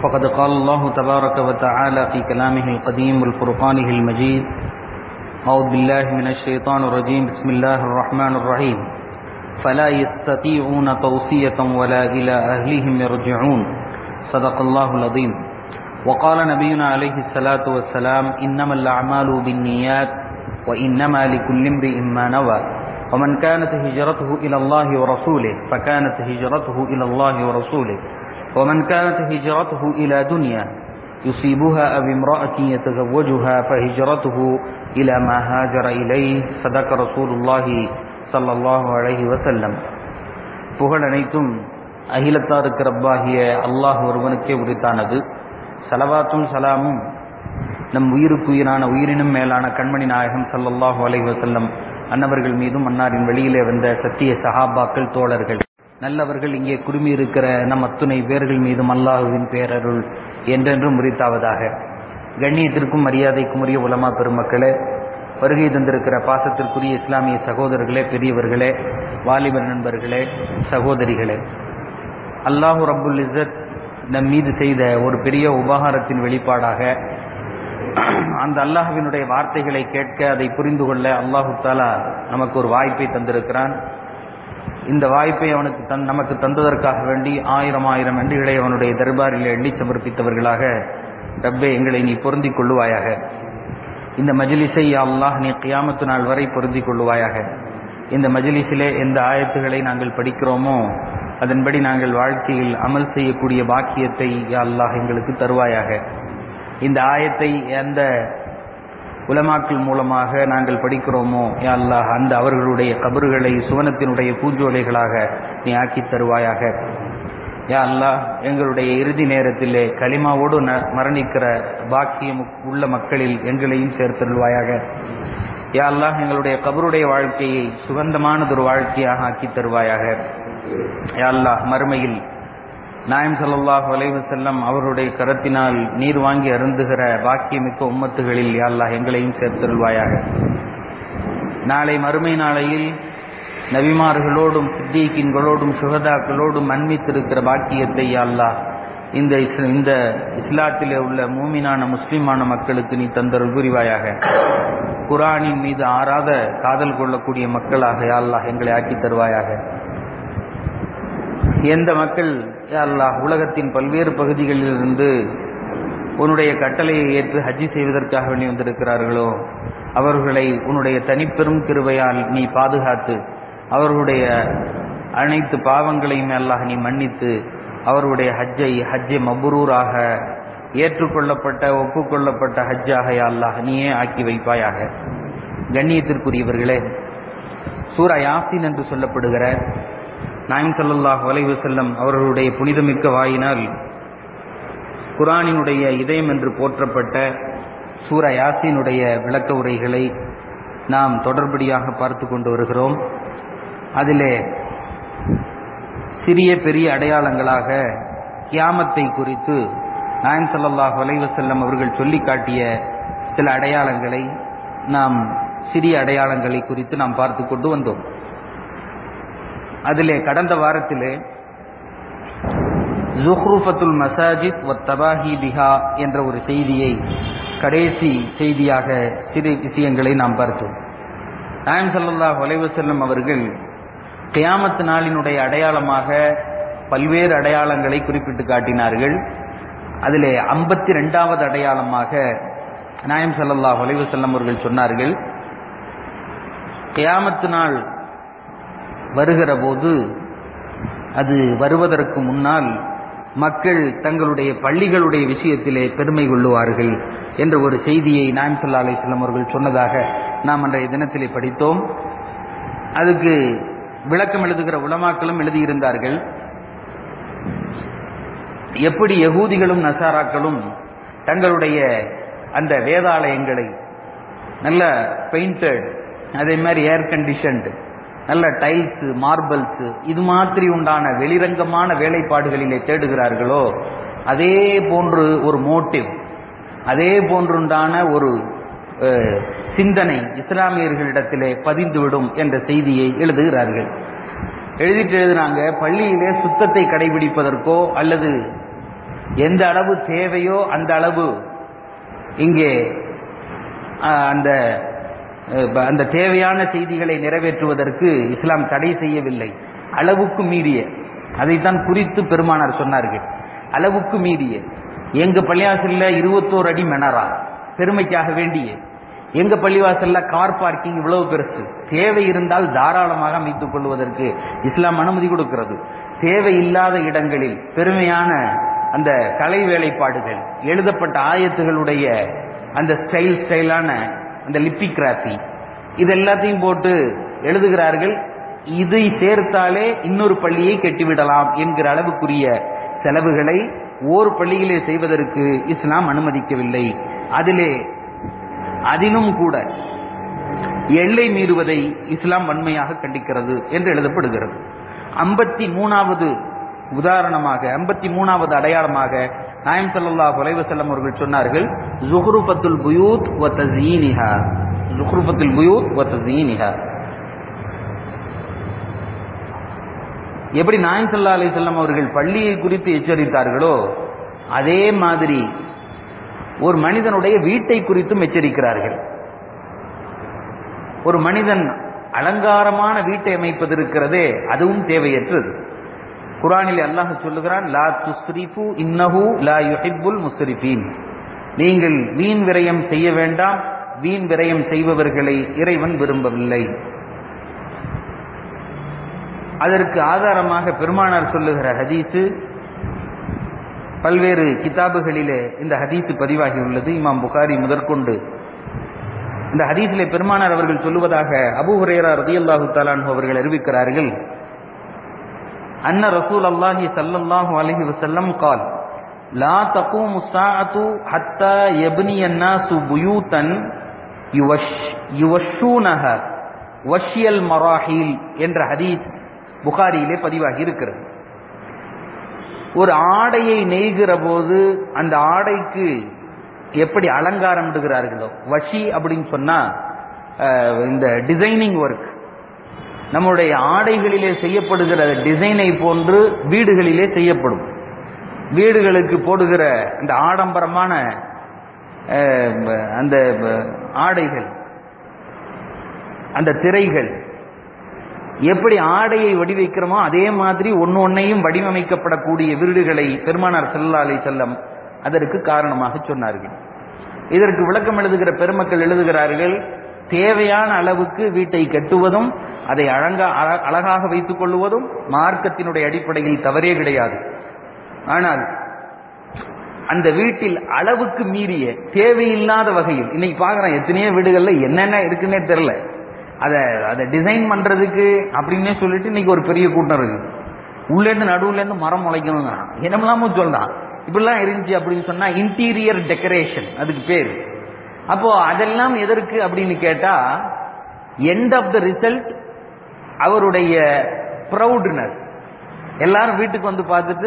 فقد قال الله تبارك وتعالى في كلامه القديم والفرقانه المجيد أعوذ بالله من الشيطان الرجيم بسم الله الرحمن الرحيم فلا يستطيعون توصية ولا إلى أهلهم يرجعون صدق الله العظيم وقال نبينا عليه الصلاة والسلام إنما الأعمال بالنيات وإنما لكل امرئ ما نوى ومن كانت هجرته إلى الله ورسوله فكانت هجرته إلى الله ورسوله ومن كانت هجرته إلى دنيا يصيبها أو امرأة يتزوجها فهجرته إلى ما هاجر إليه صدق رسول الله صلى الله عليه وسلم புகழ் அனைத்தும் அகிலத்தாருக்கு ரப்பாகிய அல்லாஹ் ஒருவனுக்கே உரித்தானது சலவாத்தும் சலாமும் நம் உயிருக்குயிரான உயிரினும் மேலான கண்மணி நாயகம் சல்லல்லாஹு அலைஹி வஸல்லம் அன்னவர்கள் மீதும் அன்னாரின் வெளியிலே வந்த சத்திய சஹாபாக்கள் தோழர்கள் நல்லவர்கள் இங்கே குடுமி இருக்கிற நம் அத்துணை பேர்கள் மீதும் அல்லாஹுவின் பேரருள் என்றென்றும் முறித்தாவதாக கண்ணியத்திற்கும் மரியாதைக்கும் உரிய உலமா பெருமக்களே வருகை தந்திருக்கிற பாசத்திற்குரிய இஸ்லாமிய சகோதரர்களே பெரியவர்களே வாலிபர் நண்பர்களே சகோதரிகளே அல்லாஹூ ரப்புல் இஸ்ஸத் நம் மீது செய்த ஒரு பெரிய உபகாரத்தின் வெளிப்பாடாக அந்த அல்லாஹுவினுடைய வார்த்தைகளை கேட்க அதை புரிந்து கொள்ள அல்லாஹு தாலா நமக்கு ஒரு வாய்ப்பை தந்திருக்கிறான் இந்த வாய்ப்பை அவனுக்கு தன் நமக்கு தந்ததற்காக வேண்டி ஆயிரம் ஆயிரம் நன்றிகளை அவனுடைய தர்பாரில் எண்ணி சமர்ப்பித்தவர்களாக ரப்பே எங்களை நீ பொருந்திக் கொள்ளுவாயாக இந்த மஜிலிஸை அல்லாஹ் நீ கியாமத்து நாள் வரை பொருந்திக் கொள்ளுவாயாக இந்த மஜிலிஸிலே எந்த ஆயத்துகளை நாங்கள் படிக்கிறோமோ அதன்படி நாங்கள் வாழ்க்கையில் அமல் செய்யக்கூடிய பாக்கியத்தை அல்லாஹ் எங்களுக்கு தருவாயாக இந்த ஆயத்தை எந்த உலமாக்கள் மூலமாக நாங்கள் படிக்கிறோமோ யா அல்லாஹ் அந்த அவர்களுடைய கபறுகளை சுவனத்தினுடைய பூஞ்சோலைகளாக நீ ஆக்கி தருவாயாக யா அல்லாஹ் எங்களுடைய இறுதி நேரத்திலே களிமாவோடு மரணிக்கிற பாக்கியம் உள்ள மக்களில் எங்களையும் சேர்த்தருள்வாயாக யா அல்லாஹ் எங்களுடைய கபருடைய வாழ்க்கையை சுகந்தமானதொரு வாழ்க்கையாக ஆக்கி தருவாயாக யா அல்லாஹ் மறுமையில் நாயம் சல்லாஹ் வலைவு செல்லம் அவருடைய கரத்தினால் நீர் வாங்கி அருந்துகிற பாக்கியமிக்க உம்மத்துகளில் யாழ்லாஹ் எங்களையும் சேர்த்தருள்வாயாக நாளை மறுமை நாளையில் நபிமார்களோடும் சித்தீக்கின்களோடும் சுகதாக்களோடும் அன்மித்திருக்கிற பாக்கியத்தை யாழ்லாஹ் இந்த இந்த இஸ்லாத்திலே உள்ள மூமினான முஸ்லிமான மக்களுக்கு நீ தந்தருள் புரிவாயாக குரானின் மீது ஆறாத காதல் கொள்ளக்கூடிய மக்களாக யாழ்லாஹ் எங்களை ஆக்கி தருவாயாக எந்த மக்கள் அல்லாஹ் உலகத்தின் பல்வேறு பகுதிகளிலிருந்து உன்னுடைய கட்டளையை ஏற்று ஹஜ்ஜி செய்வதற்காக வேண்டி வந்திருக்கிறார்களோ அவர்களை உன்னுடைய தனிப்பெரும் கிருவையால் நீ பாதுகாத்து அவர்களுடைய அனைத்து பாவங்களையும் அல்லாஹ் நீ மன்னித்து அவருடைய ஹஜ்ஜை ஹஜ்ஜை மபுரூராக ஏற்றுக்கொள்ளப்பட்ட ஒப்புக்கொள்ளப்பட்ட ஹஜ்ஜாக அல்லாஹ் நீயே ஆக்கி வைப்பாயாக கண்ணியத்திற்குரியவர்களே சூரா யாசின் என்று சொல்லப்படுகிற நாயம் சல்லாஹ் வலைவு செல்லம் அவர்களுடைய புனிதமிக்க வாயினால் குரானினுடைய இதயம் என்று போற்றப்பட்ட சூர யாசினுடைய விளக்க உரைகளை நாம் தொடர்படியாக பார்த்து கொண்டு வருகிறோம் அதிலே சிறிய பெரிய அடையாளங்களாக கியாமத்தை குறித்து நாயம் சல்லாஹ் வலைவு செல்லம் அவர்கள் சொல்லி காட்டிய சில அடையாளங்களை நாம் சிறிய அடையாளங்களை குறித்து நாம் பார்த்து கொண்டு வந்தோம் அதிலே கடந்த வாரத்திலே ஜுஹ்ரூஃபத்துல் மசாஜித் வ தபாஹி பிஹா என்ற ஒரு செய்தியை கடைசி செய்தியாக சிறு விஷயங்களை நாம் பார்த்தோம் நாயம் சல்லாஹ் வலைவசல்லம் அவர்கள் கியாமத்து நாளினுடைய அடையாளமாக பல்வேறு அடையாளங்களை குறிப்பிட்டு காட்டினார்கள் அதிலே ஐம்பத்தி ரெண்டாவது அடையாளமாக நாயம் சல்லாஹ் வலைவசல்லம் அவர்கள் சொன்னார்கள் கியாமத்து நாள் வருகிற போது அது வருவதற்கு முன்னால் மக்கள் தங்களுடைய பள்ளிகளுடைய விஷயத்திலே பெருமை கொள்ளுவார்கள் என்ற ஒரு செய்தியை நாயம் சல்லா அலிஸ்லாம் அவர்கள் சொன்னதாக நாம் அன்றைய தினத்திலே படித்தோம் அதுக்கு விளக்கம் எழுதுகிற உலமாக்களும் எழுதியிருந்தார்கள் எப்படி யகூதிகளும் நசாராக்களும் தங்களுடைய அந்த வேதாலயங்களை நல்ல பெயிண்டட் அதே மாதிரி ஏர் கண்டிஷன்டு நல்ல டைல்ஸ் மார்பிள்ஸ் இது மாதிரி உண்டான வெளிரங்கமான வேலைப்பாடுகளிலே தேடுகிறார்களோ அதே போன்று ஒரு மோட்டிவ் அதே போன்றுண்டான ஒரு சிந்தனை இஸ்லாமியர்களிடத்திலே பதிந்துவிடும் என்ற செய்தியை எழுதுகிறார்கள் எழுதிட்டு எழுதுனாங்க பள்ளியிலே சுத்தத்தை கடைபிடிப்பதற்கோ அல்லது எந்த அளவு தேவையோ அந்த அளவு இங்கே அஹ், அந்த அஹ், ப- அந்த தேவையான செய்திகளை நிறைவேற்றுவதற்கு இஸ்லாம் தடை செய்யவில்லை அளவுக்கு மீறிய அதைத்தான் குறித்து பெருமானார் சொன்னார்கள் அளவுக்கு மீறிய எங்க பள்ளிவாசல்ல இருபத்தோரு அடி மெனரா பெருமைக்காக வேண்டிய எங்க பள்ளிவாசல்ல கார் பார்க்கிங் இவ்வளவு பெருசு தேவை இருந்தால் தாராளமாக அமைத்துக் கொள்வதற்கு இஸ்லாம் அனுமதி கொடுக்கிறது தேவை இல்லாத இடங்களில் பெருமையான அந்த கலை வேலைப்பாடுகள் எழுதப்பட்ட ஆயத்துகளுடைய அந்த ஸ்டைல் ஸ்டைலான அந்த லிப்பிகிராஃபி இது எல்லாத்தையும் போட்டு எழுதுகிறார்கள் இதை சேர்த்தாலே இன்னொரு பள்ளியை கட்டிவிடலாம் என்கிற அளவுக்குரிய செலவுகளை ஓர் பள்ளியிலே செய்வதற்கு இஸ்லாம் அனுமதிக்கவில்லை அதிலே அதிலும் கூட எல்லை மீறுவதை இஸ்லாம் வன்மையாக கண்டிக்கிறது என்று எழுதப்படுகிறது ஐம்பத்தி மூணாவது உதாரணமாக ஐம்பத்தி மூணாவது அடையாளமாக நாயம் ஸல்லல்லாஹு அலைஹி வஸல்லம் அவர்கள் சொன்னார்கள் ஜுஹ்ருஃபத்துல் புயூத் வ தஸீனிஹா ஜுஹ்ருஃபத்துல் புயூத் வ தஸீனிஹா எப்படி நாயம் ஸல்லல்லாஹு அலைஹி வஸல்லம் அவர்கள் பள்ளியை குறித்து எச்சரித்தார்களோ அதே மாதிரி ஒரு மனிதனுடைய வீட்டை குறித்தும் எச்சரிக்கிறார்கள் ஒரு மனிதன் அலங்காரமான வீட்டை அமைப்பது இருக்கிறதே அதுவும் தேவையற்றது குரானில் அல்லாஹ் சொல்லுகிறான் லா துஸ்ரிஃபு இன்னஹு லா யுஹிப்புல் முஸ்ரிஃபீன் நீங்கள் வீண் விரயம் செய்ய வேண்டாம் வீண் விரயம் செய்பவர்களை இறைவன் விரும்பவில்லை அதற்கு ஆதாரமாக பெருமானார் சொல்லுகிற ஹதீஸு பல்வேறு கிதாபுகளிலே இந்த ஹதீஸ் பதிவாகி உள்ளது இமாம் புகாரி முதற்கொண்டு இந்த ஹதீஸிலே பெருமானார் அவர்கள் சொல்லுவதாக அபூ ஹுரேரா ரதியல்லாஹு தஆலான் அவர்கள் அறிவிக்கிறார்கள் அன்ன ரசூல் அல்லாஹி ஸல்லல்லாஹு அலைஹி வஸல்லம் قال لا تقوم الساعة حتى يبني الناس بيوتا يوش يوشونها وشي المراحيل என்ற ஹதீஸ் புகாரியிலே பதிவாகி இருக்கிறது ஒரு ஆடையை நெய்கிற போது அந்த ஆடைக்கு எப்படி அலங்காரம் இடுகிறார்களோ வஷி அப்படின்னு சொன்னா அஹ், இந்த டிசைனிங் ஒர்க் நம்முடைய ஆடைகளிலே செய்யப்படுகிற டிசைனை போன்று வீடுகளிலே செய்யப்படும் வீடுகளுக்கு போடுகிற அந்த ஆடம்பரமான அஹ், அந்த ஆடைகள் அந்த திரைகள் எப்படி ஆடையை வடிவைக்கிறோமோ அதே மாதிரி ஒன்னு ஒன்னையும் வடிவமைக்கப்படக்கூடிய வீடுகளை பெருமானார் ஸல்லல்லாஹு அலைஹி செல்லம் அதற்கு காரணமாக சொன்னார்கள் இதற்கு விளக்கம் எழுதுகிற பெருமக்கள் எழுதுகிறார்கள் தேவையான அளவுக்கு வீட்டை கட்டுவதும் அதை அழங்கா அழ- அழகாக வைத்துக் கொள்வதும் மார்க்கத்தினுடைய அடிப்படையில் தவறே கிடையாது ஆனால் அந்த வீட்டில் அளவுக்கு மீறிய தேவையில்லாத வகையில் இன்னைக்கு பார்க்குறேன் எத்தனையோ வீடுகள்ல என்னென்ன இருக்குன்னே தெரியல அதை அதை டிசைன் பண்றதுக்கு அப்படின்னே சொல்லிட்டு இன்னைக்கு ஒரு பெரிய கூட்டம் இருக்கு உள்ளேருந்து நடுவுலேருந்து மரம் முளைக்கணுங்க என்னமெல்லாமோ சொல்லலாம் இப்படிலாம் இருந்துச்சு அப்படின்னு சொன்னா இன்டீரியர் டெக்கரேஷன் அதுக்கு பேர் அப்போ அதெல்லாம் எதற்கு அப்படின்னு கேட்டா எண்ட் ஆஃப் த ரிசல்ட் அவருடைய ப்ரௌட்னஸ் எல்லாரும் வீட்டுக்கு வந்து பார்த்துட்டு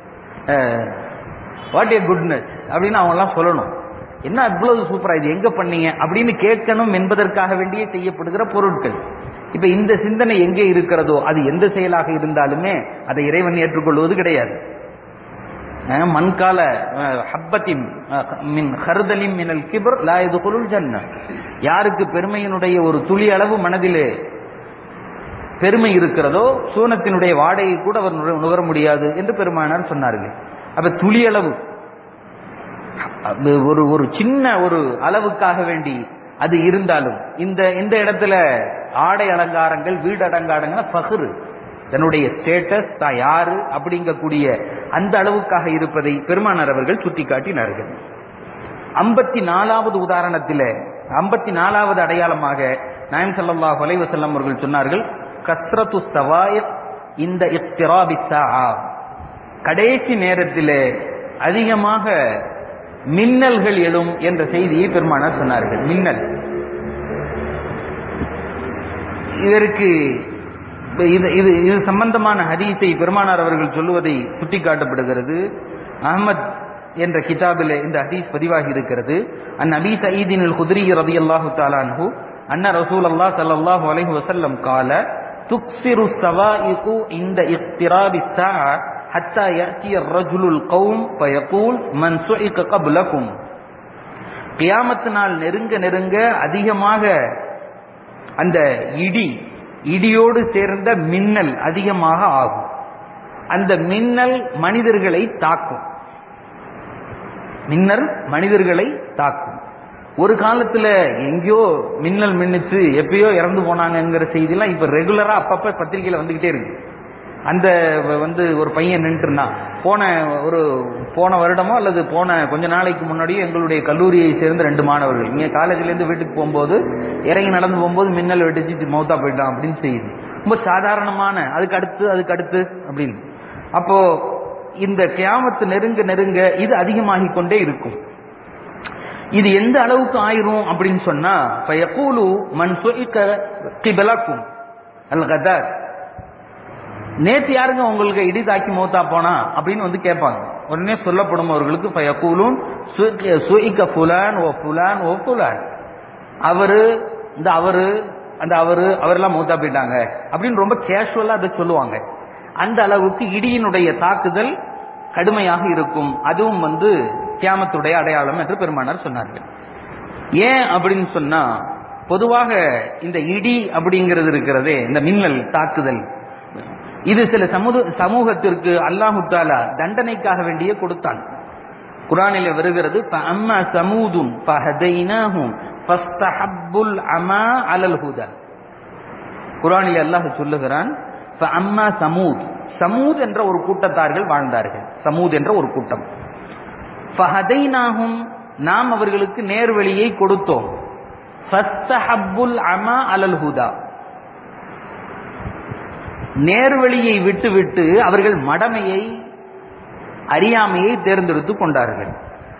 வாட் ஏ குட்னஸ் அப்படின்னு அவங்க எல்லாம் சொல்லணும் என்ன அவ்வளவு சூப்பரா இது எங்க பண்ணீங்க அப்படின்னு கேட்கணும் என்பதற்காக வேண்டியே செய்யப்படுகிற பொருட்கள் இப்ப இந்த சிந்தனை எங்கே இருக்கிறதோ அது எந்த செயலாக இருந்தாலுமே அதை இறைவன் ஏற்றுக்கொள்வது கிடையாது அஹ் மண்கால அஹ், ஹப்பத்தின் அஹ், மின் ஹர்தலின் மினல் கிபர் லா யதுகுலுல் ஜன்ன யாருக்கு பெருமையினுடைய ஒரு துளி அளவு மனதிலே பெருமை இருக்கிறதோ சூனத்தினுடைய வாடையை கூட அவர் நுகர- நுகர முடியாது என்று பெருமானார் சொன்னார்கள் அப்ப துளி அளவு அது ஒரு ஒரு சின்ன ஒரு அளவுக்காக வேண்டி அது இருந்தாலும் இந்த இந்த இடத்துல ஆடை அலங்காரங்கள் வீடு அலங்காரங்கள் பகுரு தன்னுடைய ஸ்டேட்டஸ் தான் யாரு அப்படிங்கக்கூடிய அந்த அளவுக்காக இருப்பதை பெருமானார் அவர்கள் சுட்டிக்காட்டினார்கள் ஐம்பத்தி நாலாவது உதாரணத்தில் ஐம்பத்தி நாலாவது அடையாளமாக நாயம் ஸல்லல்லாஹு அலைஹி வஸல்லம் அவர்கள் சொன்னார்கள் கஸ்ரத்து சவாயித் இந்த இக்திராபி ஸாஆ கடைசி நேரத்திலே அதிகமாக மின்னல்கள் எழும் என்ற செய்தியை பெருமானார் சொன்னார்கள் மின்னல் இதற்கு இது இது இது சம்பந்தமான ஹதீஸை பெருமானார் அவர்கள் சொல்லுவதை சுட்டிக்காட்டப்படுகிறது அஹ்மத் என்ற கிதாபில் இந்த ஹதீஸ் பதிவாகி இருக்கிறது அன் அபி சயீதின் குதிரி ரதி அல்லாஹு தாலான்ஹு அன்ன ரசூல் அல்லாஹ் ஸல்லல்லாஹு அலைஹி வஸல்லம் கால துக்ஸிரு ஸவாயிகு இந்த இக்திராபி ஸாஅ حتى يأتي الرجل القوم فيقول من سئق قبلكم கியாமத்து நாள் நெருங்க நெருங்க அதிகமாக அந்த இடி இடியோடு சேர்ந்த மின்னல் அதிகமாக ஆகும் அந்த மின்னல் மனிதர்களை தாக்கும் மின்னல் மனிதர்களை தாக்கும் ஒரு காலத்துல எங்கேயோ மின்னல் மின்னுச்சு எப்பயோ இறந்து போனாங்கங்கிற செய்திலாம் இப்ப ரெகுலரா அப்பப்ப பத்திரிகையில வந்துகிட்டே இருக்கு அந்த வந்து ஒரு பையன் நின்றுனான் போன ஒரு போன வருடமோ அல்லது போன கொஞ்ச நாளைக்கு முன்னாடியே எங்களுடைய கல்லூரியை சேர்ந்த ரெண்டு மாணவர்கள் இங்க காலேஜ்ல இருந்து வீட்டுக்கு போகும்போது இறங்கி நடந்து போகும்போது மின்னல் வெடிச்சு மௌத்தா போயிட்டான் அப்படின்னு செய்யுது ரொம்ப சாதாரணமான அதுக்கு அடுத்து அதுக்கு அடுத்து அப்படின்னு அப்போ இந்த கியாமத்து நெருங்க நெருங்க இது அதிகமாகி கொண்டே இருக்கும் இது எந்த அளவுக்கு ஆயிரும் அப்படின்னு சொன்னா பயக்கூலு மண் சுயிக்க கிபலக்கும் அல் கதார் நேத்து யாருங்க உங்களுக்கு இடி தாக்கி மௌத்தா போனா அப்படின்னு வந்து கேட்பாங்க உடனே சொல்லப்படும் அவர்களுக்கு பயக்கூலும் சுயிக்க புலான் ஓ புலான் ஓ புலான் அவரு இந்த அவரு அந்த அவரு அவரெல்லாம் மௌத்தா போயிட்டாங்க அப்படின்னு ரொம்ப கேஷுவலா அதை சொல்லுவாங்க அந்த அளவுக்கு இடியினுடைய தாக்குதல் கடுமையாக இருக்கும் அதுவும் வந்து கியாமத்துடைய அடையாளம் என்று பெருமானார் சொன்னார்கள் ஏன் அப்படின்னு சொன்னா பொதுவாக இந்த இடி அப்படிங்கிறது இருக்கிறதே இந்த மின்னல் தாக்குதல் இது சில சமூக சமூகத்திற்கு அல்லாஹு தாலா தண்டனைக்காக வேண்டிய கொடுத்தான் குரானில் வருகிறது அம்மா சமூதும் அமா அலல் ஹுதா குரானில் அல்லாஹ் சொல்லுகிறான் அம்மா சமூத் சமூத் என்ற ஒரு கூட்டத்தார்கள் வாழ்ந்தார்கள் சமூத் என்ற ஒரு கூட்டம் ஃபஹதைனாகும் நாம் அவர்களுக்கு நேர்வழியை கொடுத்தோம் ஃபஸ்தஹப்புல் அமா அலல் ஹுதா நேர்வழியை விட்டு விட்டு அவர்கள் மடமையை அறியாமையை தேர்ந்தெடுத்து கொண்டார்கள்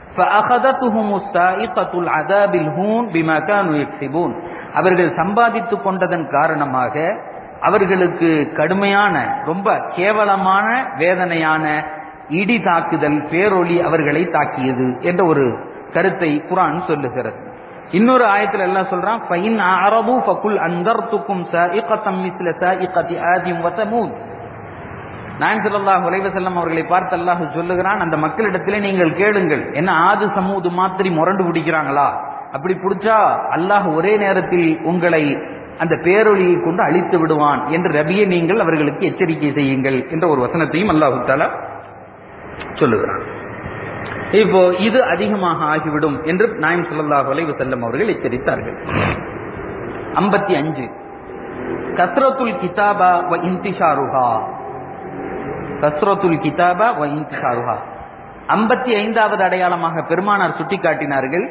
அவர்கள் சம்பாதித்துக் கொண்டதன் காரணமாக அவர்களுக்கு கடுமையான ரொம்ப கேவலமான வேதனையான இடி தாக்குதல் பேரொளி அவர்களை தாக்கியது என்ற ஒரு கருத்தை குரான் சொல்லுகிறது இன்னொரு ஆயத்துல எல்லாம் சொல்றான் ஃபைன் அரபு ஃபகுல் அந்தர்துக்கும் சாயிகத்தம் மிஸ்ல சாயிகத்தி ஆதிம் வசமூத் நான் சொல்லல்லாஹ் உலைவ செல்லம் அவர்களை பார்த்து அல்லாஹ் சொல்லுகிறான் அந்த மக்களிடத்திலே நீங்கள் கேளுங்கள் என்ன ஆது சமூது மாத்திரி முரண்டு பிடிக்கிறாங்களா அப்படி பிடிச்சா அல்லாஹ் ஒரே நேரத்தில் உங்களை அந்த பேரொழியை கொண்டு அழித்து விடுவான் என்று ரபியை நீங்கள் அவர்களுக்கு எச்சரிக்கை செய்யுங்கள் என்ற ஒரு வசனத்தையும் அல்லாஹு தாலா சொல்லுகிறான் இப்போ இது அதிகமாக ஆகிவிடும் என்று நாயம் சொல்லல்லாஹு அலைவு செல்லம் அவர்கள் எச்சரித்தார்கள் ஐம்பத்தி அஞ்சு கத்ரத்துல் கிதாபா வ இன்திஷாருஹா கஸ்ரத்துல் கிதாபா வ இன்திஷாருஹா ஐம்பத்தி ஐந்தாவது அடையாளமாக பெருமானார் சுட்டிக்காட்டினார்கள்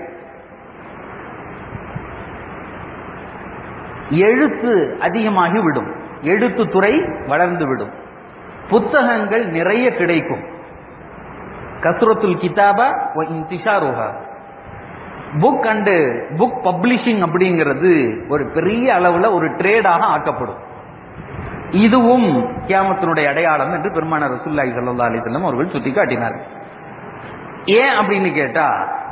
எழுத்து அதிகமாகி விடும் எழுத்து துறை வளர்ந்து விடும் புத்தகங்கள் நிறைய கிடைக்கும் கஸ்ரத்துல் கிதாபா இன்திஷாருஹா புக் அண்டு புக் பப்ளிஷிங் அப்படிங்கிறது ஒரு பெரிய அளவுல ஒரு ட்ரேடாக ஆக்கப்படும் இதுவும் கியாமத்தினுடைய அடையாளம் என்று பெருமான ரசூல்லாய் சல்லா அலிசல்லம் அவர்கள் சுட்டி காட்டினார்கள் ஏன் அப்படின்னு கேட்டா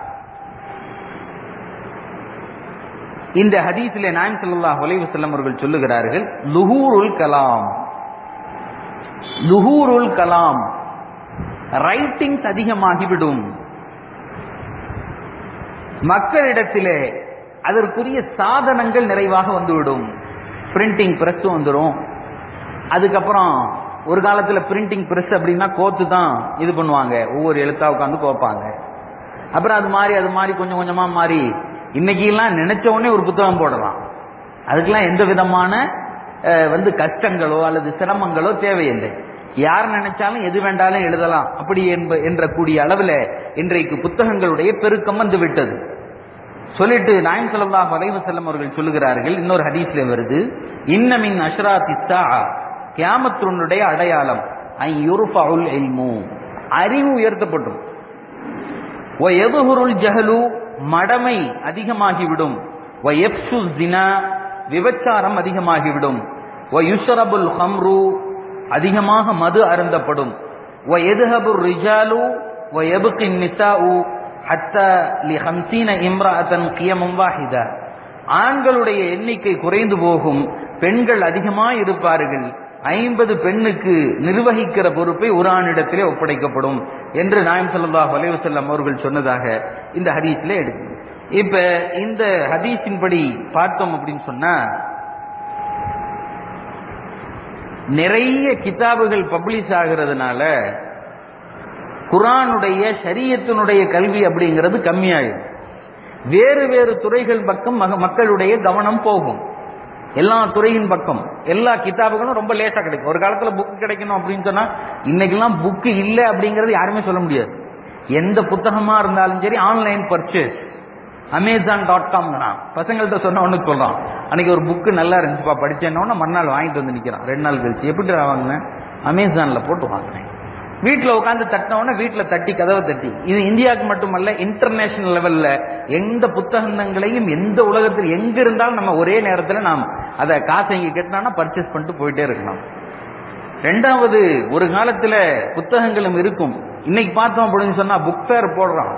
இந்த ஹதீஸிலே நாயம் சல்லாஹ் ஒலைவு செல்லம் அவர்கள் சொல்லுகிறார்கள் லுஹூருல் கலாம் லுஹூருல் கலாம் ரைட்டிங்ஸ் அதிகமாகிவிடும் மக்களிடத்திலே அதற்குரிய சாதனங்கள் நிறைவாக வந்துவிடும் பிரிண்டிங் பிரஸ் வந்துடும் அதுக்கப்புறம் ஒரு காலத்துல பிரிண்டிங் பிரஸ் அப்படின்னா கோத்து தான் இது பண்ணுவாங்க ஒவ்வொரு எழுத்தா உட்காந்து கோப்பாங்க அப்புறம் அது மாதிரி அது மாதிரி கொஞ்சம் கொஞ்சமா மாறி இன்னைக்கு எல்லாம் நினைச்ச உடனே ஒரு புத்தகம் போடலாம் அதுக்கெல்லாம் எந்த விதமான வந்து கஷ்டங்களோ அல்லது சிரமங்களோ தேவையில்லை யார் நினைச்சாலும் எது வேண்டாலும் எழுதலாம் அப்படி என்ப என்ற கூடிய அளவுல இன்றைக்கு புத்தகங்களுடைய பெருக்கம் வந்து விட்டது சொல்லிட்டு நாயம் சொல்லா வலைவு செல்லம் அவர்கள் சொல்லுகிறார்கள் இன்னொரு ஹதீஸ்ல வருது இன்னமின் அஷ்ரா திஸ்ஸா கியாமத்துடைய அடையாளம் ஐ யுருஃபவுல் இல்மு அறிவு உயர்த்தப்படும் ஒ எதுகுருள் ஜஹலு மடமை அதிகமாகிவிடும் ஒ எப்சு ஜினா விபச்சாரம் அதிகமாகிவிடும் ஒ யுஷரபுல் ஹம்ரு அதிகமாக மது அருந்தப்படும் ஒ எதுஹபு ரிஜாலு ஒ எபுக்கு நிசாஉ ஹத்த லி ஹம்சீன இம்ராஅத்தன் கியமும் வாஹிதா ஆண்களுடைய எண்ணிக்கை குறைந்து போகும் பெண்கள் அதிகமாக இருப்பார்கள் ஐம்பது பெண்ணுக்கு நிர்வகிக்கிற பொறுப்பை ஒரு ஆணிடத்திலே ஒப்படைக்கப்படும் என்று நாயம் ஸல்லல்லாஹு அலைஹி வஸல்லம் அவர்கள் சொன்னதாக இந்த ஹதீஸ்ல எடுக்கு இப்ப இந்த ஹதீஸின்படி பார்த்தோம் அப்படின்னு சொன்னா நிறைய கிதாபுகள் பப்ளிஷ் ஆகிறதுனால குரானுடைய ஷரியத்தினுடைய கல்வி அப்படிங்கிறது கம்மியாயிடும் வேறு வேறு துறைகள் பக்கம் மக- மக்களுடைய கவனம் போகும் எல்லா துறையின் பக்கம் எல்லா கிதாபுகளும் ரொம்ப லேசா கிடைக்கும் ஒரு காலத்துல புக் கிடைக்கணும் அப்படின்னு சொன்னா இன்னைக்கெல்லாம் புக் இல்ல அப்படிங்கறது யாருமே சொல்ல முடியாது எந்த புத்தகமா இருந்தாலும் சரி online purchase Amazon dot com பசங்கள்ட்ட சொன்ன ஒண்ணு சொல்றான் அன்னைக்கு ஒரு புக்கு நல்லா இருந்துச்சுப்பா படிச்சேன்னா மறுநாள் வாங்கிட்டு வந்து நிக்கிறான் ரெண்டு நாள் கழிச்சு எப்படி வாங்கினேன் அமேசான்ல போட்டு வாங்கினேன் வீட்டுல உட்காந்து தட்டினவொடனே வீட்டுல தட்டி கதவை தட்டி இது இந்தியாவுக்கு மட்டுமல்ல இன்டர்நேஷனல் லெவல்ல எந்த புத்தகங்களையும் எந்த உலகத்தில் எங்க இருந்தாலும் நம்ம ஒரே நேரத்துல நாம் அதை காசை இங்க கட்டினோம்னா பர்ச்சேஸ் பண்ணிட்டு போயிட்டே இருக்கலாம் ரெண்டாவது ஒரு காலத்துல புத்தகங்களும் இருக்கும் இன்னைக்கு பார்த்தோம் அப்படின்னு சொன்னா புக் ஃபேர் போடுறான்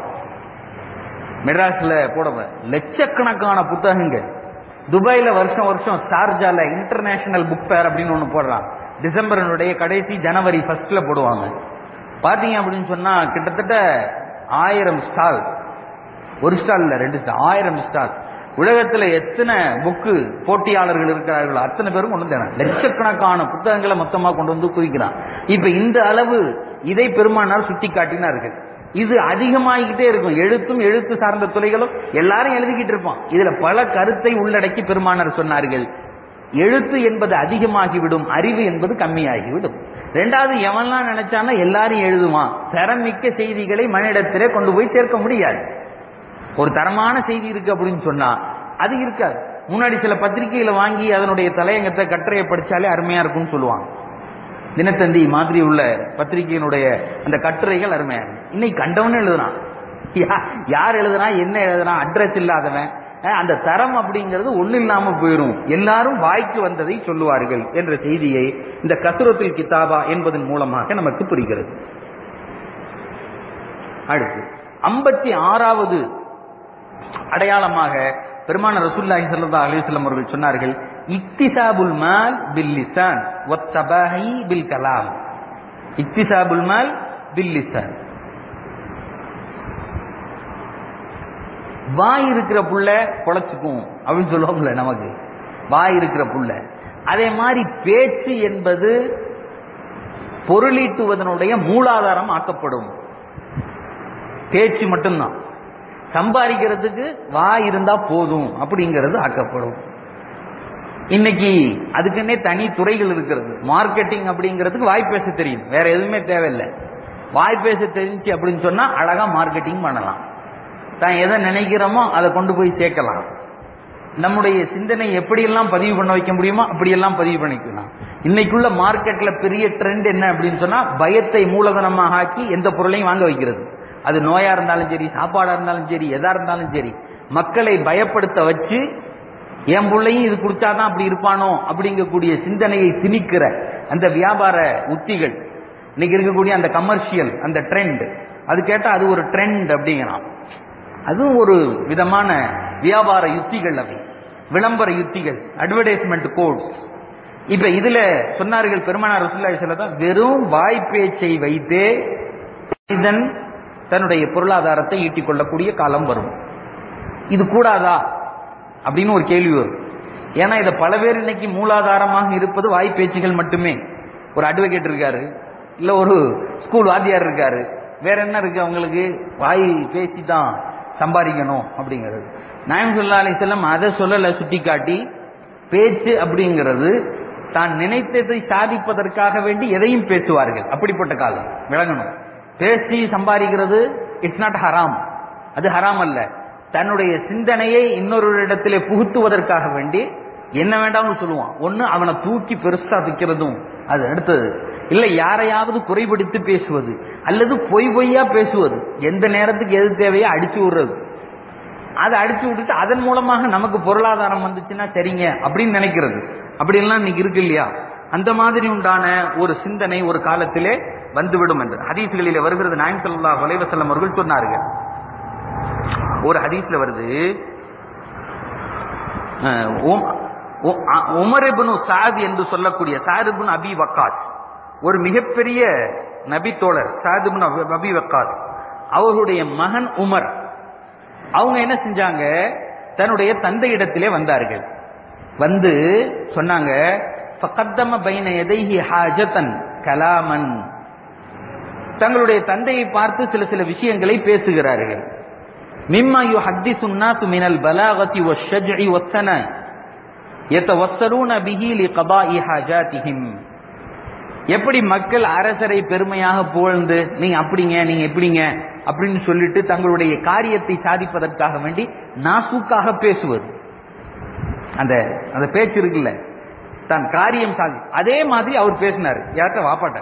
மெட்ராஸ்ல போட லட்சக்கணக்கான புத்தகங்கள் துபாயில வருஷம் வருஷம் ஷார்ஜால இன்டர்நேஷனல் புக் ஃபேர் அப்படின்னு ஒண்ணு போடுறான் டிசம்பரனுடைய கடைசி ஜனவரி ஃபர்ஸ்ட்ல போடுவாங்க பாத்தீங்க அப்படின்னு சொன்னா கிட்டத்தட்ட ஆயிரம் ஸ்டால் ஒரு ஸ்டால் இல்ல ரெண்டு ஸ்டால் ஆயிரம் ஸ்டால் உலகத்துல எத்தனை புக்கு போட்டியாளர்கள் இருக்கிறார்களோ அத்தனை பேரும் கொண்டு வந்தாங்க லட்சக்கணக்கான புத்தகங்களை மொத்தமா கொண்டு வந்து குவிக்கிறான் இப்ப இந்த அளவு இதை பெருமானார் சுட்டி காட்டினார்கள் இது அதிகமாகிக்கிட்டே இருக்கும் எழுத்தும் எழுத்து சார்ந்த துறைகளும் எல்லாரும் எழுதிக்கிட்டு இருப்பான் இதுல பல கருத்தை உள்ளடக்கி பெருமானார் சொன்னார்கள் எழுத்து என்பது அதிகமாகிவிடும் அறிவு என்பது கம்மியாகிவிடும் ரெண்டாவது எவன்லாம் நினைச்சானா எல்லாரும் எழுதுவான் தரமிக்க செய்திகளை மனிதத்திலே கொண்டு போய் சேர்க்க முடியாது ஒரு தரமான செய்தி இருக்கு அப்படின்னு சொன்னா அது இருக்காது முன்னாடி சில பத்திரிகைகளை வாங்கி அதனுடைய தலையங்கத்தை கட்டுரையை படிச்சாலே அருமையா இருக்கும்னு சொல்லுவாங்க தினத்தந்தி மாதிரி உள்ள பத்திரிகையினுடைய அந்த கட்டுரைகள் அருமையா இருக்கும் இன்னைக்கு கண்டவனு எழுதுறான் யா- யார் எழுதுனா என்ன எழுதுனா அட்ரஸ் இல்லாதவன் அஹ் அந்த தரம் அப்படிங்கிறது ஒண்ணு இல்லாம போயிடும் எல்லாரும் வாய்க்கு வந்ததை சொல்லுவார்கள் என்ற செய்தியை இந்த கசுரத்தில் கிதாபா என்பதன் மூலமாக நமக்கு புரிகிறது அடுத்து ஐம்பத்தி ஆறாவது அடையாளமாக பெருமான ரசூல்லாஹி ஸல்லல்லாஹு அலைஹி வஸல்லம் அவர்கள் சொன்னார்கள் இக்திசாபுல் மால் பில் லிசான் வத்தபாஹி பில் கலாம் இக்திசாபுல் மால் பில் லிசான் வாய் இருக்கிற புள்ள பொழைச்சுக்கும் அப்படின்னு சொல்லுவோம்ல நமக்கு வாய் இருக்கிற புள்ள அதே மாதிரி பேச்சு என்பது பொருளீட்டுவதனுடைய மூலாதாரம் ஆக்கப்படும் பேச்சு மட்டும்தான் சம்பாதிக்கிறதுக்கு வாய் இருந்தா போதும் அப்படிங்கிறது ஆக்கப்படும் இன்னைக்கு அதுக்குன்னே தனி துறைகள் இருக்கிறது மார்க்கெட்டிங் அப்படிங்கிறதுக்கு வாய் பேச தெரியும் வேற எதுவுமே தேவையில்லை வாய் பேச தெரிஞ்சு அப்படின்னு சொன்னா அழகா மார்க்கெட்டிங் பண்ணலாம் தான் எதை நினைக்கிறோமோ அதை கொண்டு போய் சேர்க்கலாம் நம்முடைய சிந்தனை எப்படியெல்லாம் பதிவு பண்ண வைக்க முடியுமோ அப்படியெல்லாம் பதிவு பண்ணிக்கலாம் இன்னைக்குள்ள மார்க்கெட்ல பெரிய ட்ரெண்ட் என்ன அப்படின்னு சொன்னா பயத்தை மூலதனமாக ஆக்கி எந்த பொருளையும் வாங்க வைக்கிறது அது நோயா இருந்தாலும் சரி சாப்பாடா இருந்தாலும் சரி எதா இருந்தாலும் சரி மக்களை பயப்படுத்த வச்சு என் பிள்ளையும் இது குடிச்சாதான் அப்படி இருப்பானோ அப்படிங்கக்கூடிய சிந்தனையை திணிக்கிற அந்த வியாபார உத்திகள் இன்னைக்கு இருக்கக்கூடிய அந்த கமர்ஷியல் அந்த ட்ரெண்ட் அது கேட்டா அது ஒரு ட்ரெண்ட் அப்படிங்கிறான் அதுவும் ஒரு விதமான வியாபார யுத்திகள் அவை விளம்பர யுத்திகள் அட்வர்டைஸ்மெண்ட் கோட்ஸ் இப்ப இதுல சொன்னார்கள் பெருமானார் ரசூலுல்லாஹி ஸல்லல்லாஹு அலைஹி வஸல்லம் வெறும் வாய் பேச்சை வைத்தே மனிதன் தன்னுடைய பொருளாதாரத்தை ஈட்டிக் கொள்ளக்கூடிய காலம் வரும் இது கூடாதா அப்படின்னு ஒரு கேள்வி வரும் ஏன்னா இதை பல பேர் இன்னைக்கு மூலாதாரமாக இருப்பது வாய் பேச்சுகள் மட்டுமே ஒரு அட்வொகேட் இருக்காரு இல்ல ஒரு ஸ்கூல் வாத்தியார் இருக்காரு வேற என்ன இருக்கு அவங்களுக்கு வாய் பேசி தான் சம்பாதிக்கணும் அப்படிங்கிறது நாயம் சொல்லா அலிசல்லம் அதை சொல்லல சுட்டி காட்டி பேச்சு அப்படிங்கிறது தான் நினைத்ததை சாதிப்பதற்காக வேண்டி எதையும் பேசுவார்கள் அப்படிப்பட்ட காலம் விளங்கணும் பேசி சம்பாதிக்கிறது இட்ஸ் நாட் ஹராம் அது ஹராம் அல்ல தன்னுடைய சிந்தனையை இன்னொரு இடத்திலே புகுத்துவதற்காக வேண்டி என்ன வேண்டாம்னு சொல்லுவான் ஒண்ணு அவனை தூக்கி பெருசா விற்கிறதும் அது அடுத்தது இல்ல யாரையாவது குறைபடுத்தி பேசுவது அல்லது பொய் பொய்யா பேசுவது எந்த நேரத்துக்கு எது தேவையோ அடிச்சு விடுறது அதை அடிச்சு விட்டுட்டு அதன் மூலமாக நமக்கு பொருளாதாரம் வந்துச்சுன்னா சரிங்க அப்படின்னு நினைக்கிறது அப்படின்லாம் இன்னைக்கு இருக்கு இல்லையா அந்த மாதிரி உண்டான ஒரு சிந்தனை ஒரு காலத்திலே வந்துவிடும் என்று ஹதீஸ்களிலே வருகிறது நாயம் ஸல்லல்லாஹு அலைஹி வஸல்லம் அவர்கள் சொன்னார்கள் ஒரு ஹதீஸ்ல வருது அஹ், ஓம் உ- அ- உமர் இப்னு சாத் என்று சொல்லக்கூடிய சாத் இப்னு அபி வக்காஸ் ஒரு மிகப்பெரிய நபி தோழர் சாத் இப்னு அபி- அபி வக்காஸ் அவர்களுடைய மகன் உமர் அவங்க என்ன செஞ்சாங்க தன்னுடைய தந்தையிடத்திலே வந்தார்கள் வந்து சொன்னாங்க ஃபகத்தம பைன எதைஹி ஹாஜதன் கலாமன் தங்களுடைய தந்தையை பார்த்து சில சில விஷயங்களை பேசுகிறார்கள் மிம்மா யு ஹத்தி சுன்னாத்து மினல் பலாகத்தி வஷஜ்இ வத்தன யத்தவஸ்ஸலூன பிஹி லிகபாஇ ஹாஜாத்திஹிம் எப்படி மக்கள் அரசரை பெருமையாக புகழ்ந்து நீங்க அப்படிங்க நீங்க எப்படிங்க அப்படின்னு சொல்லிட்டு தங்களுடைய காரியத்தை சாதிப்பதற்காக வேண்டி நாசூக்காக பேசுவது அந்த அந்த பேச்சு இருக்குல்ல தான் காரியம் சாதி அதே மாதிரி அவர் பேசினார் யார்கிட்ட வாப்பாட்ட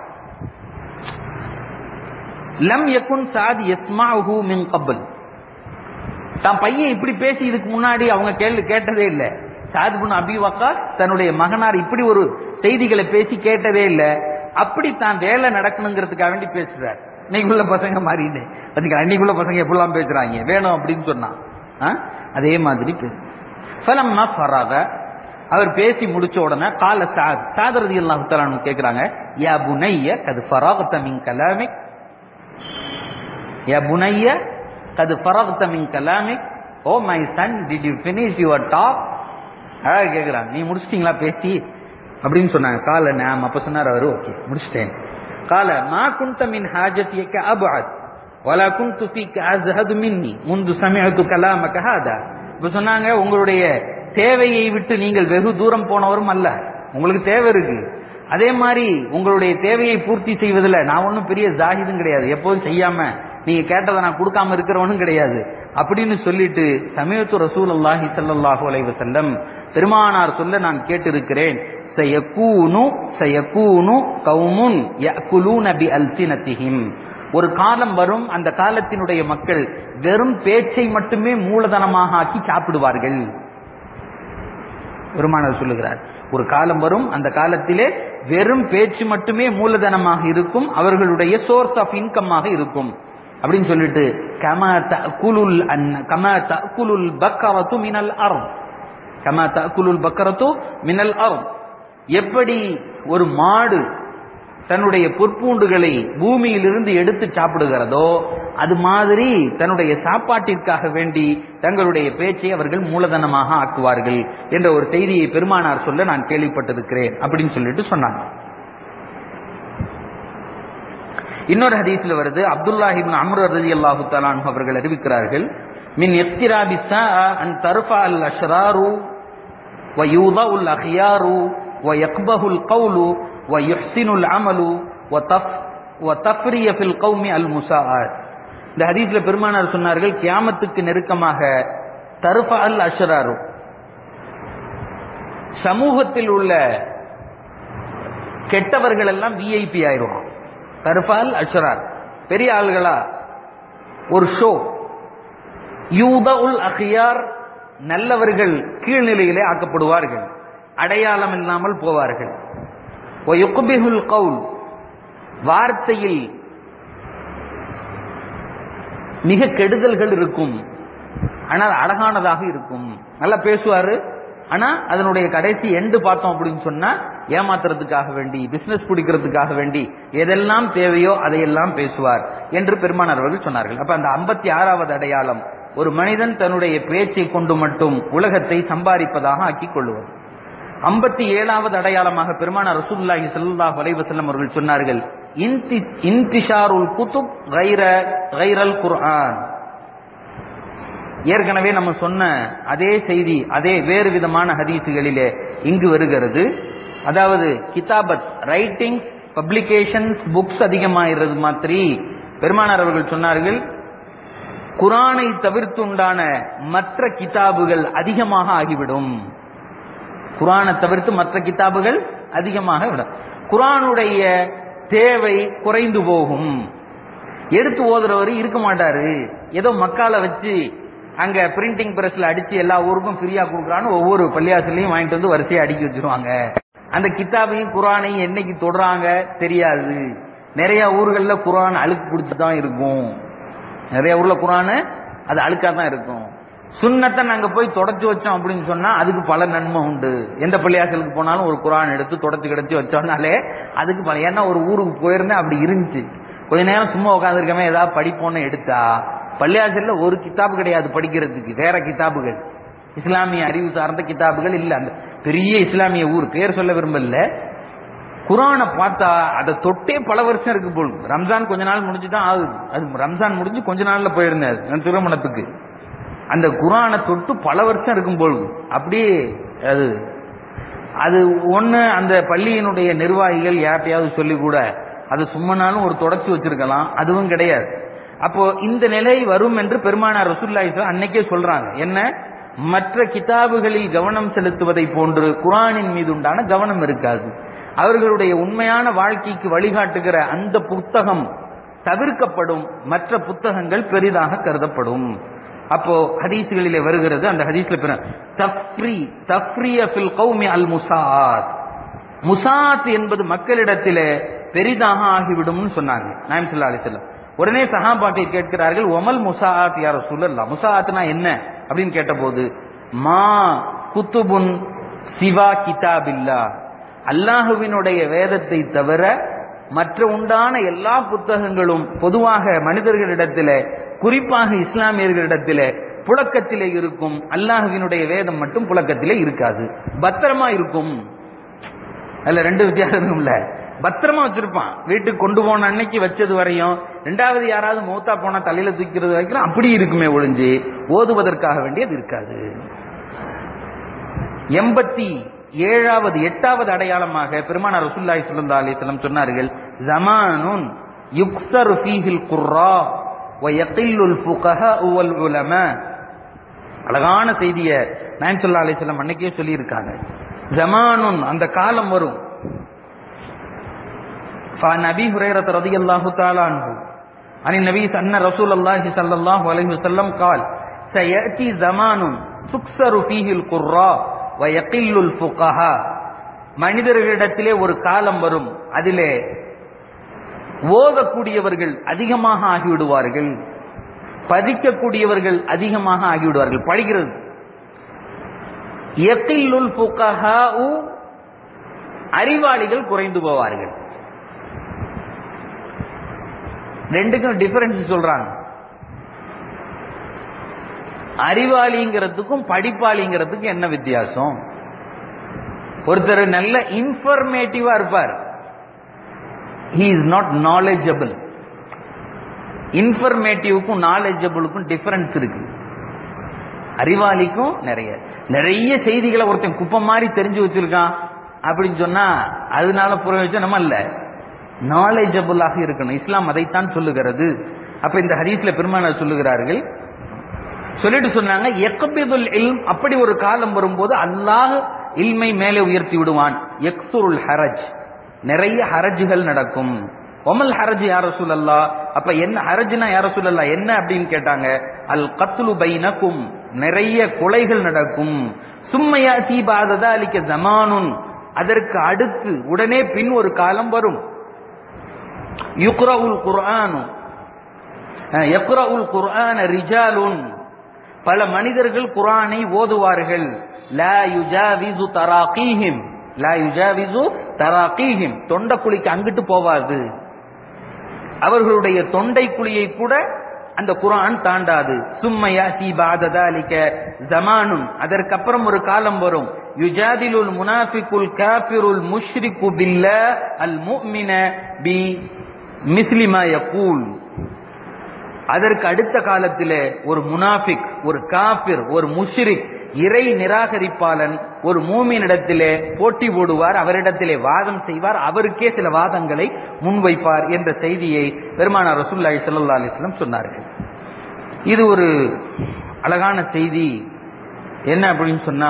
லம் யகுன் சாத் யஸ்மாஹு மின் கபல் தான் பையன் இப்படி பேசி இதுக்கு முன்னாடி அவங்க கேள்வி கேட்டதே இல்லை சாத் பின் அபி வக்காஸ் தன்னுடைய மகனார் இப்படி ஒரு செய்திகளை பேசி கேட்டதே இல்லை அப்படி தான் வேலை நடக்கணுங்கிறதுக்காக வேண்டி பேசுறார் இன்னைக்குள்ள பசங்க மாறிடு பாத்தீங்களா இன்னைக்குள்ள பசங்க எப்படிலாம் பேசுறாங்க வேணும் அப்படின்னு சொன்னா ஆ? அதே மாதிரி பேசு ஃபலம்மா ஃபராக அவர் பேசி முடிச்ச உடனே கால சாத் சாதரதி அல்லாஹு தலானு கேக்குறாங்க யா புனைய கது ஃபராகத்த மின் கலாமிக் யா புனைய கது ஃபராகத்த மின் கலாமிக் oh my son did you finish your talk அழகா கேக்குறாங்க நீ முடிச்சிட்டீங்களா பேசி அப்படின்னு சொன்னாங்க கால நாம் அப்ப சொன்னார் அவரு ஓகே முடிச்சிட்டேன் கால மா குந்த மின் ஹாஜத்தியக்க அபஅத் வலா குந்து ஃபீக்க அஸ்ஹது மின்னி முந்து சமிஅத்து கலாமக ஹாதா இப்ப சொன்னாங்க உங்களுடைய தேவையை விட்டு நீங்கள் வெகு தூரம் போனவரும் அல்ல உங்களுக்கு தேவை இருக்கு அதே மாதிரி உங்களுடைய தேவையை பூர்த்தி செய்வதில் நான் ஒன்றும் பெரிய ஜாகிதும் கிடையாது எப்போதும் செய்யாம நீங்க கேட்டதை நான் கொடுக்காம இருக்கிறவனும் கிடையாது அப்படின்னு சொல்லிட்டு சமயத்து ரசூல் அல்லாஹி ஸல்லல்லாஹு அலைஹி வஸல்லம் பெருமானார் சொல்ல நான் கேட்டிருக்கிறேன் சயகூனு சயகூனு கௌமுன் யஅகுலூன பி அல்சினத்திஹிம் ஒரு காலம் வரும் அந்த காலத்தினுடைய மக்கள் வெறும் பேச்சை மட்டுமே மூலதனமாக ஆக்கி சாப்பிடுவார்கள் பெருமானார் சொல்லுகிறார் ஒரு காலம் வரும் அந்த காலத்திலே வெறும் பேச்சு மட்டுமே மூலதனமாக இருக்கும் அவர்களுடைய சோர்ஸ் ஆஃப் இன்கம்மாக இருக்கும் அப்படின்னு சொல்லிட்டு கம தகுலுல் அன்ன கம தகுலுல் பக்கரத்து மினல் அர்த் கம தகுலுல் பக்கரத்து மினல் அர்த் எப்படி ஒரு மாடு தன்னுடைய பொற்பூண்டுகளை பூமியிலிருந்து எடுத்து சாப்பிடுகிறதோ அது மாதிரி தன்னுடைய சாப்பாட்டிற்காக வேண்டி தங்களுடைய பேச்சை அவர்கள் மூலதனமாக ஆக்குவார்கள் என்ற ஒரு செய்தியை பெருமானார் சொல்ல நான் கேள்விப்பட்டிருக்கிறேன் அப்படின்னு சொல்லிட்டு சொன்னாங்க இன்னொரு ஹதீஸ்ல வருது அப்துல்லாஹிபின் அம்ரு ரதி அல்லாஹு தலான் அவர்கள் அறிவிக்கிறார்கள் மின் எப்திராபி அன் தர்ஃபா அல் அஷ்ராரு ويوضع الأخيار ويقبه القول ويحسن العمل وتف وتفري في القوم المساءات இந்த ஹதீஸ்ல பெருமானார் சொன்னார்கள் கியாமத்துக்கு நெருக்கமாக தருஃபா அல் அஷ்ராரு சமூகத்தில் உள்ள கெட்டவர்கள் எல்லாம் விஐபி ஆயிடுவான் தருஃபால் அஷ்ரார் பெரிய ஆள்களா ஒரு ஷோ யூத உல் அஹியார் நல்லவர்கள் கீழ்நிலையிலே ஆக்கப்படுவார்கள் அடையாளம் இல்லாமல் போவார்கள் ஒயுக்குபிஹுல் கவுல் வார்த்தையில் மிக கெடுதல்கள் இருக்கும் ஆனால் அழகானதாக இருக்கும் நல்லா பேசுவாரு ஆனா அதனுடைய கடைசி எண்டு பார்த்தோம் அப்படின்னு சொன்னா ஏமாத்துறதுக்காக வேண்டி பிசினஸ் பிடிக்கிறதுக்காக வேண்டி எதெல்லாம் தேவையோ அதையெல்லாம் பேசுவார் என்று பெருமானார் அவர்கள் சொன்னார்கள் அப்ப அந்த ஐம்பத்தி ஆறாவது அடையாளம் ஒரு மனிதன் தன்னுடைய பேச்சை கொண்டு மட்டும் உலகத்தை சம்பாதிப்பதாக ஆக்கிக் கொள்வது ஐம்பத்தி ஏழாவது அடையாளமாக பெருமானார் ரசூலுல்லாஹி ஸல்லல்லாஹு அலைஹி வஸல்லம் அவர்கள் சொன்னார்கள் இன்தி இன்திஷாருல் குதுப் கைர கைரல் குர்ஆன் ஏற்கனவே நம்ம சொன்ன அதே செய்தி அதே வேறு விதமான ஹதீசுகளிலே இங்கு வருகிறது அதாவது கிதாபத் ரைட்டிங் பப்ளிகேஷன்ஸ் புக்ஸ் அதிகமாகிறது மாதிரி பெருமானார் அவர்கள் சொன்னார்கள் குரானை தவிர்த்துண்டான மற்ற கிதாபுகள் அதிகமாக ஆகிவிடும் குரானை தவிர்த்து மற்ற கிதாபுகள் அதிகமாக விடும் குரானுடைய தேவை குறைந்து போகும் எடுத்து ஓதுறவர் இருக்க மாட்டாரு ஏதோ மக்கால வச்சு அங்க பிரிண்டிங் பிரஸ்ல அடிச்சு எல்லா ஊருக்கும் ஃப்ரீயா கொடுக்குறான்னு ஒவ்வொரு பள்ளியாசிலையும் வாங்கிட்டு வந்து வரிசையா அடுக்கி வச்சிருவாங்க அந்த கித்தாபையும் குரானையும் என்னைக்கு தொடுறாங்க தெரியாது நிறைய ஊர்கள்ல குரான் அழுக்கு பிடிச்சு தான் இருக்கும் நிறைய ஊர்ல குரானு அது அழுக்கா தான் இருக்கும் சுண்ணத்தை நாங்க போய் தொடச்சு வச்சோம் அப்படின்னு சொன்னா அதுக்கு பல நன்மை உண்டு எந்த பள்ளியாசலுக்கு போனாலும் ஒரு குரான் எடுத்து தொடச்சு கிடச்சி வச்சோம்னாலே அதுக்கு பல ஏன்னா ஒரு ஊருக்கு போயிருந்தேன் அப்படி இருந்துச்சு கொஞ்ச நேரம் சும்மா உட்காந்துருக்கமே ஏதாவது படிப்போன்னு எடுத்தா பள்ளியாசல்ல ஒரு கித்தாபு கிடையாது படிக்கிறதுக்கு வேற கித்தாபுகள் இஸ்லாமிய அறிவு சார்ந்த கித்தாபுகள் இல்ல அந்த பெரிய இஸ்லாமிய ஊர் பேர் சொல்ல விரும்பல குரானை பார்த்தா அதை தொட்டே பல வருஷம் இருக்கு போல் ரம்ஜான் கொஞ்ச நாள் முடிஞ்சு தான் ஆகுது அது ரம்ஜான் முடிஞ்சு கொஞ்ச நாள்ல போயிருந்தேன் நான் திருமணத்துக்கு அந்த குரானை தொட்டு பல வருஷம் இருக்கும் போல் அப்படியே அது அது ஒண்ணு அந்த பள்ளியினுடைய நிர்வாகிகள் யார்ட்டையாவது சொல்லி கூட அது சும்மனாலும் ஒரு தொடர்ச்சி வச்சிருக்கலாம் அதுவும் கிடையாது அப்போ இந்த நிலை வரும் என்று பெருமானார் ரசூல்லாய் அன்னைக்கே சொல்றாங்க என்ன மற்ற கிதாபுகளில் கவனம் செலுத்துவதை போன்று குரானின் மீது உண்டான கவனம் இருக்காது அவர்களுடைய உண்மையான வாழ்க்கைக்கு வழிகாட்டுகிற அந்த புத்தகம் தவிர்க்கப்படும் மற்ற புத்தகங்கள் பெரிதாக கருதப்படும் அப்போ ஹதீஸ்களிலே வருகிறது அந்த ஹதீஸ்ல பிற தஃப்ரி தஃப்ரிய ஃபில் கௌமி அல் முசாத் முசாத் என்பது மக்களிடத்திலே பெரிதாக ஆகிவிடும்னு சொன்னாங்க நாயம் ஸல்லல்லாஹு அலைஹி வஸல்லம் உடனே சஹாபாக்கள் கேட்கிறார்கள் ஒமல் முசாத் யார சொல்லலாம் முசாத்னா என்ன அப்படின்னு கேட்டபோது மா குத்துபுன் சிவா கிதாபில்லா அல்லாஹுவினுடைய வேதத்தை தவிர மற்ற உண்டான எல்லா புத்தகங்களும் பொதுவாக மனிதர்களிடத்திலே குறிப்பாக இஸ்லாமியர்களிடத்திலே புழக்கத்திலே இருக்கும் அல்லாஹுவினுடைய வேதம் மட்டும் புழக்கத்திலே இருக்காது பத்திரமா இருக்கும் அதுல ரெண்டு வித்தியாசம் இருக்கும்ல பத்திரமா வச்சிருப்பான் வீட்டுக்கு கொண்டு போன அன்னைக்கு வச்சது வரையும் ரெண்டாவது யாராவது மூத்தா போனா தலையில தூக்கிறது வரைக்கும் அப்படி இருக்குமே ஒழிஞ்சு ஓதுவதற்காக வேண்டியது இருக்காது எண்பத்தி ஏழாவது எட்டாவது அடையாளமாக பெருமான ரசூல்லாய் சுல்லா அலிஸ்லம் சொன்னார்கள் ஜமானுன் யுக்சரு ஃபீஹில் குர்ரா வயக்கில்லுல் ஃபுகஹா உவல் உலமா அழகான செய்திய நாயம் சொல்லா அலிஸ்லம் அன்னைக்கே சொல்லியிருக்காங்க ஜமானுன் அந்த காலம் வரும் فعن ابي هريره رضي الله تعالى عنه عن النبي ان رسول الله صلى الله عليه وسلم قال سياتي زمان تكسر فيه القراء ويقل الفقهاء மனிதர்களிடத்திலே ஒரு காலம் வரும் அதிலே ஓதக்கூடியவர்கள் அதிகமாக ஆகிவிடுவார்கள் பதிக்கக்கூடியவர்கள் அதிகமாக ஆகிவிடுவார்கள் படிக்கிறது எத்தில்லுல் புகஹாஉ அறிவாளிகள் குறைந்து போவார்கள் ரெண்டுக்கும் டிஃபரன்ஸ் சொல்றாங்க அறிவாளிங்கிறதுக்கும் படிப்பாளிங்கிறதுக்கும் என்ன வித்தியாசம் ஒருத்தர் நல்ல இன்ஃபர்மேட்டிவா இருப்பார் ஹி இஸ் நாட் நாலேஜபிள் இன்ஃபர்மேட்டிவ்க்கும் நாலேஜபிளுக்கும் டிஃபரன்ஸ் இருக்கு அறிவாளிக்கும் நிறைய நிறைய செய்திகளை ஒருத்தன் குப்பம் மாதிரி தெரிஞ்சு வச்சிருக்கான் அப்படின்னு சொன்னா அதனால பிரயோஜனம் அல்ல நாலேஜபிளாக இருக்கணும் இஸ்லாம் அதைத்தான் சொல்லுகிறது அப்ப இந்த ஹதீஸ்ல பெருமானார் சொல்லுகிறார்கள் சொல்லிட்டு சொன்னாங்க எக்கபிதுல் இல்ம் அப்படி ஒரு காலம் வரும்போது அல்லாஹ் இல்மை மேலே உயர்த்தி விடுவான் எக்சுருல் ஹரஜ் நிறைய ஹரஜுகள் நடக்கும் ஒமல் ஹரஜ் யார சொல்லல்லா அப்ப என்ன ஹரஜ்னா யார சொல்லல்லா என்ன அப்படின்னு கேட்டாங்க அல் கத்லு பைனக்கும் நிறைய கொலைகள் நடக்கும் சும்மையா சீபாததா அலிக்க ஜமானுன் அதற்கு அடுத்து உடனே பின் ஒரு காலம் வரும் யுக்ரவுல் குர்ஆனு யக்ரவுல் குர்ஆன ரிஜாலுன் பல மனிதர்கள் குர்ஆனை ஓதுவார்கள் லா யுஜாவிசு தராகீஹிம் லா யுஜாவிசு தராகீஹிம் தொண்டக்குழிக்கு அங்கிட்டு போவாது அவர்களுடைய தொண்டை குழியை கூட அந்த குரான் தாண்டாது சும்மையா சீபாததாலிக்க ஜமானுன் அதற்கப்புறம் ஒரு காலம் வரும் யுஜாதிலுல் முனாஃபிகுல் காஃபிருல் முஷ்ரிகு பில்ல அல் முஃமின பி மிஸ்லிமா யகூல் அதற்கு அடுத்த காலத்திலே ஒரு முனாஃபிக் ஒரு காபிர் ஒரு முஷ்ரிக் இறை நிராகரிப்பாளன் ஒரு மூமினிடத்திலே போட்டி போடுவார் அவரிடத்திலே வாதம் செய்வார் அவருக்கே சில வாதங்களை முன்வைப்பார் என்ற செய்தியை பெருமானார் ரசூல்லாய் சல்லா அலிஸ்லம் சொன்னார்கள் இது ஒரு அழகான செய்தி என்ன அப்படின்னு சொன்னா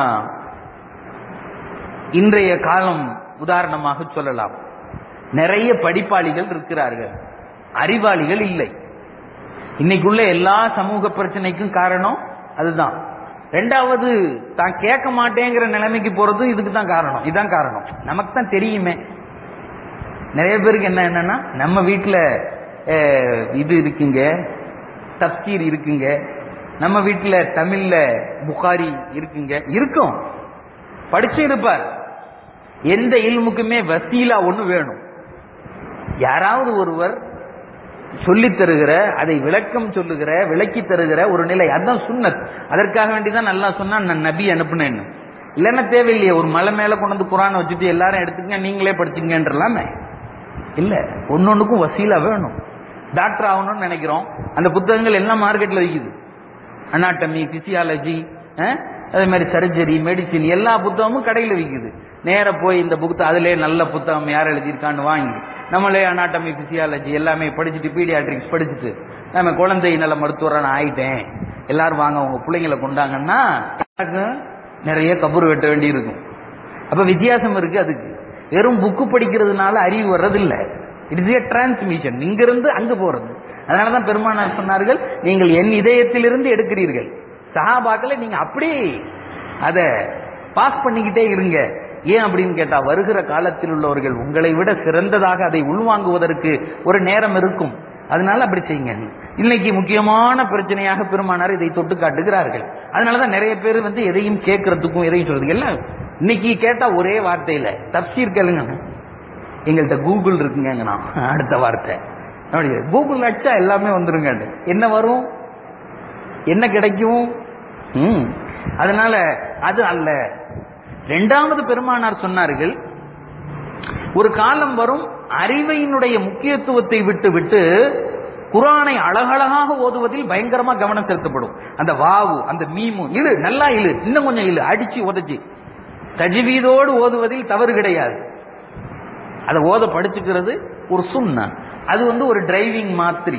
இன்றைய காலம் உதாரணமாக சொல்லலாம் நிறைய படிப்பாளிகள் இருக்கிறார்கள் அறிவாளிகள் இல்லை இன்னைக்குள்ள எல்லா சமூக பிரச்சனைக்கும் காரணம் அதுதான் ரெண்டாவது தான் கேட்க மாட்டேங்கிற நிலைமைக்கு போறது இதுக்கு தான் காரணம் இதுதான் காரணம் நமக்கு தான் தெரியுமே நிறைய பேருக்கு என்ன என்னன்னா நம்ம வீட்டுல இது இருக்குங்க தப்சீர் இருக்குங்க நம்ம வீட்டுல தமிழ்ல புகாரி இருக்குங்க இருக்கும் படிச்சு இருப்பார் எந்த இல்முக்குமே வசீலா ஒண்ணு வேணும் யாராவது ஒருவர் சொல்லித் தருகிற அதை விளக்கம் சொல்லுகிற விளக்கி தருகிற ஒரு நிலை அதான் சுன்னத் அதற்காக வேண்டிதான் நல்லா சொன்னா நான் நபி அனுப்புனேன்னு இல்லைன்னா தேவையில்லையே ஒரு மலை மேல கொண்டு வந்து குரானை வச்சுட்டு எல்லாரும் எடுத்துங்க நீங்களே படிச்சுங்கன்றலாமே இல்ல ஒன்னொன்னுக்கும் வசீலா வேணும் டாக்டர் ஆகணும்னு நினைக்கிறோம் அந்த புத்தகங்கள் எல்லாம் மார்க்கெட்ல விற்குது அனாட்டமி பிசியாலஜி அதே மாதிரி சர்ஜரி மெடிசின் எல்லா புத்தகமும் கடையில் விற்குது நேர போய் இந்த புத்தகம் அதிலே நல்ல புத்தகம் யார் எழுதியிருக்கான்னு வாங்கி நம்மளே அனாட்டமி பிசியாலஜி எல்லாமே படிச்சுட்டு பீடியாட்ரிக்ஸ் படிச்சுட்டு நம்ம குழந்தை நல மருத்துவரை நான் ஆயிட்டேன் எல்லாரும் வாங்க உங்க பிள்ளைங்களை கொண்டாங்கன்னா நிறைய கபூர் வெட்ட வேண்டி இருக்கும் அப்ப வித்தியாசம் இருக்கு அதுக்கு வெறும் புக்கு படிக்கிறதுனால அறிவு வர்றதில்லை இட்ஸ் ஏ டிரான்ஸ்மிஷன் இங்கிருந்து அங்க போறது அதனாலதான் பெருமானார் சொன்னார்கள் நீங்கள் என் இதயத்திலிருந்து எடுக்கிறீர்கள் சஹாபாக்களை நீங்க அப்படியே அத பாஸ் பண்ணிக்கிட்டே இருங்க ஏன் அப்படின்னு கேட்டா வருகிற காலத்தில் உள்ளவர்கள் உங்களை விட சிறந்ததாக அதை உள்வாங்குவதற்கு ஒரு நேரம் இருக்கும் அதனால அப்படி செய்யுங்க இன்னைக்கு முக்கியமான பிரச்சனையாக பெருமானார் இதை தொட்டு காட்டுகிறார்கள் அதனாலதான் நிறைய பேர் வந்து எதையும் கேட்கறதுக்கும் எதையும் சொல்றதுக்கு எல்லாம் இன்னைக்கு கேட்டா ஒரே வார்த்தையில தப்சீர் கேளுங்க எங்கள்கிட்ட கூகுள் இருக்குங்க நான் அடுத்த வார்த்தை அப்படி கூகுள் அடிச்சா எல்லாமே வந்துருங்க என்ன வரும் என்ன கிடைக்கும் ம் அதனால அது அல்ல இரண்டாவது பெருமானார் சொன்னார்கள் ஒரு காலம் வரும் அறிவையினுடைய முக்கியத்துவத்தை விட்டு விட்டு குரானை அழகழகாக ஓதுவதில் பயங்கரமா கவனம் செலுத்தப்படும் அந்த வாவு அந்த மீமு இழு நல்லா இழு இன்னும் கொஞ்சம் இழு அடிச்சு உதச்சு தஜிவீதோடு ஓதுவதில் தவறு கிடையாது அதை ஓத படிச்சுக்கிறது ஒரு சுண்ண அது வந்து ஒரு டிரைவிங் மாத்திரி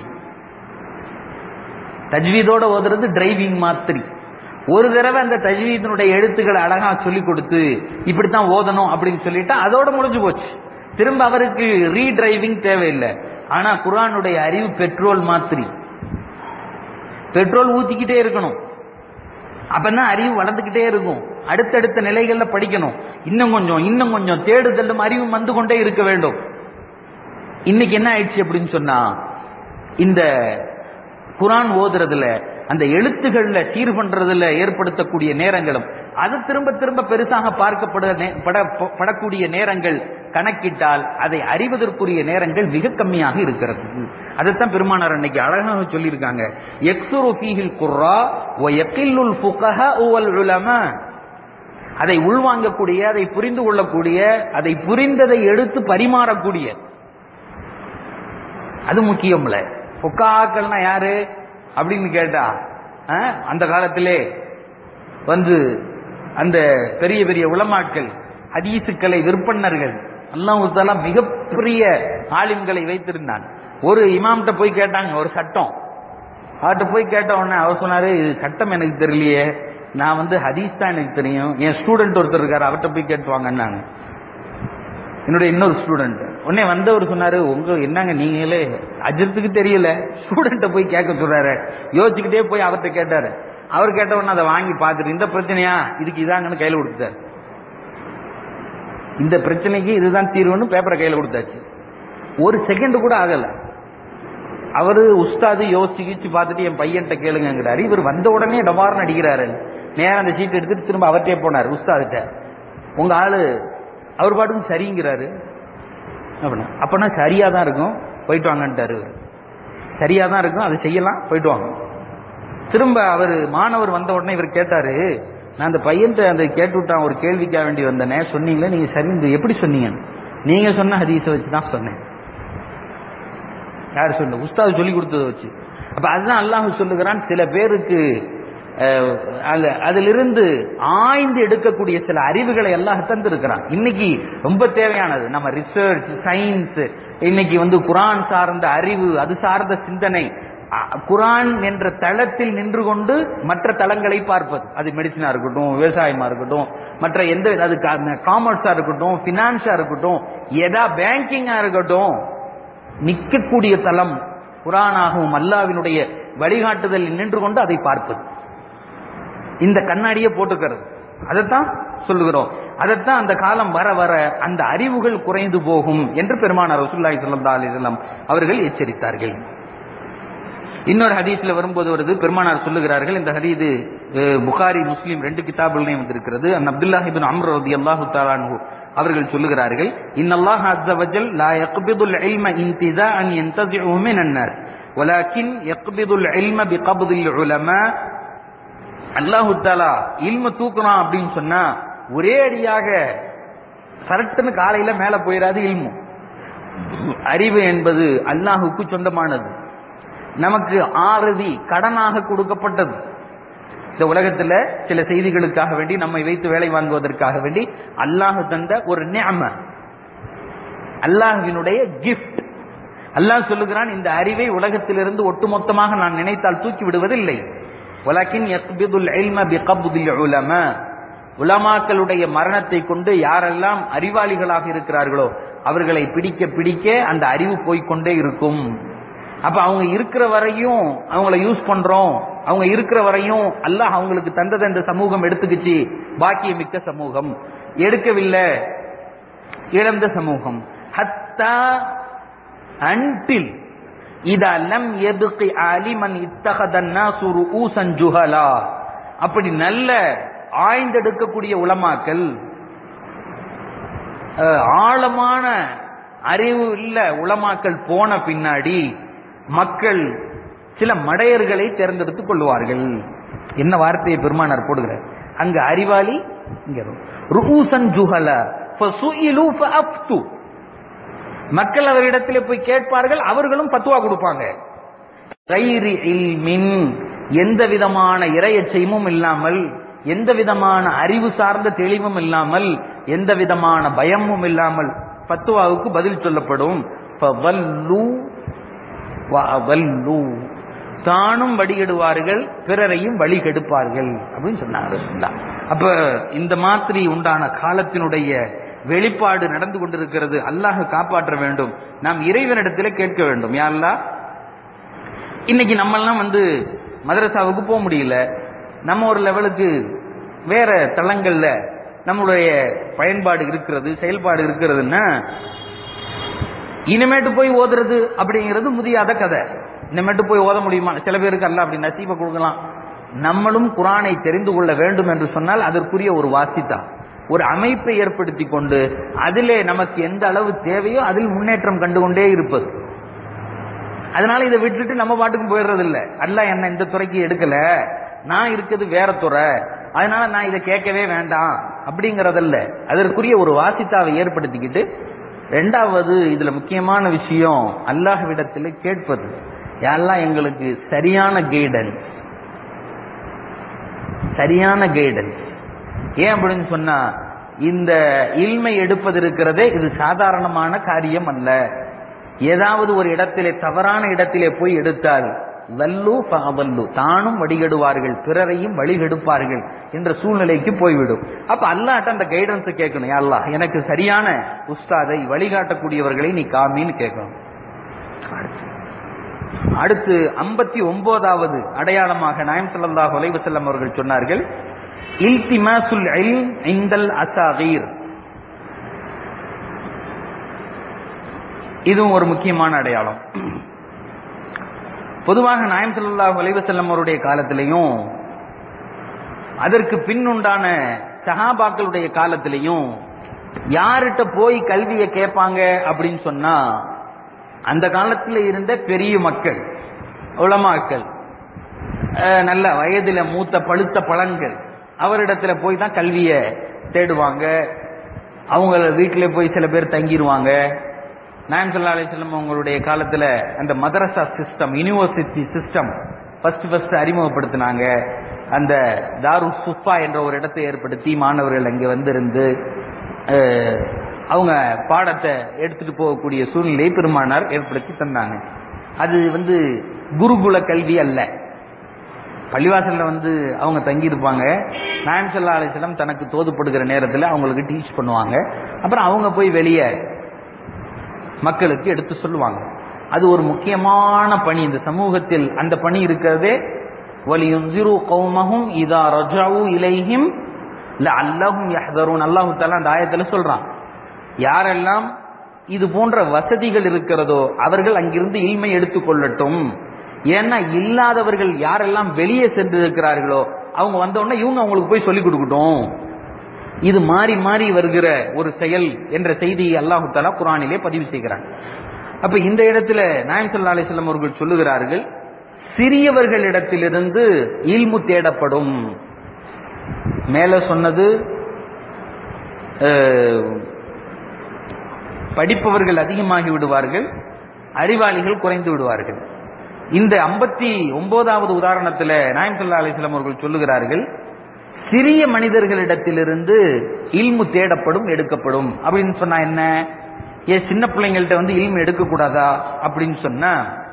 தஜ்வீதோட ஓதுறது டிரைவிங் மாத்திரி ஒரு தடவை அந்த தஜ்வீதனுடைய எழுத்துக்களை அழகா சொல்லி கொடுத்து இப்படித்தான் ஓதணும் அப்படின்னு சொல்லிட்டா அதோட முடிஞ்சு போச்சு திரும்ப அவருக்கு ரீடிரைவிங் தேவையில்லை ஆனா குரானுடைய அறிவு பெட்ரோல் மாத்திரி பெட்ரோல் ஊத்திக்கிட்டே இருக்கணும் அப்பதான் அறிவு வளர்ந்துகிட்டே இருக்கும் அடுத்தடுத்த நிலைகள்ல படிக்கணும் இன்னும் கொஞ்சம் இன்னும் கொஞ்சம் தேடுதலும் அறிவும் வந்து கொண்டே இருக்க வேண்டும் இன்னைக்கு என்ன ஆயிடுச்சு அப்படின்னு சொன்னா இந்த குரான் ஓதுறதுல அந்த எழுத்துகள்ல சீர் பண்றதுல ஏற்படுத்தக்கூடிய நேரங்களும் அது திரும்ப திரும்ப பெருசாக பார்க்கப்பட படக்கூடிய நேரங்கள் கணக்கிட்டால் அதை அறிவதற்குரிய நேரங்கள் மிக கம்மியாக இருக்கிறது அதைத்தான் பெருமானார் அன்னைக்கு அழகாக சொல்லியிருக்காங்க எக்ஸுரு ஃபீஹில் குர்ரா ஒ எக்கில்லுல் ஃபுகஹ உவல் உலமா அதை உள்வாங்கக்கூடிய அதை புரிந்து கொள்ளக்கூடிய அதை புரிந்ததை எடுத்து பரிமாறக்கூடிய அது முக்கியம்ல புக்காக்கள்னா யாரு அப்படின்னு கேட்டா அந்த காலத்திலே வந்து அந்த பெரிய பெரிய உளமாக்கள் ஹதீசுக்களை விற்பனர்கள் அல்லாஹால மிகப்பெரிய ஆலிம்களை வைத்திருந்தான் ஒரு இமாம்கிட்ட போய் கேட்டாங்க ஒரு சட்டம் அவர்கிட்ட போய் கேட்ட உடனே அவர் சொன்னாரு இது சட்டம் எனக்கு தெரியலையே நான் வந்து ஹதீஸ் தான் எனக்கு தெரியும் என் ஸ்டூடெண்ட் ஒருத்தர் இருக்காரு அவர்கிட்ட போய் கேட்டுவாங்கன்னாங்க என்னுடைய இன்னொரு ஸ்டூடெண்ட் உடனே வந்தவர் சொன்னாரு உங்க என்னங்க நீங்களே அஜத்துக்கு தெரியல ஸ்டூடெண்ட்ட போய் கேட்க சொல்றாரு யோசிச்சுக்கிட்டே போய் அவர்கிட்ட கேட்டாரு அவர் கேட்ட உடனே அதை வாங்கி பார்த்துட்டு இந்த பிரச்சனையா இதுக்கு இதாங்கன்னு கையில கொடுத்தாரு இந்த பிரச்சனைக்கு இதுதான் தீர்வுன்னு பேப்பரை கையில கொடுத்தாச்சு ஒரு செகண்ட் கூட ஆகல அவரு உஸ்தாது யோசிச்சு கீச்சு பார்த்துட்டு என் பையன்கிட்ட கேளுங்கிறாரு இவர் வந்த உடனே டபார்னு அடிக்கிறாரு நேரம் அந்த சீட் எடுத்துட்டு திரும்ப அவர்கிட்டே போனார் உஸ்தாதுட்ட உங்க ஆளு அவர் பாட்டுக்கும் சரிங்கிறாரு அப்படின்னா அப்பனா சரியா தான் இருக்கும் போயிட்டு வாங்கன்ட்டாரு சரியா தான் இருக்கும் அதை செய்யலாம் போயிட்டு வாங்க திரும்ப அவர் மாணவர் வந்த உடனே இவர் கேட்டாரு நான் அந்த பையன்ட்ட அந்த கேட்டு விட்டான் ஒரு கேள்விக்காக வேண்டி வந்தனே சொன்னீங்களே நீங்க சரி எப்படி சொன்னீங்க நீங்க சொன்ன ஹதீஸை வச்சு தான் சொன்னேன் யார் சொன்ன உஸ்தாது சொல்லி கொடுத்ததை வச்சு அப்ப அதுதான் அல்லாஹ் சொல்லுகிறான் சில பேருக்கு அதிலிருந்து ஆய்ந்து எடுக்கக்கூடிய சில அறிவுகளை எல்லாம் தந்திருக்கிறான் இன்னைக்கு ரொம்ப தேவையானது நம்ம ரிசர்ச் சயின்ஸ் இன்னைக்கு வந்து குரான் சார்ந்த அறிவு அது சார்ந்த சிந்தனை குரான் என்ற தளத்தில் நின்று கொண்டு மற்ற தளங்களை பார்ப்பது அது மெடிசனா இருக்கட்டும் விவசாயமா இருக்கட்டும் மற்ற எந்த அது காமர்ஸா இருக்கட்டும் பினான்ஸா இருக்கட்டும் எதா பேங்கிங்கா இருக்கட்டும் நிற்கக்கூடிய தளம் குரானாகவும் அல்லாவினுடைய வழிகாட்டுதல் நின்று கொண்டு அதை பார்ப்பது இந்த கண்ணாடியை போட்டுக்கிறது அதைத்தான் சொல்லுகிறோம் அதைத்தான் அந்த காலம் வர வர அந்த அறிவுகள் குறைந்து போகும் என்று பெருமானார் ரசூல்லாய் சல்லா அலிஸ்லாம் அவர்கள் எச்சரித்தார்கள் இன்னொரு ஹதீஸ்ல வரும்போது வருது பெருமானார் சொல்லுகிறார்கள் இந்த ஹதீது அஹ், புகாரி முஸ்லீம் ரெண்டு கிதாபுகளையும் வந்திருக்கிறது அன் அப்துல்லாஹ் இப்னு அம்ர் ரலியல்லாஹு தஆலா அன்ஹு அவர்கள் சொல்லுகிறார்கள் இன்னல்லாஹ் அஸ்ஸ வஜல் லா யக்பிதுல் இல்ம இன்திஸாஅன் யன்தஸிஉ மினன் நாஸ் வலாக்கின் யக்பிதுல் இல்ம பிகப்தில் உலமா அல்லாஹு தாலா இல்ம தூக்குறான் அப்படின்னு சொன்னா ஒரே அடியாக சரட்டுன்னு காலையில மேல போயிடாது இல்மு அறிவு என்பது அல்லாஹுக்கு சொந்தமானது நமக்கு ஆறுதி கடனாக கொடுக்கப்பட்டது இந்த உலகத்துல சில செய்திகளுக்காக வேண்டி நம்மை வைத்து வேலை வாங்குவதற்காக வேண்டி அல்லாஹ் தந்த ஒரு நியம அல்லாஹ்வினுடைய கிஃப்ட் அல்லாஹ் சொல்லுகிறான் இந்த அறிவை உலகத்திலிருந்து ஒட்டுமொத்தமாக நான் நினைத்தால் தூக்கி விடுவதில்லை வலக்கின் யக்பிதுல் இல்ம பிகப்தில் உலமா உலமாக்களுடைய மரணத்தை கொண்டு யாரெல்லாம் அறிவாளிகளாக இருக்கிறார்களோ அவர்களை பிடிக்க பிடிக்க அந்த அறிவு போய்க்கொண்டே இருக்கும் அப்ப அவங்க இருக்கிற வரையும் அவங்கள யூஸ் பண்றோம் அவங்க இருக்கிற வரையும் அல்லாஹ் அவங்களுக்கு தந்ததை இந்த சமூகம் எடுத்துக்கிச்சு பாக்கியமிக்க சமூகம் எடுக்கவில்லை இழந்த சமூகம் ஹத்தா அன்டில் இதா லம் எதுக்கு அலிமன் இத்தகதன்னா சுரு ஊசன் ஜுஹலா அப்படி நல்ல ஆய்ந்தெடுக்கக்கூடிய உலமாக்கல் அஹ், ஆழமான அறிவு இல்ல உலமாக்கல் போன பின்னாடி மக்கள் சில மடையர்களை தேர்ந்தெடுத்துக் கொள்வார்கள் என்ன வார்த்தையை பெருமானார் போடுகிறார் அங்க அறிவாளி இங்க ருஊசன் ஜுஹல ஃபசுஇலு ஃபஅஃப்து மக்கள் அவரிடத்திலே போய் கேட்பார்கள் அவர்களும் பத்துவா கொடுப்பாங்க கைரி இல்மின் எந்த விதமான இரையச்சையும் இல்லாமல் எந்த விதமான அறிவு சார்ந்த தெளிவும் இல்லாமல் எந்த விதமான பயமும் இல்லாமல் பத்துவாவுக்கு பதில் சொல்லப்படும் ஃபவல்லு வஅதல்லு. தானும் வழிகெடுவார்கள் பிறரையும் வழி கெடுப்பார்கள் அப்படின்னு சொன்னாங்க ரசூலுல்லாஹ். அப்ப இந்த மாதிரி உண்டான காலத்தினுடைய வெளிப்பாடு நடந்து கொண்டிருக்கிறது அல்லாஹ் காப்பாற்ற வேண்டும் நாம் இறைவனிடத்திலே கேட்க வேண்டும் யா அல்லாஹ் இன்னைக்கு நம்மெல்லாம் வந்து மதரசாவுக்கு போக முடியல நம்ம ஒரு லெவலுக்கு வேற தளங்கள்ல நம்மளுடைய பயன்பாடு இருக்கிறது செயல்பாடு இருக்கிறதுன்னா இனிமேட்டு போய் ஓதுறது அப்படிங்கிறது முடியாத கதை இனிமேட்டு போய் ஓத முடியுமா சில பேருக்கு அல்ல அப்படி நசீபை கொடுக்கலாம் நம்மளும் குரானை தெரிந்து கொள்ள வேண்டும் என்று சொன்னால் அதற்குரிய ஒரு வாசித்தா ஒரு அமைப்பை ஏற்படுத்தி கொண்டு அதிலே நமக்கு எந்த அளவு தேவையோ அதில் முன்னேற்றம் கண்டு கொண்டே இருப்பது அதனால இதை விட்டுட்டு நம்ம பாட்டுக்கு போயிடுறது இல்ல அல்ல என்ன இந்த துறைக்கு எடுக்கல நான் இருக்கிறது வேற துறை அதனால நான் இதை கேட்கவே வேண்டாம் அப்படிங்கறதல்ல அதற்குரிய ஒரு வாசித்தாவை ஏற்படுத்திக்கிட்டு ரெண்டாவது இதுல முக்கியமான விஷயம் அல்லாஹ்விடத்தில் கேட்பது யாரெல்லாம் எங்களுக்கு சரியான கைடன்ஸ் சரியான கைடன்ஸ் ஏன் அப்படின்னு சொன்னா இந்த இல்மை எடுப்பது இருக்கிறதே இது சாதாரணமான காரியம் அல்ல ஏதாவது ஒரு இடத்திலே தவறான இடத்திலே போய் எடுத்தால் வல்லு பாவல்லு தானும் வழிகெடுவார்கள் பிறரையும் வழிகெடுப்பார்கள் என்ற சூழ்நிலைக்கு போய்விடும் அப்ப அல்லாட்ட அந்த கைடன்ஸ் கேட்கணும் யா அல்லாஹ் எனக்கு சரியான உஸ்தாதை வழிகாட்டக்கூடியவர்களை நீ காமின்னு கேட்கணும் அடுத்து ஐம்பத்தி ஒன்பதாவது அடையாளமாக நாயம் ஸல்லல்லாஹு அலைஹி வஸல்லம் அவர்கள் சொன்னார்கள் இல்திமாசுல் இல்ம் இந்தல் அசாகீர் இதுவும் ஒரு முக்கியமான அடையாளம் பொதுவாக நாயம் ஸல்லல்லாஹு அலைஹி வஸல்லம் அவருடைய காலத்திலையும் அதற்கு பின்னுண்டான சஹாபாக்களுடைய காலத்திலையும் யார்கிட்ட போய் கல்வியை கேட்பாங்க அப்படின்னு சொன்னா அந்த காலத்தில் இருந்த பெரிய மக்கள் உலமாக்கள் அஹ், நல்ல வயதுல மூத்த பழுத்த பழங்கள் அவரிடத்துல போய் தான் கல்வியை தேடுவாங்க அவங்க வீட்டிலே போய் சில பேர் தங்கிடுவாங்க நாயம் சல்லா அலிஸ்லம் அவங்களுடைய காலத்துல அந்த மதரசா system university system first first அறிமுகப்படுத்தினாங்க அந்த தாரு சுஃபா என்ற ஒரு இடத்தை ஏற்படுத்தி மாணவர்கள் அங்கே வந்திருந்து அஹ், அவங்க பாடத்தை எடுத்துட்டு போகக்கூடிய சூழ்நிலையை பெருமானார் ஏற்படுத்தி தந்தாங்க அது வந்து குருகுல கல்வி அல்ல பள்ளிவாசல்ல வந்து அவங்க தங்கி இருப்பாங்க நாயம் சல்லா அலிஸ்லம் தனக்கு தோதுப்படுகிற நேரத்தில் அவங்களுக்கு டீச் பண்ணுவாங்க அப்புறம் அவங்க போய் வெளியே மக்களுக்கு எடுத்து சொல்லுவாங்க அது ஒரு முக்கியமான பணி இந்த சமூகத்தில் அந்த பணி இருக்கிறதே வலியுன்சிரு கௌமஹும் இதா ரஜாவு இலைஹிம் லஅல்லஹும் யஹ்தரூன் அல்லாஹ் தஆலா அந்த ஆயத்துல சொல்றான் யாரெல்லாம் இது போன்ற வசதிகள் இருக்கிறதோ அவர்கள் அங்கிருந்து இல்மை எடுத்துக்கொள்ளட்டும் ஏன்னா இல்லாதவர்கள் யாரெல்லாம் வெளியே சென்று இருக்கிறார்களோ அவங்க வந்த உடனே இவங்க அவங்களுக்கு போய் சொல்லிக் கொடுக்கட்டும் இது மாறி மாறி வருகிற ஒரு செயல் என்ற செய்தியை அல்லாஹு தாலா குரானிலே பதிவு செய்கிறான் அப்ப இந்த இடத்துல நாயம் சல்லா அலிஸ்லாம் அவர்கள் சொல்லுகிறார்கள் சிறியவர்களிடத்திலிருந்து இல்மு தேடப்படும் மேல சொன்னது அஹ், படிப்பவர்கள் அதிகமாகி விடுவார்கள் அறிவாளிகள் குறைந்து விடுவார்கள் இந்த ஐம்பத்தி ஒன்பதாவது உதாரணத்துல நாயம் சல்லா அலிஸ்லாம் அவர்கள் சொல்லுகிறார்கள் சிறிய மனிதர்களிடத்திலிருந்து இல்மு தேடப்படும் எடுக்கப்படும் அப்படின்னு சொன்னா என்ன ஏன் சின்ன பிள்ளைங்கள்ட்ட வந்து இல்மு எடுக்க கூடாதா அப்படின்னு சொன்னா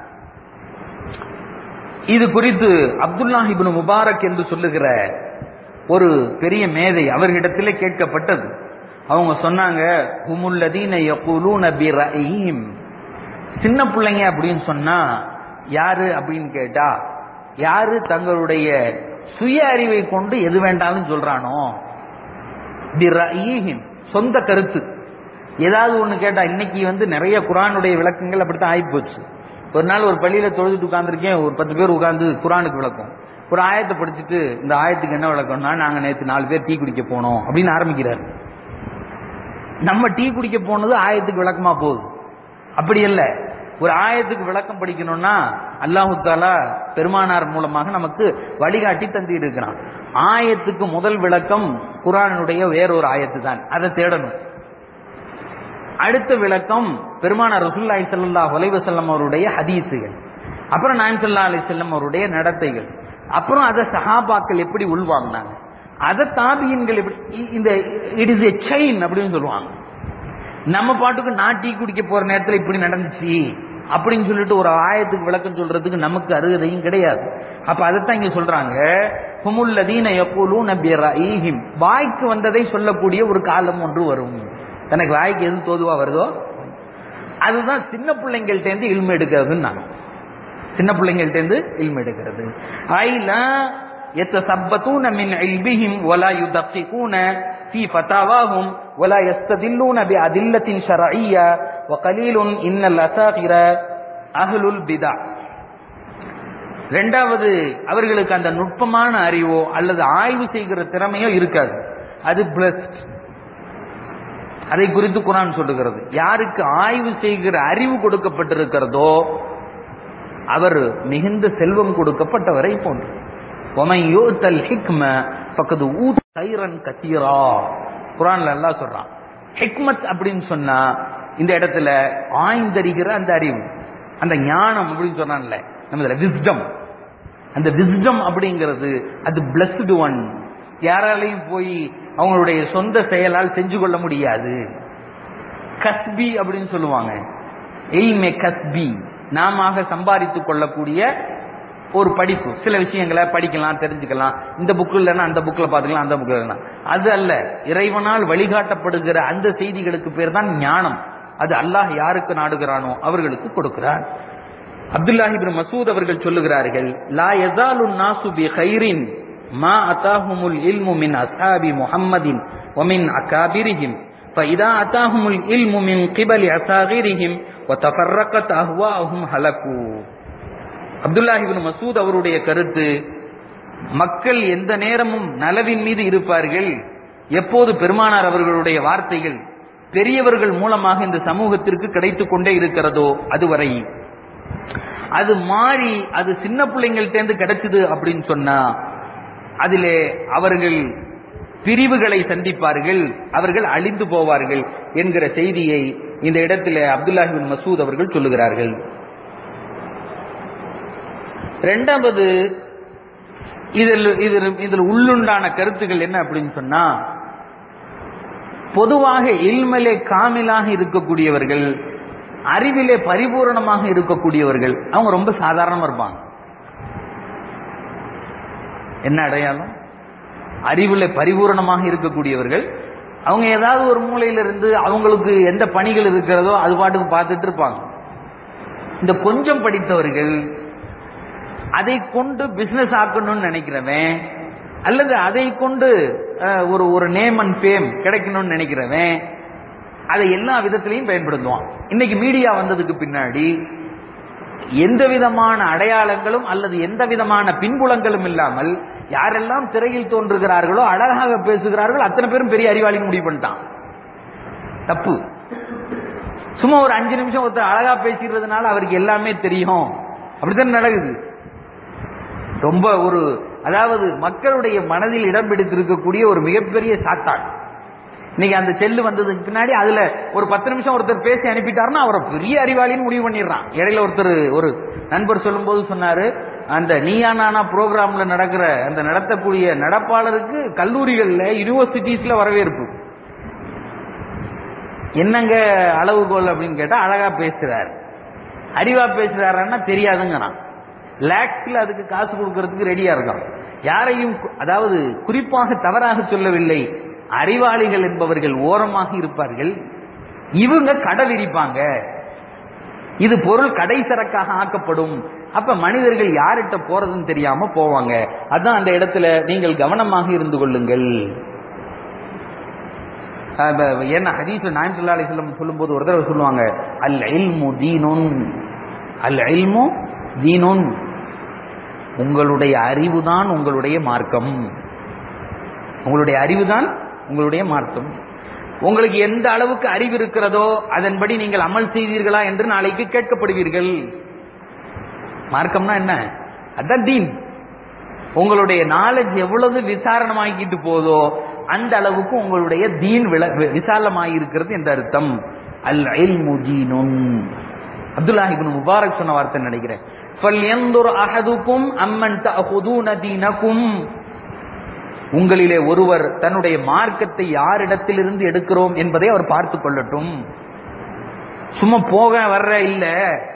இது குறித்து அப்துல்லாஹ் இப்னு முபாரக் என்று சொல்லுகிற ஒரு பெரிய மேதை அவர்களிடத்திலே கேட்கப்பட்டது அவங்க சொன்னாங்க ஹுமுல்லதீன யகுலூன பிரஈம் சின்ன பிள்ளைங்க அப்படின்னு சொன்னா யாரு அப்படின்னு கேட்டா யாரு தங்களுடைய சுய அறிவை கொண்டு எது வேண்டாலும் சொல்றானோ பிரஈஹிம் சொந்த கருத்து ஏதாவது ஒண்ணு கேட்டா இன்னைக்கு வந்து நிறைய குரானுடைய விளக்கங்கள் அப்படித்தான் ஆயிப்போச்சு ஒரு நாள் ஒரு பள்ளியில தொழுதுட்டு உட்கார்ந்துருக்கேன் ஒரு பத்து பேர் உட்கார்ந்து குரானுக்கு விளக்கம் ஒரு ஆயத்தை படிச்சுட்டு இந்த ஆயத்துக்கு என்ன விளக்கம்னா நாங்க நேத்து நாலு பேர் டீ குடிக்க போனோம் அப்படின்னு ஆரம்பிக்கிறார் நம்ம டீ குடிக்க போனது ஆயத்துக்கு விளக்கமா போகுது அப்படி இல்ல ஒரு ஆயத்துக்கு விளக்கம் படிக்கணும்னா அல்லாஹு தாலா பெருமானார் மூலமாக நமக்கு வழிகாட்டி தந்து இருக்கிறான் ஆயத்துக்கு முதல் விளக்கம் குரானுடைய வேறொரு ஆயத்து தான் அதை தேடணும் அடுத்த விளக்கம் பெருமானார் ரசூல்லாய் ஸல்லல்லாஹு அலைஹி வஸல்லம் அவருடைய ஹதீஸுகள் அப்புறம் நாயம் ஸல்லல்லாஹு அலைஹி வஸல்லம் அவருடைய நடத்தைகள் அப்புறம் அதை சஹாபாக்கள் எப்படி உள்வாங்கினாங்க அதை தாபியன்கள் எப்படி இ- இந்த இட் இஸ் எ செயின் அப்படின்னு சொல்லுவாங்க நம்ம பாட்டுக்கு நான் டீ குடிக்க போற நேரத்துல இப்படி நடந்துச்சு அப்படின்னு சொல்லிட்டு ஒரு ஆயத்துக்கு விளக்கம் சொல்றதுக்கு நமக்கு அருகதையும் கிடையாது அப்ப அதைத்தான் இங்க சொல்றாங்க ஹுமுல்லதீன யக்கூலூன பிரஈஹிம் வாய்க்கு வந்ததை சொல்லக்கூடிய ஒரு காலம் ஒன்று வரும் தனக்கு வாய்க்கு எது தோதுவா வருதோ அதுதான் சின்ன பிள்ளைங்கள்ட்ட இருந்து இல்மு எடுக்கிறதுன்னு நான் சின்ன பிள்ளைங்கள்ட்ட இருந்து இல்மு எடுக்கிறது ஐலா يتثبتون من علمهم ولا يدققون في فتاواهم ولا يستدلون بأدلة شرعية وقليل إن الأساخر أهل البدع ரெண்டாவது அவர்களுக்கு அந்த நுட்பமான அறிவோ அல்லது ஆய்வு செய்கிற திறமையோ இருக்காது அது பிளஸ்ட் அதை குறித்து குரான் சொல்லுகிறது யாருக்கு ஆய்வு செய்கிற அறிவு கொடுக்கப்பட்டிருக்கிறதோ அவர் மிகுந்த செல்வம் கொடுக்கப்பட்டவரை போன்று ஒமன் யோத்தல் ஹிக்ம பக்கத்து ஊத் கைரன் கத்தீரா குரான்ல எல்லாம் சொல்றான் ஹிக்மத் அப்படின்னு சொன்னா இந்த இடத்துல ஆய்ந்தறிகிற அந்த அறிவு அந்த ஞானம் அப்படின்னு சொன்னான்ல நம்ம விஸ்டம் அந்த விஸ்டம் அப்படிங்கிறது அது பிளஸ்டு ஒன் யாராலையும் போய் அவங்களுடைய சொந்த செயலால் செஞ்சு கொள்ள முடியாது கஸ்பி அப்படின்னு சொல்லுவாங்க எய்மே கஸ்பி நாம சம்பாதித்துக் கொள்ளக்கூடிய ஒரு படிப்பு சில விஷயங்களை படிக்கலாம் தெரிஞ்சுக்கலாம் இந்த புக்கு இல்லைன்னா அந்த புக்கில் பார்த்துக்கலாம் அந்த புக்கில் இல்லைன்னா அது அல்ல இறைவனால் வழிகாட்டப்படுகிற அந்த செய்திகளுக்கு பேர் தான் ஞானம் அது அல்லாஹ் யாருக்கு நாடுகிறானோ அவர்களுக்கு கொடுக்கிறார் அப்துல்லாஹி இப்னு மசூத் அவர்கள் சொல்லுகிறார்கள் லா யஸாலு நாசு பி கைரின் மா அதாஹுமுல் இல்மு மின் அஸ்ஹாபி முஹம்மதின் ومن أكابرهم فإذا أتاهم العلم من قبل أصاغرهم وتفرقت أهواءهم هلكوا அப்துல்லாஹி இப்னு மசூத் அவருடைய கருத்து மக்கள் எந்த நேரமும் நலவின் மீது இருப்பார்கள் எப்போது பெருமானார் அவர்களுடைய வார்த்தைகள் பெரியவர்கள் மூலமாக இந்த சமூகத்திற்கு கிடைத்துக் கொண்டே இருக்கிறதோ அதுவரை அது மாறி அது சின்ன பிள்ளைங்கள்ட்டேந்து கிடைச்சது அப்படின்னு சொன்னா அதிலே அவர்கள் பிரிவுகளை சந்திப்பார்கள் அவர்கள் அழிந்து போவார்கள் என்கிற செய்தியை இந்த இடத்திலே அப்துல்லாஹிபின் மசூத் அவர்கள் சொல்லுகிறார்கள் இரண்டாவது இதில் இதில் இதில் உள்ளுண்டான கருத்துக்கள் என்ன அப்படின்னு சொன்னா பொதுவாக இல்மலே காமிலாக இருக்கக்கூடியவர்கள் அறிவிலே பரிபூரணமாக இருக்கக்கூடியவர்கள் அவங்க ரொம்ப சாதாரணமா இருப்பாங்க என்ன அடையாளம் அறிவுல பரிபூரணமாக இருக்கக்கூடியவர்கள் அவங்க ஏதாவது ஒரு மூலையில இருந்து அவங்களுக்கு எந்த பணிகள் இருக்கிறதோ அது பாட்டுக்கு பார்த்துட்டு இருப்பாங்க இந்த கொஞ்சம் படித்தவர்கள் அதை கொண்டு பிசினஸ் ஆக்கணும்னு நினைக்கிறவன் அல்லது அதை கொண்டு அஹ், ஒரு ஒரு நேம் அண்ட் ஃபேம் கிடைக்கணும்னு நினைக்கிறவன் அதை எல்லா விதத்திலையும் பயன்படுத்துவான் இன்னைக்கு மீடியா வந்ததுக்கு பின்னாடி எந்த விதமான அடையாளங்களும் அல்லது எந்த விதமான பின்புலங்களும் இல்லாமல் யாரெல்லாம் திரையில் தோன்றுகிறார்களோ அழகாக பேசுகிறார்களோ அத்தனை பேரும் பெரிய அறிவாளின்னு முடிவு பண்ணிட்டான் தப்பு சும்மா ஒரு அஞ்சு நிமிஷம் ஒருத்தர் அழகா பேசிக்கிறதுனால அவருக்கு எல்லாமே தெரியும் அப்படித்தான் நடக்குது ரொம்ப ஒரு அதாவது மக்களுடைய மனதில் இடம் பிடித்திருக்கக்கூடிய ஒரு மிகப்பெரிய சாத்தான் இன்னைக்கு அந்த செல்லு வந்ததுக்கு பின்னாடி அதுல ஒரு பத்து நிமிஷம் ஒருத்தர் பேசி அனுப்பிட்டாருன்னா அவரை பெரிய அறிவாளின்னு முடிவு பண்ணிடுறான் இடையில ஒருத்தர் ஒரு நண்பர் சொல்லும்போது சொன்னாரு அந்த நீயா நானா ப்ரோக்ராம்ல நடக்கிற அந்த நடத்தக்கூடிய நடப்பாளருக்கு கல்லூரிகள்ல யூனிவர்சிட்டிஸ்ல வரவேற்பு என்னங்க அளவுகோல் அப்படின்னு கேட்டா அழகா பேசுறாரு அறிவா பேசுறாருன்னா தெரியாதுங்கிறான் லேக்ஸ்ல அதுக்கு காசு கொடுக்கறதுக்கு ரெடியா இருக்கான் யாரையும் கு- அதாவது குறிப்பாக தவறாக சொல்லவில்லை அறிவாளிகள் என்பவர்கள் ஓரமாக இருப்பார்கள் இவங்க கடை விரிப்பாங்க இது பொருள் கடை சரக்காக ஆக்கப்படும் அப்ப மனிதர்கள் யார்கிட்ட போறதுன்னு தெரியாம போவாங்க அதான் அந்த இடத்துல நீங்கள் கவனமாக இருந்து கொள்ளுங்கள் அஹ் இப்ப என்ன ஹதீஸ் நாயம் சொல்லா அலிஸ்லம் சொல்லும்போது ஒரு தடவை சொல்லுவாங்க அல் இல்மு தீனுன் அல் இல்மு தீனுன் உங்களுடைய அறிவுதான் உங்களுடைய மார்க்கம் உங்களுடைய அறிவுதான் உங்களுடைய மார்க்கம் உங்களுக்கு எந்த அளவுக்கு அறிவு இருக்கிறதோ அதன்படி நீங்கள் அமல் செய்தீர்களா என்று நாளைக்கு கேட்கப்படுவீர்கள் மார்க்கம்னா என்ன அதான் தீன் உங்களுடைய நாலேஜ் எவ்வளவு விசாரணமாக்கிட்டு போதோ அந்த அளவுக்கு உங்களுடைய தீன் விள- வி- விசாலமாயிருக்கிறது என்ற அர்த்தம் அல் இல்மு தீனுன் அப்துல்லா இப்னு முபாரக் சொன்ன வார்த்தை நினைக்கிறேன் ஃபல்யன்துர் அஹதுக்கும் அம்மன் தஅஹுதூன தீனக்கும் உங்களிலே ஒருவர் தன்னுடைய மார்க்கத்தை யாரிடத்திலிருந்து எடுக்கிறோம் என்பதை அவர் பார்த்துக் கொள்ளட்டும் சும்மா போக வர்ற இல்ல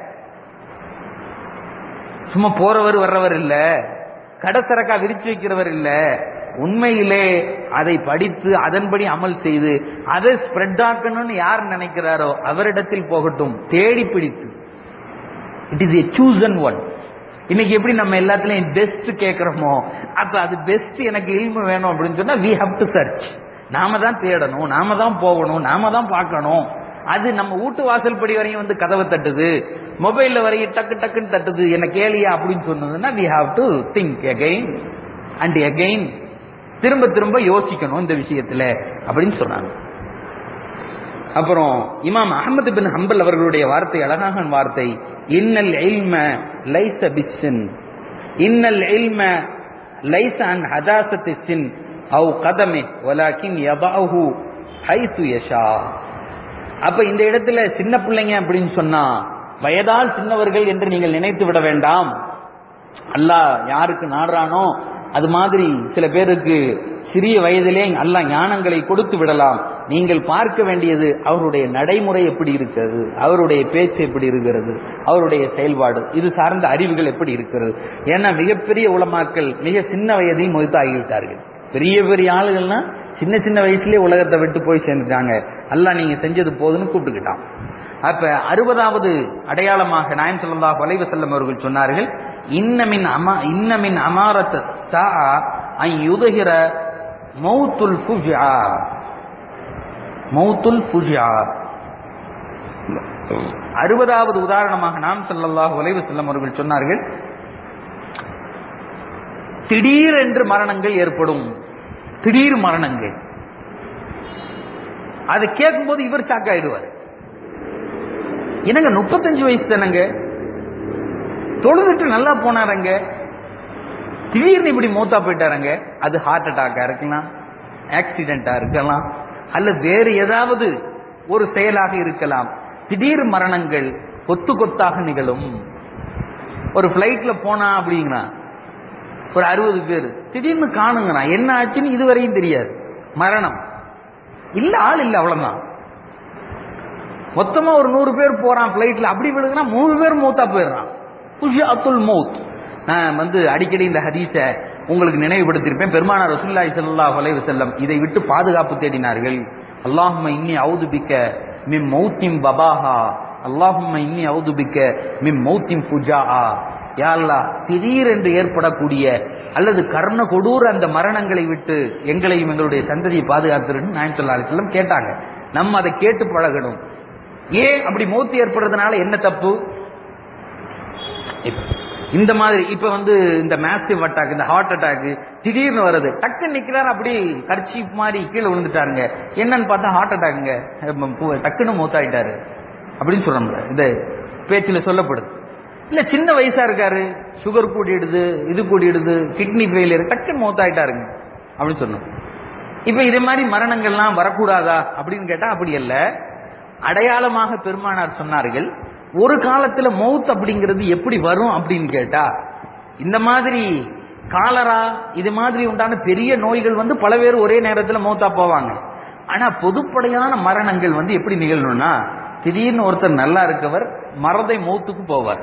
சும்மா போறவர் வர்றவர் இல்ல கடசரக்கா விரிச்சு வைக்கிறவர் இல்ல உண்மையிலே அதை படித்து அதன்படி அமல் செய்து அதை ஸ்ப்ரெட் ஆக்கணும்னு யார் நினைக்கிறாரோ அவரிடத்தில் போகட்டும் தேடி பிடித்து it is a chosen one இன்னைக்கு எப்படி நம்ம எல்லாத்துலயும் பெஸ்ட் கேட்கிறோமோ அப்ப அது பெஸ்ட் எனக்கு இல்மு வேணும் அப்படின்னு சொன்னா we have to search நாம தான் தேடணும் நாம தான் போகணும் நாம தான் பார்க்கணும் அது நம்ம வீட்டு வாசல் படி வரையும் வந்து கதவை தட்டுது மொபைல்ல வரையும் டக்கு டக்குன்னு தட்டுது என்ன கேளியா அப்படின்னு சொன்னதுன்னா we have to think again and again திரும்ப திரும்ப யோசிக்கணும் இந்த விஷயத்துல அப்படின்னு சொன்னாங்க அப்புறம் இமாம் அகமது பின் ஹம்பல் அவர்களுடைய வார்த்தை அழகான வார்த்தை இன்னல் இல்ம லைஸ பிஸ்ஸின் இன்னல் இல்ம லைஸ அன் ஹதாசத்தி சின் அவு கதமே வலாக்கின் யபாஹு ஹைத்து யஷா அப்ப இந்த இடத்துல சின்ன பிள்ளைங்க அப்படின்னு சொன்னா வயதால் சின்னவர்கள் என்று நீங்கள் நினைத்து விட வேண்டாம் அல்லாஹ் யாருக்கு நாடுறானோ அது மாதிரி சில பேருக்கு சிறிய வயதிலே அல்லாஹ் ஞானங்களை கொடுத்து விடலாம் நீங்கள் பார்க்க வேண்டியது அவருடைய நடைமுறை எப்படி இருக்கிறது அவருடைய பேச்சு எப்படி இருக்கிறது அவருடைய செயல்பாடு இது சார்ந்த அறிவுகள் எப்படி இருக்கிறது ஏன்னா மிகப்பெரிய உலமாக்கள் மிக சின்ன வயதில் மொய்த்தாகிவிட்டார்கள் பெரிய பெரிய ஆளுகள்னா சின்ன சின்ன வயசுலயே உலகத்தை விட்டு போய் சேர்ந்துட்டாங்க அல்லாஹ் நீங்க செஞ்சது போதுன்னு கூப்பிட்டுக்கிட்டான் அப்ப அறுபதாவது அடையாளமாக நாயம் ஸல்லல்லாஹு அலைஹி வஸல்லம் அவர்கள் சொன்னார்கள் இன்னமின் அமா இன்னமின் அமாரத் சா அன் யுதஹிர மௌத்துல் ஃபுஜா மௌத்துல் ஃபுஜா அறுபதாவது உதாரணமாக நாம் ஸல்லல்லாஹு அலைஹி வஸல்லம் அவர்கள் சொன்னார்கள் திடீரென்று மரணங்கள் ஏற்படும் திடீர் மரணங்கள் அதை கேட்கும்போது இவர் ஷாக் ஆயிடுவார் என்னங்க முப்பத்தஞ்சு வயசு தானங்க தொழுதுட்டு நல்லா போனாருங்க திடீர்னு இப்படி மூத்தா போயிட்டாருங்க அது ஹார்ட் அட்டாக்கா இருக்கலாம் ஆக்சிடென்டா இருக்கலாம் அல்ல வேறு ஏதாவது ஒரு செயலாக இருக்கலாம் திடீர் மரணங்கள் கொத்து கொத்தாக நிகழும் ஒரு பிளைட்ல போனா அப்படிங்கிறா ஒரு அறுபது பேர் திடீர்னு காணுங்கண்ணா என்ன ஆச்சுன்னு இதுவரையும் தெரியாது மரணம் இல்ல ஆள் இல்ல அவ்வளவுதான் மொத்தமா ஒரு நூறு பேர் போறான் பிளைட்ல அப்படி விழுகுனா மூணு பேர் மூத்தா போயிடுறான் அத்துல் மௌத் நான் வந்து அடிக்கடி இந்த ஹதீஸ உங்களுக்கு நினைவுபடுத்தியிருப்பேன் பெருமானார் ரசூலுல்லாஹி ஸல்லல்லாஹு அலைஹி வஸல்லம் இதை விட்டு பாதுகாப்பு தேடினார்கள் அல்லாஹும்ம இன்னி அவுது பிக்க மிம் மௌத்திம் பபாஹா அல்லாஹும்ம இன்னி அவுது பிக்க மிம் மௌத்திம் புஜாஹா யா அல்லாஹ் திடீரென்று ஏற்படக்கூடிய அல்லது கர்ண கொடூர அந்த மரணங்களை விட்டு எங்களையும் எங்களுடைய சந்ததியை பாதுகாத்துருன்னு நாயம் ஸல்லல்லாஹு அலைஹி வஸல்லம் கேட்டாங்க நம்ம அதை கேட்டு பழகணும் ஏன் அப்படி மௌத்து ஏற்படுறதுனால என்ன தப்பு இப்ப இந்த மாதிரி இப்ப வந்து இந்த மேசிவ் அட்டாக் இந்த ஹார்ட் அட்டாக் திடீர்னு வருது டக்குன்னு நிக்கிறாரு அப்படி கர்ச்சி மாதிரி கீழே விழுந்துட்டாருங்க என்னன்னு பார்த்தா ஹார்ட் அட்டாக்குங்க டக்குன்னு மூத்தாயிட்டாரு அப்படின்னு சொல்றோம்ல இந்த பேச்சில் சொல்லப்படுது இல்ல சின்ன வயசா இருக்காரு சுகர் கூடிடுது இது கூடிடுது கிட்னி ஃபெயிலியர் டக்குன்னு மூத்தாயிட்டாருங்க அப்படின்னு சொன்னோம் இப்ப இதே மாதிரி மரணங்கள்லாம் வரக்கூடாதா அப்படின்னு கேட்டா அப்படி அல்ல அடையாளமாக பெருமானார் சொன்னார்கள் ஒரு காலத்துல மவுத் அப்படிங்கிறது எப்படி வரும் அப்படின்னு கேட்டா இந்த மாதிரி காலரா இது மாதிரி உண்டான பெரிய நோய்கள் வந்து பல பேர் ஒரே நேரத்துல மௌத்தா போவாங்க ஆனா பொதுப்படையான மரணங்கள் வந்து எப்படி நிகழணும்னா திடீர்னு ஒருத்தர் நல்லா இருக்கவர் மறதை மௌத்துக்கு போவார்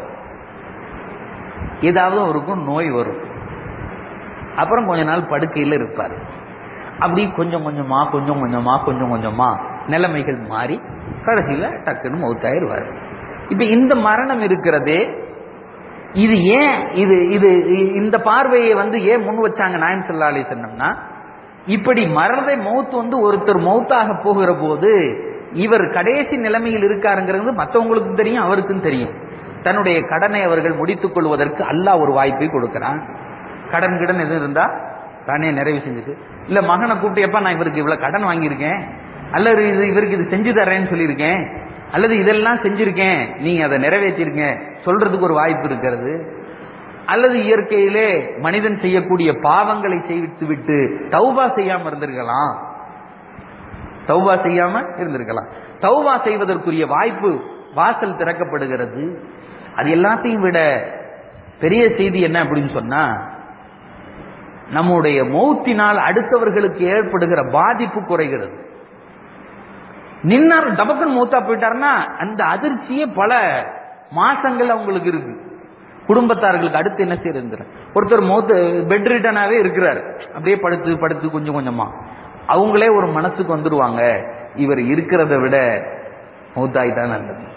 ஏதாவது அவருக்கும் நோய் வரும் அப்புறம் கொஞ்ச நாள் படுக்கையில் இருப்பார் அப்படி கொஞ்சம் கொஞ்சமா கொஞ்சம் கொஞ்சமா கொஞ்சம் கொஞ்சமா நிலைமைகள் மாறி கடைசியில டக்குன்னு மௌத்தாயிருவார் இப்ப இந்த மரணம் இருக்கிறதே இது ஏன் இது இது இந்த பார்வையை வந்து ஏன் முன் வச்சாங்க நாயம் சல்லா அலி சொன்னோம்னா இப்படி மரணை மௌத் வந்து ஒருத்தர் மௌத்தாக போகிற போது இவர் கடைசி நிலைமையில் இருக்காருங்கிறது மற்றவங்களுக்கும் தெரியும் அவருக்கும் தெரியும் தன்னுடைய கடனை அவர்கள் முடித்துக் கொள்வதற்கு அல்லாஹ் ஒரு வாய்ப்பை கொடுக்கிறான் கடன் கிடன் எதுவும் இருந்தா தானே நிறைவு செஞ்சுட்டு இல்ல மகனை கூப்பிட்டு எப்ப நான் இவருக்கு இவ்வளவு கடன் வாங்கியிருக்கேன் அல்லது இது இவருக்கு இது செஞ்சு தரேன்னு சொல்லியிருக்கேன் அல்லது இதெல்லாம் செஞ்சிருக்கேன் நீங்க அதை நிறைவேற்றிருங்க சொல்றதுக்கு ஒரு வாய்ப்பு இருக்கிறது அல்லது இயற்கையிலே மனிதன் செய்யக்கூடிய பாவங்களை செய்வித்து விட்டு தௌபா செய்யாம இருந்திருக்கலாம் தௌபா செய்யாம இருந்திருக்கலாம் தௌபா செய்வதற்குரிய வாய்ப்பு வாசல் திறக்கப்படுகிறது அது எல்லாத்தையும் விட பெரிய செய்தி என்ன அப்படின்னு சொன்னா நம்முடைய மௌத்தினால் அடுத்தவர்களுக்கு ஏற்படுகிற பாதிப்பு குறைகிறது நின்னார் டபக்குன்னு மூத்தா போயிட்டாருன்னா அந்த அதிர்ச்சியே பல மாசங்கள் அவங்களுக்கு இருக்கு குடும்பத்தார்களுக்கு அடுத்து என்ன செய்யறது ஒருத்தர் மௌத்து பெட் ரிட்டனாவே இருக்கிறார் அப்படியே படுத்து படுத்து கொஞ்சம் கொஞ்சமா அவங்களே ஒரு மனசுக்கு வந்துருவாங்க இவர் இருக்கிறத விட மூத்தாயிட்டா நல்லது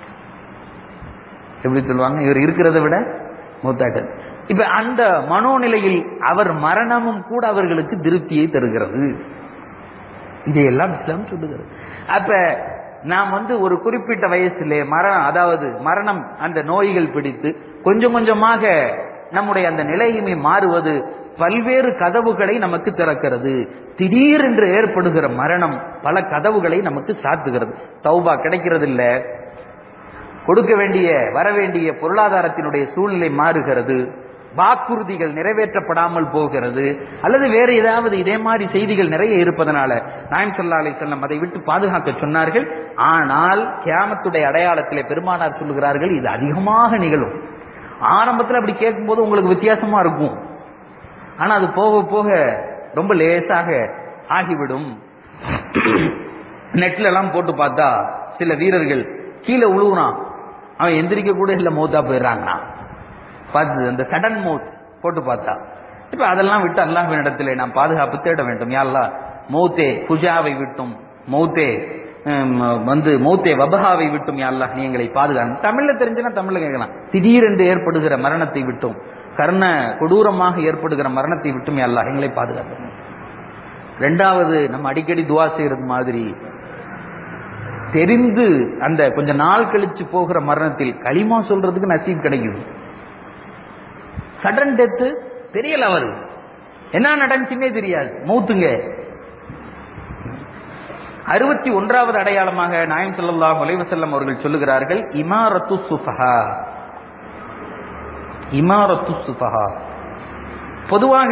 எப்படி சொல்லுவாங்க இவர் இருக்கிறத விட மூத்தாயிட்டார் இப்ப அந்த மனோநிலையில் அவர் மரணமும் கூட அவர்களுக்கு திருப்தியை தருகிறது இதையெல்லாம் இஸ்லாம் சொல்லுகிறது அப்ப நாம் வந்து ஒரு குறிப்பிட்ட வயசுல மரணம் அதாவது மரணம் அந்த நோய்கள் பிடித்து கொஞ்சம் கொஞ்சமாக நம்முடைய அந்த நிலையுமே மாறுவது பல்வேறு கதவுகளை நமக்கு திறக்கிறது திடீரென்று ஏற்படுகிற மரணம் பல கதவுகளை நமக்கு சாத்துகிறது தௌபா கிடைக்கிறது இல்ல கொடுக்க வேண்டிய வர வேண்டிய பொருளாதாரத்தினுடைய சூழ்நிலை மாறுகிறது வாக்குறுதிகள் நிறைவேற்றப்படாமல் போகிறது அல்லது வேறு ஏதாவது இதே மாதிரி செய்திகள் நிறைய இருப்பதனால நாயம் சல்லா அலி செல்லம் அதை விட்டு பாதுகாக்க சொன்னார்கள் ஆனால் கியாமத்துடைய அடையாளத்திலே பெருமானார் சொல்லுகிறார்கள் இது அதிகமாக நிகழும் ஆரம்பத்தில் அப்படி கேட்கும்போது உங்களுக்கு வித்தியாசமா இருக்கும் ஆனா அது போக போக ரொம்ப லேசாக ஆகிவிடும் நெட்ல எல்லாம் போட்டு பார்த்தா சில வீரர்கள் கீழே உழுவுறான் அவன் எந்திரிக்க கூட இல்ல மௌத்தா போயிடுறாங்கண்ணா பார்த்து அந்த சடன் மௌத் போட்டு பார்த்தா இப்ப அதெல்லாம் விட்டு அல்லாஹ்வின் இடத்திலே நாம் பாதுகாப்பு தேட வேண்டும் யாழ்லா மௌத்தே குஜாவை விட்டும் மௌத்தே வந்து மௌத்தே வபஹாவை விட்டும் யாழ்லா நீ எங்களை பாதுகாக்கும் தமிழ்ல தெரிஞ்சுன்னா தமிழ்ல கேட்கலாம் திடீரென்று ஏற்படுகிற மரணத்தை விட்டும் கர்ண கொடூரமாக ஏற்படுகிற மரணத்தை விட்டும் யாழ்லா எங்களை பாதுகாக்கணும் ரெண்டாவது நம்ம அடிக்கடி துவா செய்யறது மாதிரி தெரிந்து அந்த கொஞ்ச நாள் கழிச்சு போகிற மரணத்தில் களிமா சொல்றதுக்கு நசீப் கிடைக்குது சடன் டெத்து தெரியல அவரு என்ன நடந்துச்சுன்னே தெரியாது மௌத்துங்க அறுபத்தி ஒன்றாவது அடையாளமாக நாயம் ஸல்லல்லாஹு அலைஹி வஸல்லம் அவர்கள் சொல்லுகிறார்கள் இமாரத்து சுஃபஹா இமாரத்து சுஃபஹா பொதுவாக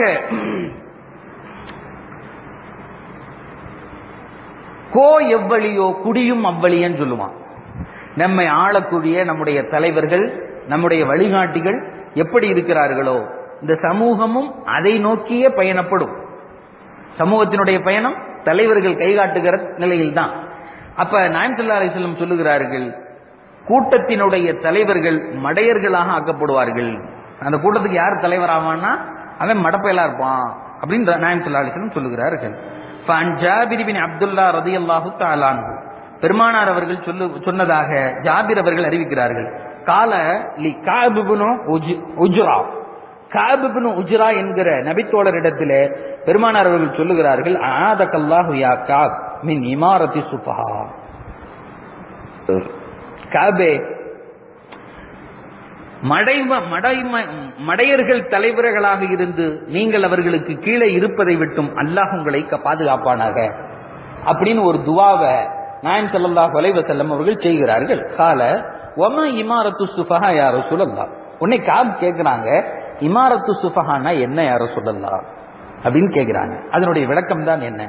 கோ எவ்வழியோ குடியும் அவ்வழியன்னு சொல்லுவான் நம்மை ஆளக்கூடிய நம்முடைய தலைவர்கள் நம்முடைய வழிகாட்டிகள் எப்படி இருக்கிறார்களோ இந்த சமூகமும் அதை நோக்கியே பயணப்படும் சமூகத்தினுடைய பயணம் தலைவர்கள் கைகாட்டுகிற நிலையில் தான் அப்ப நாயன்சல்லா அலிஸ்லம் சொல்லுகிறார்கள் கூட்டத்தினுடைய தலைவர்கள் மடையர்களாக ஆக்கப்படுவார்கள் அந்த கூட்டத்துக்கு யார் தலைவர் ஆவான்னா அவன் மடப்பையலா இருப்பான் அப்படின்னு நாயம் சல்லா அலிஸ்லம் சொல்லுகிறார்கள் ஜாபிர் பின் அப்துல்லா ரதி அல்லாஹு தாலான்ஹு பெருமானார் அவர்கள் சொல்லு சொன்னதாக ஜாபிர் அவர்கள் அறிவிக்கிறார்கள் கால லி காபுபுனு உஜ்ரா காபுபுனு உஜ்ரா என்கிற நபித்தோழரிடத்திலே பெருமானார் அவர்கள் சொல்லுகிறார்கள் ஆதகல்லாஹு யா காப் மின் இமாரத்தி சுபஹா காபே மடை மடை மடையர்கள் தலைவர்களாக இருந்து நீங்கள் அவர்களுக்கு கீழே இருப்பதை விட்டும் அல்லாஹ் உங்களை க- பாதுகாப்பானாக அப்படின்னு ஒரு துவாவை நாயம் ஸல்லல்லாஹு அலைஹி வஸல்லம் அவர்கள் செய்கிறார்கள் கால ஒம இமாரத்து சுஃபஹா யார சொல்லலாம் உன்னை காப் கேட்கிறாங்க இமாரத்து சுஃபஹானா என்ன யார சொல்லலாம் அப்படின்னு கேட்கிறாங்க அதனுடைய விளக்கம் தான் என்ன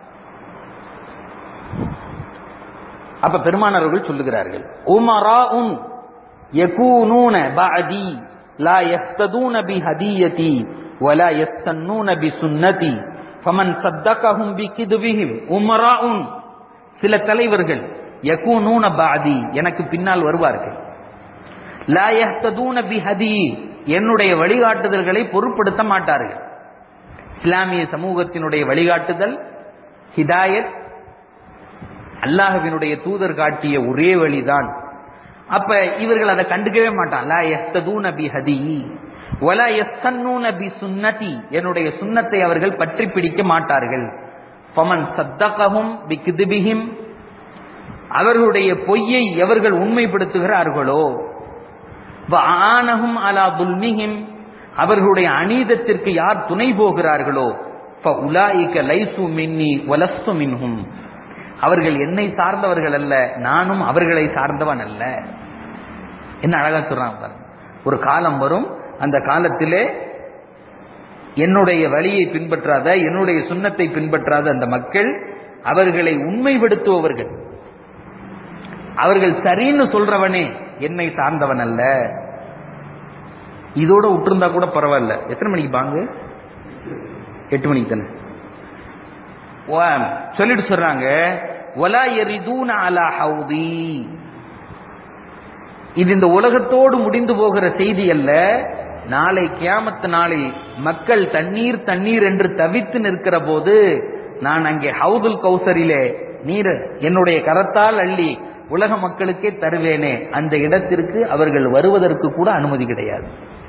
அப்ப பெருமானவர்கள் சொல்லுகிறார்கள் உமரா உன் யகூனூன பஅதி லா யஹ்ததூன பிஹதியதி வலா யஸ்தன்னூன பிசுன்னதி ஃபமன் சத்தகஹும் பிகிதுபிஹிம் உமராஉன் சில தலைவர்கள் யகூனூன பஅதி எனக்கு பின்னால் வருவார்கள் லா யஹ்ததூன பிஹதி என்னுடைய வழிகாட்டுதல்களை பொருட்படுத்த மாட்டார்கள் இஸ்லாமிய சமூகத்தினுடைய வழிகாட்டுதல் ஹிதாயத் அல்லாஹ்வினுடைய தூதர் காட்டிய ஒரே வழிதான் அப்ப இவர்கள் அதை கண்டுக்கவே மாட்டான் லா யஸ்ததூன பி ஹதி வலா யஸ்தன்னூன பி சுன்னதி என்னுடைய சுன்னத்தை அவர்கள் பற்றி பிடிக்க மாட்டார்கள் ஃபமன் சத்தகஹும் பி கிதுபிஹிம் அவர்களுடைய பொய்யை எவர்கள் உண்மைப்படுத்துகிறார்களோ ஆனஹும் அலா துல்மிஹிம் அவர்களுடைய அநீதத்திற்கு யார் துணை போகிறார்களோ உலாயிக்க லைசு மின்னி வலஸ்து மின்ஹும் அவர்கள் என்னை சார்ந்தவர்கள் அல்ல நானும் அவர்களை சார்ந்தவன் அல்ல என்ன அழகா சொல்றாங்க பாருங்க ஒரு காலம் வரும் அந்த காலத்திலே என்னுடைய வழியை பின்பற்றாத என்னுடைய சுண்ணத்தை பின்பற்றாத அந்த மக்கள் அவர்களை உண்மைப்படுத்துபவர்கள் அவர்கள் சரின்னு சொல்றவனே என்னை சார்ந்தவன் அல்ல இதோட விட்டுருந்தா கூட பரவாயில்ல எத்தனை மணிக்கு பாங்கு எட்டு மணிக்கு தானே வா- சொல்லிட்டு சொல்றாங்க ஒலா எரிதூன அலா ஹவுதி இது இந்த உலகத்தோடு முடிந்து போகிற செய்தி அல்ல நாளை கியாமத்து நாளில் மக்கள் தண்ணீர் தண்ணீர் என்று தவித்து நிற்கிற போது நான் அங்கே ஹவுதுல் கௌசரிலே நீர் என்னுடைய கரத்தால் அள்ளி உலக மக்களுக்கே தருவேனே அந்த இடத்திற்கு அவர்கள் வருவதற்கு கூட அனுமதி கிடையாது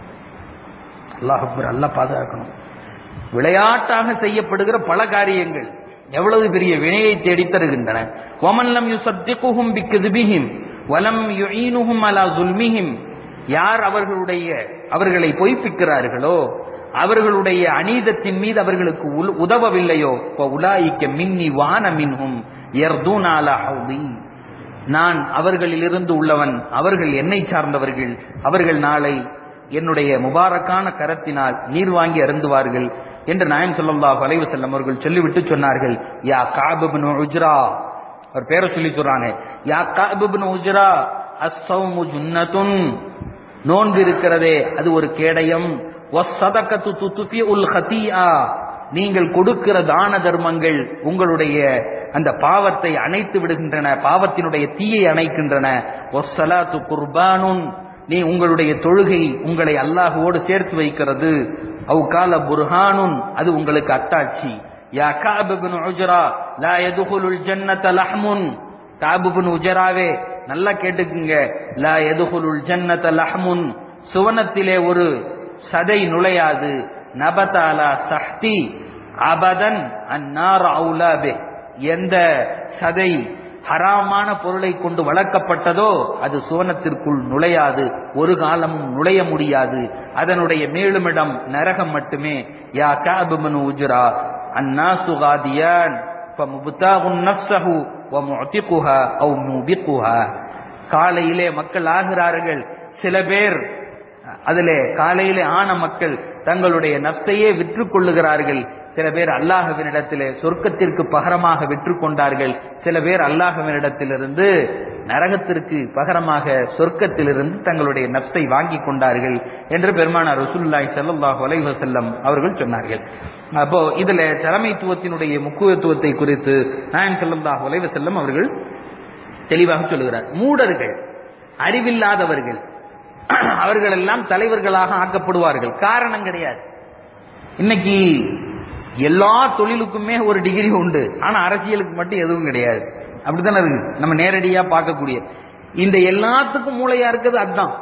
அல்லாஹ் அக்பர் அல்லாஹ் பாதுகாக்கணும் விளையாட்டாக செய்யப்படுகிற பல காரியங்கள் எவ்வளவு பெரிய வினையை தேடித் தருகின்றன ஒமல்லம் யுசத்திகுஹும் பிக்திபிஹிம் வலம் யுஈனுஹும் அலா துல்மிஹிம் யார் அவர்களுடைய அவர்களை பொய்ப்பிக்கிறார்களோ அவர்களுடைய அநீதத்தின் மீது அவர்களுக்கு உல்- உதவவில்லையோ உலாயிக்க மின்னி வான மின்ஹும் யர்தூன அலா ஹவுதி நான் அவர்களிலிருந்து உள்ளவன் அவர்கள் என்னை சார்ந்தவர்கள் அவர்கள் நாளை என்னுடைய முபாரக்கான கரத்தினால் நீர் வாங்கி அருந்துவார்கள் என்று நாயம் ஸல்லல்லாஹு அலைஹி வஸல்லம் அவர்கள் சொல்லிவிட்டு சொன்னார்கள் யா கஅப் இப்னு உஜ்ரா அவர் பேரை சொல்லி சொல்றாங்க யா கஅப் இப்னு உஜ்ரா அஸ்ஸௌமு ஜுன்னத்துன் நோன்பு இருக்கிறதே அது ஒரு கேடயம் வஸ்ஸதகத்து துத்ஃபிஉல் ஹதீஆ நீங்கள் கொடுக்கிற தான தர்மங்கள் உங்களுடைய அந்த பாவத்தை அணைத்து விடுகின்றன பாவத்தினுடைய தீயை அணைக்கின்றன ஒஸ்ஸலாத்து குர்பானுன் நீ உங்களுடைய தொழுகை உங்களை அல்லாஹுவோடு சேர்த்து வைக்கிறது அவு கால புர்ஹானுன் அது உங்களுக்கு அத்தாட்சி யா காப் இப்னு உஜ்ரா லா யதுகுலுல் ஜன்னத லஹ்முன் காப் இப்னு உஜராவே நல்லா கேட்டுக்குங்க லா யதுகுலுல் ஜன்னத லஹ்முன் சுவனத்திலே ஒரு சதை நுழையாது நபதாலா சஹ்தி அபதன் அந்நார் அவுலாபே எந்த சதை ஹராமான பொருளை கொண்டு வளர்க்கப்பட்டதோ அது சுவனத்திற்குள் நுழையாது ஒரு காலமும் நுழைய முடியாது அதனுடைய மேலுமிடம் நரகம் மட்டுமே யா காபுமனு உஜ்ரா அந்நாசு காதியான் فمبتاغ نفسه ومعتقها او موبقها காலையிலே மக்கள் ஆகிறார்கள் சில பேர் அதிலே காலையிலே ஆன மக்கள் தங்களுடைய நப்சையே விற்று கொள்ளுகிறார்கள் சில பேர் அல்லாஹுவினிடத்திலே சொர்க்கத்திற்கு பகரமாக விற்று கொண்டார்கள் சில பேர் அல்லாஹுவினிடத்திலிருந்து நரகத்திற்கு பகரமாக சொர்க்கத்திலிருந்து தங்களுடைய நப்சை வாங்கி கொண்டார்கள் என்று பெருமானார் ரசூலுல்லாஹி ஸல்லல்லாஹு அலைஹி வஸல்லம் அவர்கள் சொன்னார்கள் அப்போ இதுல தலைமைத்துவத்தினுடைய முக்கியத்துவத்தை குறித்து நாயன் ஸல்லல்லாஹு அலைஹி வஸல்லம் அவர்கள் தெளிவாக சொல்லுகிறார் மூடர்கள் அறிவில்லாதவர்கள் அவர்கள் எல்லாம் தலைவர்களாக ஆக்கப்படுவார்கள் காரணம் கிடையாது இன்னைக்கு எல்லா தொழிலுக்குமே ஒரு டிகிரி உண்டு ஆனா அரசியலுக்கு மட்டும் எதுவும் கிடையாது அப்படித்தானே இருக்கு நம்ம நேரடியா பார்க்கக்கூடிய இந்த எல்லாத்துக்கும் மூளையா இருக்குது அதுதான்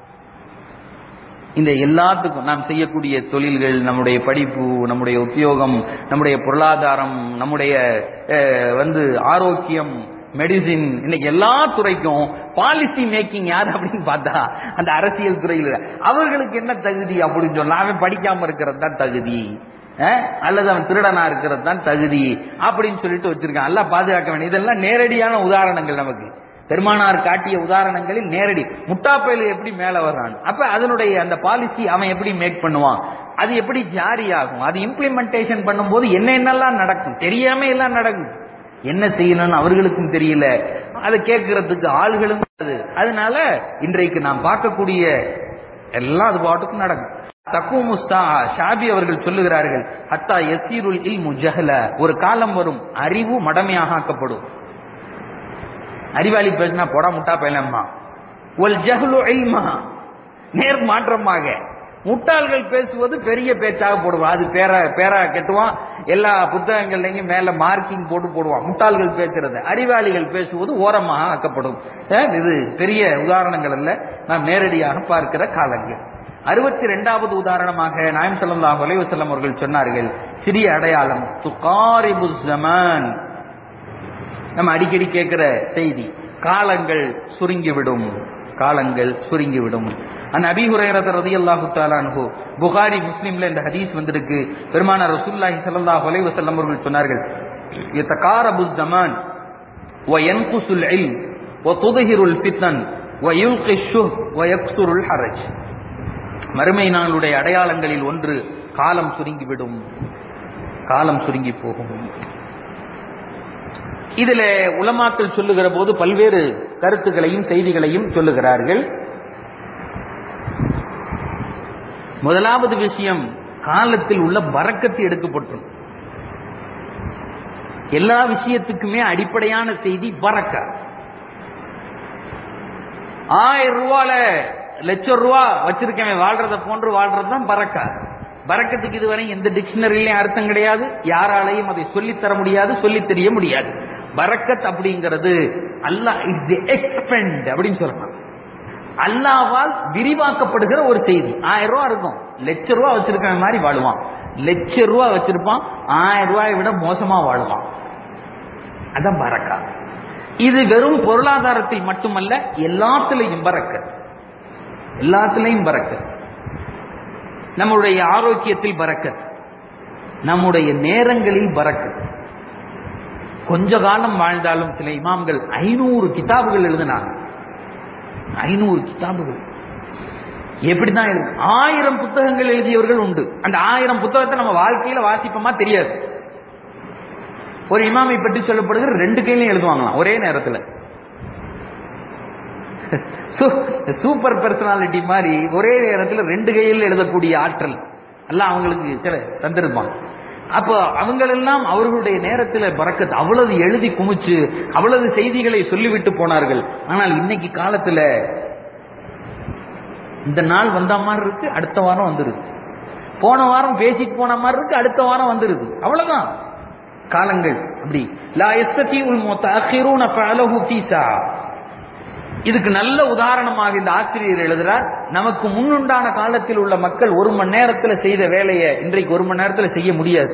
இந்த எல்லாத்துக்கும் நாம் செய்யக்கூடிய தொழில்கள் நம்முடைய படிப்பு நம்முடைய உத்தியோகம் நம்முடைய பொருளாதாரம் நம்முடைய அஹ், வந்து ஆரோக்கியம் மெடிசின் இன்னைக்கு எல்லா துறைக்கும் பாலிசி மேக்கிங் யார் அப்படின்னு பார்த்தா அந்த அரசியல் துறையில் அவர்களுக்கு என்ன தகுதி அப்படின்னு சொன்னா அவன் படிக்காம இருக்கிறது தான் தகுதி அஹ், அல்லது அவன் திருடனா இருக்கிறது தான் தகுதி அப்படின்னு சொல்லிட்டு வச்சிருக்கான் எல்லாம் பாதுகாக்க வேண்டிய இதெல்லாம் நேரடியான உதாரணங்கள் நமக்கு பெருமானார் காட்டிய உதாரணங்களில் நேரடி முட்டாப்பையில எப்படி மேல வர்றான் அப்ப அதனுடைய அந்த பாலிசி அவன் எப்படி மேக் பண்ணுவான் அது எப்படி ஜாரி ஆகும் அது இம்ப்ளிமெண்டேஷன் பண்ணும்போது என்ன என்னெல்லாம் நடக்கும் தெரியாம எல்லாம் நடக்கும் என்ன செய்யணும்னு அவர்களுக்கும் தெரியல அதை கேட்கறதுக்கு ஆள்களும் அது அதனால இன்றைக்கு நாம் பார்க்கக்கூடிய எல்லாம் அது பாட்டுக்கும் நடக்கும் தக்குமு ஷாபி அவர்கள் சொல்லுகிறார்கள் ஹத்தா யசீருல் இல் முஜஹல ஒரு காலம் வரும் அறிவு மடமையாக ஆக்கப்படும் அறிவாளி பேசினா போடா முட்டா பயிலம்மா ஒல் ஜஹ்லு இல்மா நேர் மாற்றமாக முட்டாள்கள் பேசுவது பெரிய பேச்சாக போடுவான் அது பேர பேரா கெட்டுவான் எல்லா புத்தகங்கள்லையும் மேல மார்க்கிங் போட்டு போடுவான் முட்டாள்கள் பேசுறது அறிவாளிகள் பேசுவது ஓரமாக ஆக்கப்படும் அஹ் இது பெரிய உதாரணங்கள் அல்ல நாம் நேரடியாக பார்க்கிற காலங்கள் அறுபத்தி ரெண்டாவது உதாரணமாக நாயம் ஸல்லல்லாஹு அலைஹி வஸல்லம் அவர்கள் சொன்னார்கள் சிறிய அடையாளம் துகாரிபு ஜமான் நம்ம அடிக்கடி கேட்கிற செய்தி காலங்கள் சுருங்கிவிடும் காலங்கள் சுருங்கிவிடும் அந்த அபி ஹுரைரத ரலியல்லாஹு தஆலா அன்ஹு புகாரி முஸ்லிம்ல இந்த ஹதீஸ் வந்திருக்கு பெருமானார் ரசூலுல்லாஹி ஸல்லல்லாஹு அலைஹி வஸல்லம் அவர்கள் சொன்னார்கள் யதகாரபு ஜமான் وينقص العلم وتظهر الفتن ويلقي الشهب ويكثر الحرج மறுமை நாளுடைய அடையாளங்களில் ஒன்று காலம் சுருங்கிவிடும் காலம் சுருங்கி போகும் இதுல உலமாக்கள் சொல்லுகிற போது பல்வேறு கருத்துக்களையும் செய்திகளையும் சொல்லுகிறார்கள் முதலாவது விஷயம் காலத்தில் உள்ள பறக்கத்து எடுக்கப்பட்டுரும் எல்லா விஷயத்துக்குமே அடிப்படையான செய்தி பறக்க ஆயிரம் ரூபால லட்சம் ரூபா வச்சிருக்கவன் வாழ்றத போன்று வாழ்றது தான் பறக்கா பறக்கத்துக்கு இதுவரை எந்த டிக்ஷனரிலையும் அர்த்தம் கிடையாது யாராலையும் அதை சொல்லித் தர முடியாது சொல்லித் தெரிய முடியாது பரக்கத் அப்படிங்கிறது அல்லாஹ் இஸ் எக்ஸ்பெண்ட் அப்படின்னு சொல்லலாம் அல்லாவால் விரிவாக்கப்படுகிற ஒரு செய்தி ஆயிரம் ரூபா இருக்கும் லட்ச ரூபா வச்சிருக்கிற மாதிரி வாழுவான் லட்ச ரூபா வச்சிருப்பான் ஆயிரம் ரூபாயை விட மோசமா வாழுவான் அதான் பறக்கா இது வெறும் பொருளாதாரத்தில் மட்டுமல்ல எல்லாத்திலையும் பறக்க எல்லாத்திலையும் பறக்க நம்முடைய ஆரோக்கியத்தில் பறக்கத் நம்முடைய நேரங்களில் பறக்கத் கொஞ்ச காலம் வாழ்ந்தாலும் சில இமாம்கள் ஐநூறு கிதாபுகள் எழுதினாங்க ஐநூறு கிதாபுகள் எப்படிதான் எழுது ஆயிரம் புத்தகங்கள் எழுதியவர்கள் உண்டு அந்த ஆயிரம் புத்தகத்தை நம்ம வாழ்க்கையில வாசிப்போமா தெரியாது ஒரு இமாமை பற்றி சொல்லப்படுகிற ரெண்டு கையிலையும் எழுதுவாங்களாம் ஒரே நேரத்தில் சூப்பர் பர்சனாலிட்டி மாதிரி ஒரே நேரத்தில் ரெண்டு கையில் எழுதக்கூடிய ஆற்றல் எல்லாம் அவங்களுக்கு சில தந்திருப்பான் அப்போ அவங்களெல்லாம் அவர்களுடைய நேரத்தில் பறக்கத்து அவ்வளவு எழுதி குமிச்சு அவ்வளவு செய்திகளை சொல்லிவிட்டு போனார்கள் ஆனால் இன்னைக்கு காலத்துல இந்த நாள் வந்த மாதிரி இருக்கு அடுத்த வாரம் வந்துருது போன வாரம் பேசிட்டு போன மாதிரி இருக்கு அடுத்த வாரம் வந்துருது அவ்வளவுதான் காலங்கள் அப்படி லா எஸ்ததி உல் முத்தஅഖിറൂന ஃபஅலஹு ஃபீ சா இதுக்கு நல்ல உதாரணமாக இந்த ஆசிரியர் எழுதுறார் நமக்கு முன்னுண்டான காலத்தில் உள்ள மக்கள் ஒரு மணி நேரத்துல செய்த வேலையை இன்றைக்கு ஒரு மணி நேரத்துல செய்ய முடியாது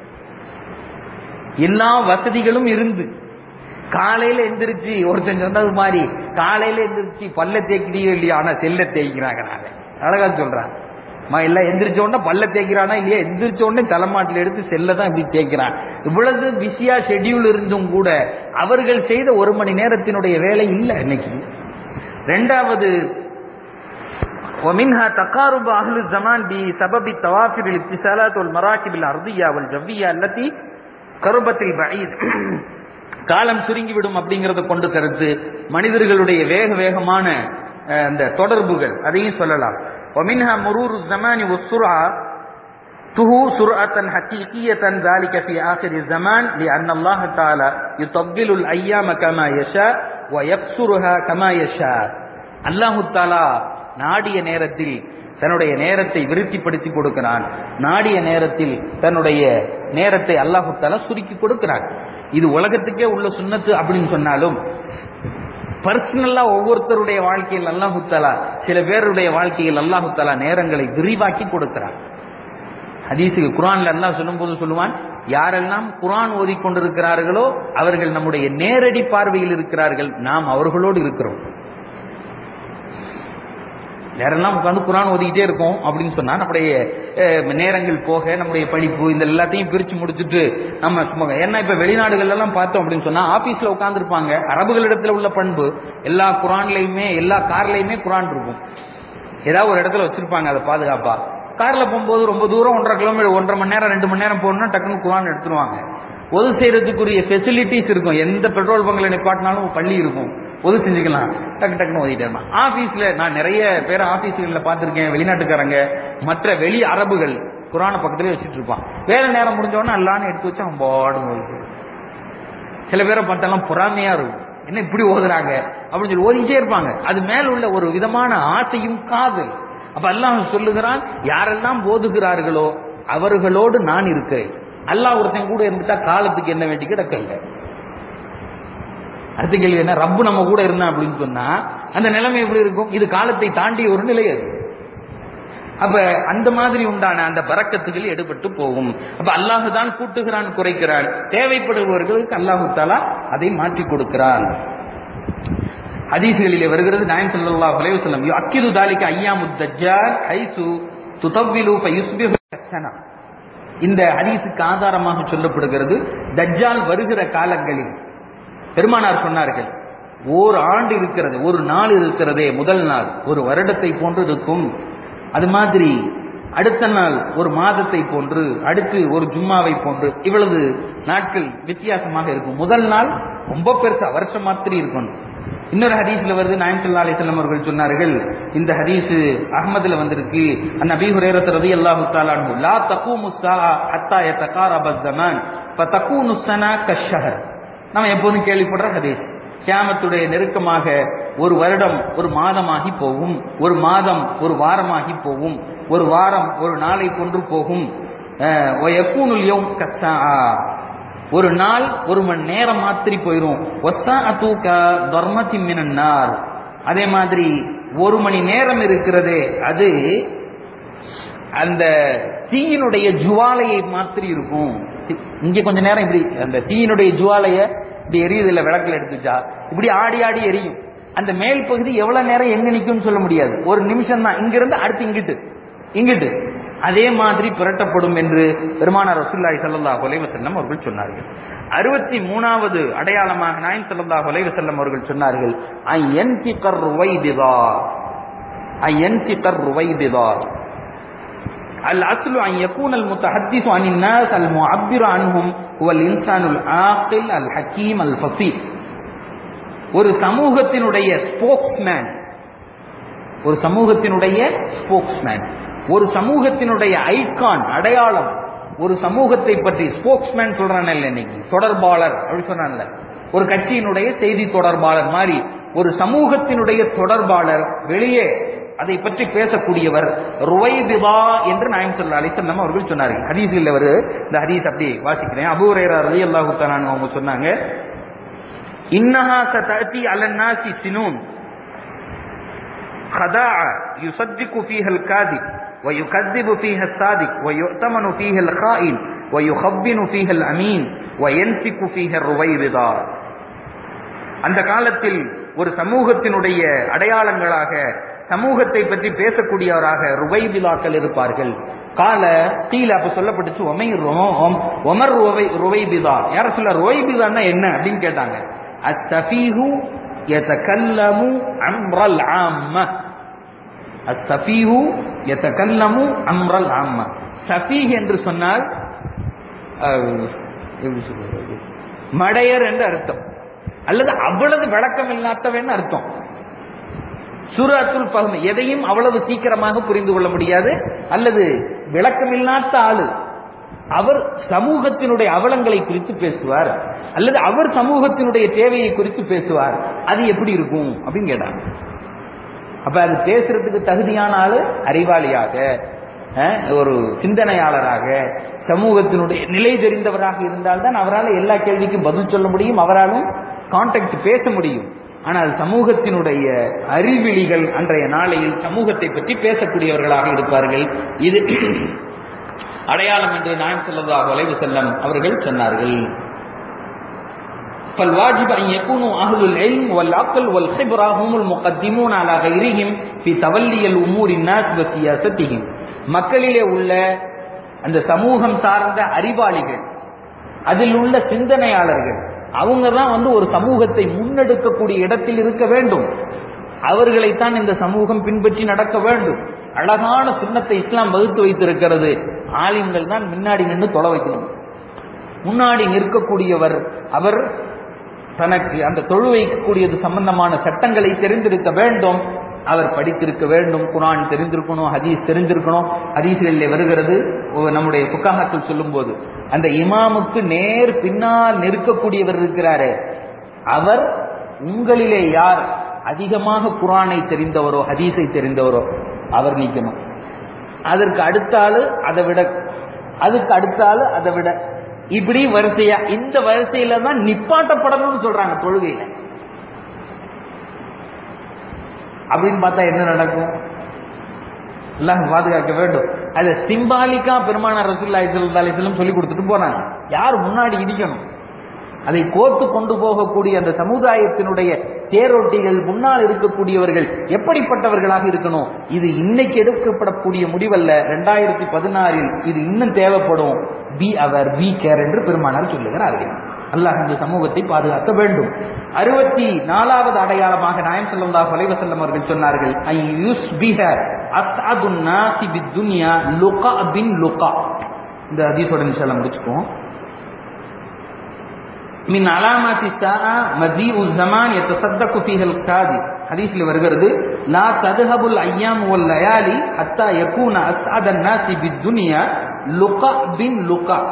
எல்லா வசதிகளும் இருந்து காலையில எந்திரிச்சு ஒருத்தன் சொன்னது மாதிரி காலையில எந்திரிச்சு பல்ல தேய்க்கிறியோ இல்லையா ஆனா செல்ல தேய்க்கிறாங்க நாங்க அழகா சொல்றான் மா எல்லாம் எந்திரிச்ச உடனே பல்ல தேய்க்கிறானா இல்லையா எந்திரிச்ச உடனே தலைமாட்டில் எடுத்து செல்ல தான் இப்படி தேய்க்கிறான் இவ்வளவு பிஸியா ஷெட்யூல் இருந்தும் கூட அவர்கள் செய்த ஒரு மணி நேரத்தினுடைய வேலை இல்லை இன்னைக்கு ரெண்டாவது ومنها تقارب أهل الزمان بسبب التوافر الاتصالات والمراكب الأرضية والجوية التي قربت البعيد காலம் சுருங்கிவிடும் அப்படிங்கறத கொண்டு கருத்து மனிதர்களுடைய வேக வேகமான அஹ், அந்த தொடர்புகள் அதையும் சொல்லலாம் ومنها مرور الزمان والسرعة تهو سرعة حقيقية ذلك في آخر الزمان لأن الله تعالى يطبل الأيام كما يشاء ويقصرها كما يشاء அல்லாஹு தாலா நாடிய நேரத்தில் தன்னுடைய நேரத்தை விருத்திப்படுத்தி கொடுக்கிறான் நாடிய நேரத்தில் தன்னுடைய நேரத்தை அல்லாஹு தாலா சுருக்கி கொடுக்கிறான் இது உலகத்துக்கே உள்ள சுண்ணத்து அப்படின்னு சொன்னாலும் பர்சனலா ஒவ்வொருத்தருடைய வாழ்க்கையில் அல்லாஹு தாலா சில பேருடைய வாழ்க்கையில் அல்லாஹு தாலா நேரங்களை விரிவாக்கி கொடுக்கிறான் ஹதீஸுக்கு குரான்ல அல்லாஹ் சொல்லும்போது சொல்லுவான் யாரெல்லாம் குரான் ஓதிக்கொண்டிருக்கிறார்களோ அவர்கள் நம்முடைய நேரடி பார்வையில் இருக்கிறார்கள் நாம் அவர்களோடு இருக்கிறோம் நேரெல்லாம் உட்காந்து குரான் ஓதிக்கிட்டே இருக்கோம் அப்படின்னு சொன்னா நம்முடைய அஹ், நேரங்கள் போக நம்முடைய படிப்பு இந்த எல்லாத்தையும் பிரிச்சு முடிச்சுட்டு நம்ம சும்மா ஏன்னா இப்ப வெளிநாடுகள் எல்லாம் பார்த்தோம் அப்படின்னு சொன்னா ஆபீஸ்ல உட்கார்ந்துருப்பாங்க அரபுகளிடத்துல உள்ள பண்பு எல்லா குரான்லயுமே எல்லா கார்லயுமே குரான் இருக்கும் ஏதாவது ஒரு இடத்துல வச்சிருப்பாங்க அதை பாதுகாப்பா கார்ல போகும்போது ரொம்ப தூரம் ஒன்றரை கிலோமீட்டர் ஒன்றரை மணி நேரம் ரெண்டு மணி நேரம் போகணும்னா டக்குன்னு குரான் எடுத்துருவாங்க ஒது செய்யறதுக்குரிய ஃபெசிலிட்டிஸ் இருக்கும் எந்த பெட்ரோல் பங்க்ல நிப்பாட்டினாலும் பள்ளி இருக்கும் ஒது செஞ்சுக்கலாம் டக்கு டக்குன்னு ஓதிட்டே இருப்பான் ஆபீஸ்ல நான் நிறைய பேர் ஆபீஸ்களில் பார்த்திருக்கேன் வெளிநாட்டுக்காரங்க மற்ற வெளி அரபுகள் குரானை பக்கத்துலயே வச்சுட்டு இருப்பான் வேலை நேரம் முடிஞ்சவொடனே அல்லான்னு எடுத்து வச்சு அவன் பாடும் ஓதிட்டு சில பேரை பார்த்தாலும் பொறாமையா இருக்கும் என்ன இப்படி ஓதுறாங்க அப்படின்னு சொல்லி ஓதிட்டே இருப்பாங்க அது மேல உள்ள ஒரு விதமான ஆசையும் காதல் அப்ப அல்லாஹ் சொல்லுகிறான் யாரெல்லாம் ஓதுகிறார்களோ அவர்களோடு நான் இருக்கிறேன் அல்லாஹ் ஒருத்தன் கூட இருந்துட்டா காலத்துக்கு என்ன வேண்டி கிடக்கல அடுத்த கேள்வி என்ன ரப்பு நம்ம கூட இருந்தான் அப்படின்னு சொன்னா அந்த நிலைமை எப்படி இருக்கும் இது காலத்தை தாண்டிய ஒரு நிலை அது அப்ப அந்த மாதிரி உண்டான அந்த பறக்கத்துகள் எடுபட்டு போகும் அப்ப அல்லாஹு தான் கூட்டுகிறான் குறைக்கிறான் தேவைப்படுபவர்களுக்கு அல்லாஹு தாலா அதை மாற்றி கொடுக்கிறான் ஹதீஸ்களிலே வருகிறது நாயம் ஸல்லல்லாஹு அலைஹி வஸல்லம் யுஅக்கிது தாலிக அய்யாமுத் தஜ்ஜால் ஹைசு துதவ்விலு ஃபயுஸ்பிஹு ஹஸனா இந்த ஹதீஸுக்கு ஆதாரமாக சொல்லப்படுகிறது தஜ்ஜால் வருகிற காலங்களில் பெருமானார் சொன்னார்கள் ஓர் ஆண்டு இருக்கிறது ஒரு நாள் இருக்கிறதே முதல் நாள் ஒரு வருடத்தை போன்று இருக்கும் அது மாதிரி அடுத்த நாள் ஒரு மாதத்தை போன்று அடுத்து ஒரு ஜும்மாவை போன்று இவ்வளவு நாட்கள் வித்தியாசமாக இருக்கும் முதல் நாள் ரொம்ப பெருசா வருஷம் மாத்திரி இருக்கணும் இன்னொரு ஹதீஸ்ல வருது நாயம் சல்லா அலிஸ்லாம் அவர்கள் சொன்னார்கள் இந்த ஹதீஸ் அஹ்மதுல வந்திருக்கு அன் அபி ஹுரேரத் ரலியல்லாஹு தஆலா அன்ஹு லா தகூமு ஸாஅ ஹத்தா யதகாரப ஸமான் ஃபதகூனு ஸனா கஷ்ஷஹர் நம்ம எப்போதும் கேள்விப்படுற ஹதீஸ் கியாமத்துடைய நெருக்கமாக ஒரு வருடம் ஒரு மாதமாகி போகும் ஒரு மாதம் ஒரு வாரமாகி போகும் ஒரு வாரம் ஒரு நாளை கொன்று போகும் அஹ், வயக்கூனுல் யௌம் கஸ்ஸாஆ. ஒரு நாள் ஒரு மணி நேரம் மாத்திரி போயிரும் வஸ்ஸாஅத்து கதர்மத்தி மினன் நார் அதே மாதிரி ஒரு மணி நேரம் இருக்கிறதே அது அந்த தீயினுடைய ஜுவாலையை மாத்திரி இருக்கும் தி- இங்க கொஞ்ச நேரம் இப்படி அந்த தீயினுடைய ஜுவாலைய இப்படி எரியுது இல்ல விளக்குல எடுத்து வச்சா இப்படி ஆடி ஆடி எரியும் அந்த மேல் பகுதி எவ்வளவு நேரம் எங்க நிக்கும்னு சொல்ல முடியாது ஒரு நிமிஷம் தான் இங்க இருந்து அடுத்து இங்கிட்டு இங்கிட்டு அதே மாதிரி புரட்டப்படும் என்று பெருமானார் ரசூலுல்லாஹி ஸல்லல்லாஹு அலைஹி வஸல்லம் அவர்கள் சொன்னார்கள் அறுபத்தி மூணாவது அடையாளமாக நாயம் ஸல்லல்லாஹு அலைஹி வஸல்லம் அவர்கள் சொன்னார்கள் ஐ யன்திகர் ருவைபிதா ஐ யன்திகர் ருவைபிதா الأصل أن يكون المتحدث عن الناس المعبر عنهم هو الإنسان العاقل الحكيم الفصيح ஒரு சமூகத்தினுடைய ஸ்போக்ஸ்மேன் ஒரு சமூகத்தினுடைய ஸ்போக்ஸ்மேன் ஒரு சமூகத்தினுடைய ஐகான் அடையாளம் ஒரு சமூகத்தை பற்றி ஸ்போக்ஸ்மேன் சொல்றானே இன்னைக்கு தொடர்பாளர் அப்படி சொன்னான்ல ஒரு கட்சியினுடைய செய்தி தொடர்பாளர் மாதிரி ஒரு சமூகத்தினுடைய தொடர்பாளர் வெளியே அதை பற்றி பேசக்கூடியவர் ருவைபிதா என்று நாயம் சொல்ல அலிசல்லம் அவர்கள் சொன்னார்கள் ஹதீஸில் அவர் இந்த ஹதீஸ் அப்படி வாசிக்கிறேன் அபூரேரா ரலி அல்லாஹு அவங்க சொன்னாங்க இன்னஹா சதஅதி அலன்னாசி சினூன் خداعة يصدق فيها الكاذب ويكذب فيها الصادق ويؤتمن فيها الخائن ويخبن فيها الأمين وينسك فيها الرويبضة அந்த காலத்தில் ஒரு சமூகத்தினுடைய அடையாளங்களாக சமூகத்தை பற்றி பேசக்கூடியவராக ருவைபிலாக்கள் இருப்பார்கள் கால கீழ அப்ப சொல்லப்பட்டுச்சு ஒமைர் ஒமர் ருவை ருவைபிதா யார சொல்ல ருவைபிதான்னா என்ன அப்படின்னு கேட்டாங்க அஸ்தபீஹு யதகல்லமு அம்ரல் ஆம்ம அஸ்தபீஹு யதகல்லமு அம்ரல் ஆம்ம சஃபீஹ் என்று சொன்னால் அஹ், எப்படி சொல்றது மடையர் என்று அர்த்தம் அல்லது அவ்வளவு விளக்கம் இல்லாதவன் அர்த்தம் சூரத்துல் பஹ்ம் எதையும் அவ்வளவு சீக்கிரமாக புரிந்து கொள்ள முடியாது அல்லது விளக்கமில்லாத ஆளு அவர் சமூகத்தினுடைய அவலங்களை குறித்து பேசுவார் அல்லது அவர் சமூகத்தினுடைய தேவையை குறித்து பேசுவார் அது எப்படி இருக்கும் அப்படின்னு கேட்டாங்க அப்ப அது பேசுறதுக்கு தகுதியான ஆளு அறிவாளியாக அஹ், ஒரு சிந்தனையாளராக சமூகத்தினுடைய நிலை தெரிந்தவராக இருந்தால்தான் அவரால் எல்லா கேள்விக்கும் பதில் சொல்ல முடியும் அவராலும் கான்டாக்ட் பேச முடியும் ஆனால் சமூகத்தினுடைய அறிவிலிகள் அன்றைய நாளையில் சமூகத்தை பற்றி பேசக்கூடியவர்களாக இருப்பார்கள் இது அடையாளம் என்று நாயம் ஸல்லல்லாஹு அலைஹி வஸல்லம் அவர்கள் சொன்னார்கள் فالواجب أن يكونوا أهل العلم والعقل والخبرة هم المقدمون على غيرهم في تولي الأمور الناس وسياستهم மக்களிலே உள்ள அந்த சமூகம் சார்ந்த அறிவாளிகள் அதில் உள்ள சிந்தனையாளர்கள் அவங்க தான் வந்து ஒரு சமூகத்தை முன்னெடுக்கக்கூடிய இடத்தில் இருக்க வேண்டும் அவர்களைத்தான் இந்த சமூகம் பின்பற்றி நடக்க வேண்டும் அழகான சுண்ணத்தை இஸ்லாம் வகுத்து வைத்திருக்கிறது ஆலிம்கள் தான் முன்னாடி நின்று தொலை வைக்கணும் முன்னாடி நிற்கக்கூடியவர் அவர் தனக்கு அந்த தொழு வைக்கக்கூடியது சம்பந்தமான சட்டங்களை தெரிந்திருக்க வேண்டும் அவர் படித்திருக்க வேண்டும் குரான் தெரிந்திருக்கணும் ஹதீஸ் தெரிஞ்சிருக்கணும் ஹதீஸ்களில் வருகிறது ஒ- நம்முடைய புக்காக்கள் சொல்லும்போது அந்த இமாமுக்கு நேர் பின்னால் நிற்கக்கூடியவர் இருக்கிறாரே அவர் உங்களிலே யார் அதிகமாக குரானை தெரிந்தவரோ ஹதீஸை தெரிந்தவரோ அவர் நீக்கணும் அதற்கு அடுத்த ஆளு அதை விட அதுக்கு அடுத்த ஆளு அதை விட இப்படி வரிசையா இந்த வரிசையில தான் நிப்பாட்டப்படணும்னு சொல்றாங்க தொழுகையில அப்படின்னு பார்த்தா என்ன நடக்கும் எல்லாம் பாதுகாக்க வேண்டும் அது சிம்பாலிக்கா பெருமான ரசூல்லா அலிஸ்லாம் சொல்லி கொடுத்துட்டு போனாங்க யார் முன்னாடி இடிக்கணும் அதை கோர்த்து கொண்டு போகக்கூடிய அந்த சமுதாயத்தினுடைய தேரோட்டிகள் முன்னால் இருக்கக்கூடியவர்கள் எப்படிப்பட்டவர்களாக இருக்கணும் இது இன்னைக்கு எடுக்கப்படக்கூடிய முடிவல்ல ரெண்டாயிரத்தி பதினாறில் இது இன்னும் தேவைப்படும் பி அவர் பி கேர் என்று பெருமானார் சொல்லுகிறார்கள் அல்லாஹ் இந்த சமூகத்தை பாதுகாக்க வேண்டும் அறுபத்தி நாலாவது அடையாளமாக நாயம் ஸல்லல்லாஹு அலைஹி வஸல்லம் அவர்கள் சொன்னார்கள் ஐ யுஸ்பிஹ அஸ்அதுன் நாசி பித்துன்யா லுகா பின் லுகா இந்த ஹதீஸோட இன்ஷால்லா முடிச்சுக்குவோம் من علامات الساعة مجيء الزمان يتصدق فيه القاضي حديث வருகிறது لا تذهب الأيام والليالي حتى يكون أسعد الناس بالدنيا لقاء بن لقاء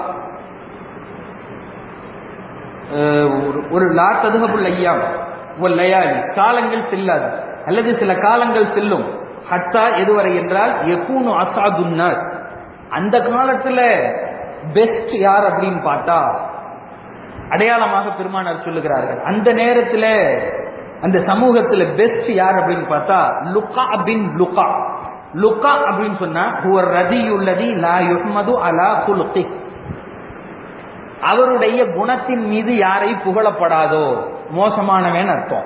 அஹ் ஒரு- ஒரு லா ததுகபுல் ஐயாம் ஒரு லயாலி காலங்கள் செல்லாது அல்லது சில காலங்கள் செல்லும் ஹத்தா எதுவரை என்றால் எக்கூனு அசாதுன்னாஸ் அந்த காலத்துல பெஸ்ட் யார் அப்படின்னு பார்த்தா அடையாளமாக பெருமானார் சொல்லுகிறார்கள் அந்த நேரத்துல அந்த சமூகத்துல பெஸ்ட் யார் அப்படின்னு பார்த்தா லுகா பின் லுகா லுகா அப்படின்னு சொன்னா ஹுவர் ரதியுள்ளதி லா யுஹ்மது அலா குலுகி அவருடைய குணத்தின் மீது யாரை புகழப்படாதோ மோசமானவன் அர்த்தம்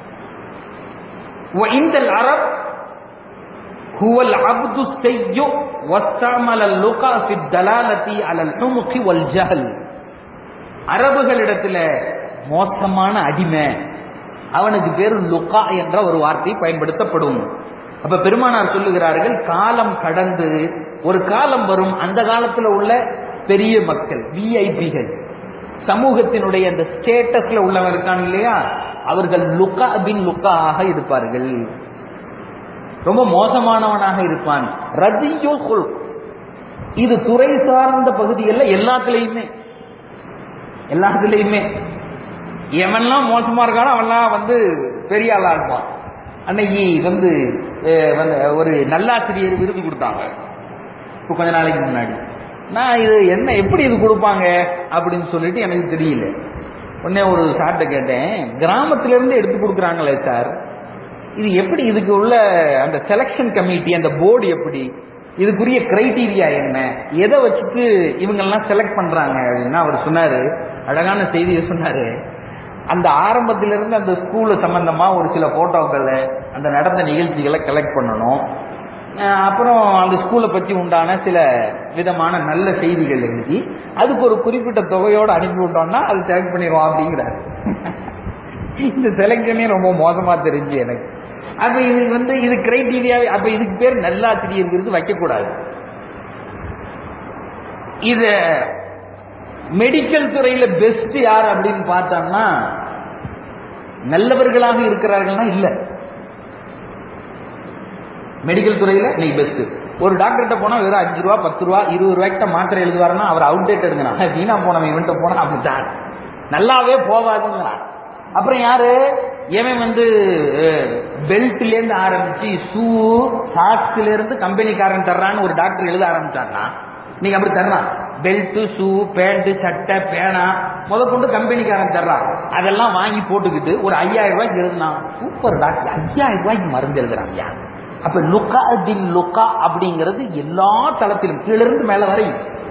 இந்த அரப் هو العبد السيء واستعمل اللقاء في الدلالة على الحمق والجهل அரபுகளிடத்துல மோசமான அடிமை அவனுக்கு பேரு லுகா என்ற ஒரு வார்த்தை பயன்படுத்தப்படும் அப்ப பெருமானார் சொல்லுகிறார்கள் காலம் கடந்து ஒரு காலம் வரும் அந்த காலத்துல உள்ள பெரிய மக்கள் விஐபிகள் சமூகத்தினுடைய அந்த ஸ்டேட்டஸ்ல உள்ளவங்க இருக்காங்க இல்லையா அவர்கள் லுகா பின் லுகா ஆக இருப்பார்கள் ரொம்ப மோசமானவனாக இருப்பான் ரதியோ குல் இது துறை சார்ந்த பகுதிகளில் எல்லாத்துலயுமே எல்லாத்துலயுமே எவன்லாம் மோசமா இருக்கானோ அவன்லாம் வந்து பெரிய ஆளா இருப்பான் அன்னைக்கு வந்து அஹ், வந்து ஒரு நல்லாசிரியர் விருது கொடுத்தாங்க இப்போ கொஞ்ச நாளைக்கு முன்னாடி நான் இது என்ன எப்படி இது கொடுப்பாங்க அப்படின்னு சொல்லிட்டு எனக்கு தெரியல உடனே ஒரு சார்ட்ட கேட்டேன் கிராமத்துல இருந்து எடுத்து கொடுக்குறாங்களே சார் இது எப்படி இதுக்கு உள்ள அந்த செலெக்ஷன் கமிட்டி அந்த போர்டு எப்படி இதுக்குரிய கிரைட்டீரியா என்ன எதை வச்சுட்டு இவங்கெல்லாம் செலக்ட் பண்றாங்க அப்படின்னா அவர் சொன்னாரு அழகான செய்தியை சொன்னாரு அந்த ஆரம்பத்திலிருந்து அந்த ஸ்கூலு சம்பந்தமா ஒரு சில போட்டோக்களை அந்த நடந்த நிகழ்ச்சிகளை கலெக்ட் பண்ணணும் அஹ் அப்புறம் அந்த ஸ்கூலை பற்றி உண்டான சில விதமான நல்ல செய்திகள் எழுதி அதுக்கு ஒரு குறிப்பிட்ட தொகையோடு அனுப்பி விட்டோம்னா அது செலக்ட் பண்ணிடுவோம் அப்படிங்கிறாரு இந்த செலக்ஷனே ரொம்ப மோசமா தெரிஞ்சு எனக்கு அப்ப இது வந்து இது கிரைட்டீரியா அப்ப இதுக்கு பேர் நல்லாசிரியர் விருது வைக்கக்கூடாது இத மெடிக்கல் துறையில பெஸ்ட் யார் அப்படின்னு பார்த்தோம்னா நல்லவர்களாக இருக்கிறார்கள்னா இல்ல மெடிக்கல் துறையில நீ பெஸ்ட் ஒரு டாக்டர்கிட்ட போனா வெறும் அஞ்சு ரூபா பத்து ரூபா இருபது ரூபாய்க்கிட்ட மாத்திரை எழுதுவாருன்னா அவர் அவுடேட்டடுங்கண்ணா வீணா போனவன் இவன்ட்ட போனா அப்படித்தான் நல்லாவே போவாதுங்கிறான் அப்புறம் யாரு எவன் வந்து பெல்ட்ல இருந்து ஆரம்பிச்சு ஷூ சாக்ஸ்ல இருந்து கம்பெனிக்காரன் தர்றான்னு ஒரு டாக்டர் எழுத ஆரம்பிச்சாருன்னா நீங்க அப்படி தர்றான் பெல்ட் ஷூ பேண்ட் சட்டை பேனா முதற்கொண்டு கம்பெனிக்காரன் தர்றான் அதெல்லாம் வாங்கி போட்டுக்கிட்டு ஒரு ஐயாயிரம் ரூபாய்க்கு எழுதுனான் சூப்பர் டாக்டர் ஐயாயிரம் ரூபாய்க்கு மருந்து எழுதுறான் ஐயா அப்ப லுக்கா தின் லுக்கா அப்படிங்கிறது எல்லா தளத்திலும் கீழிருந்து மேல வரையும்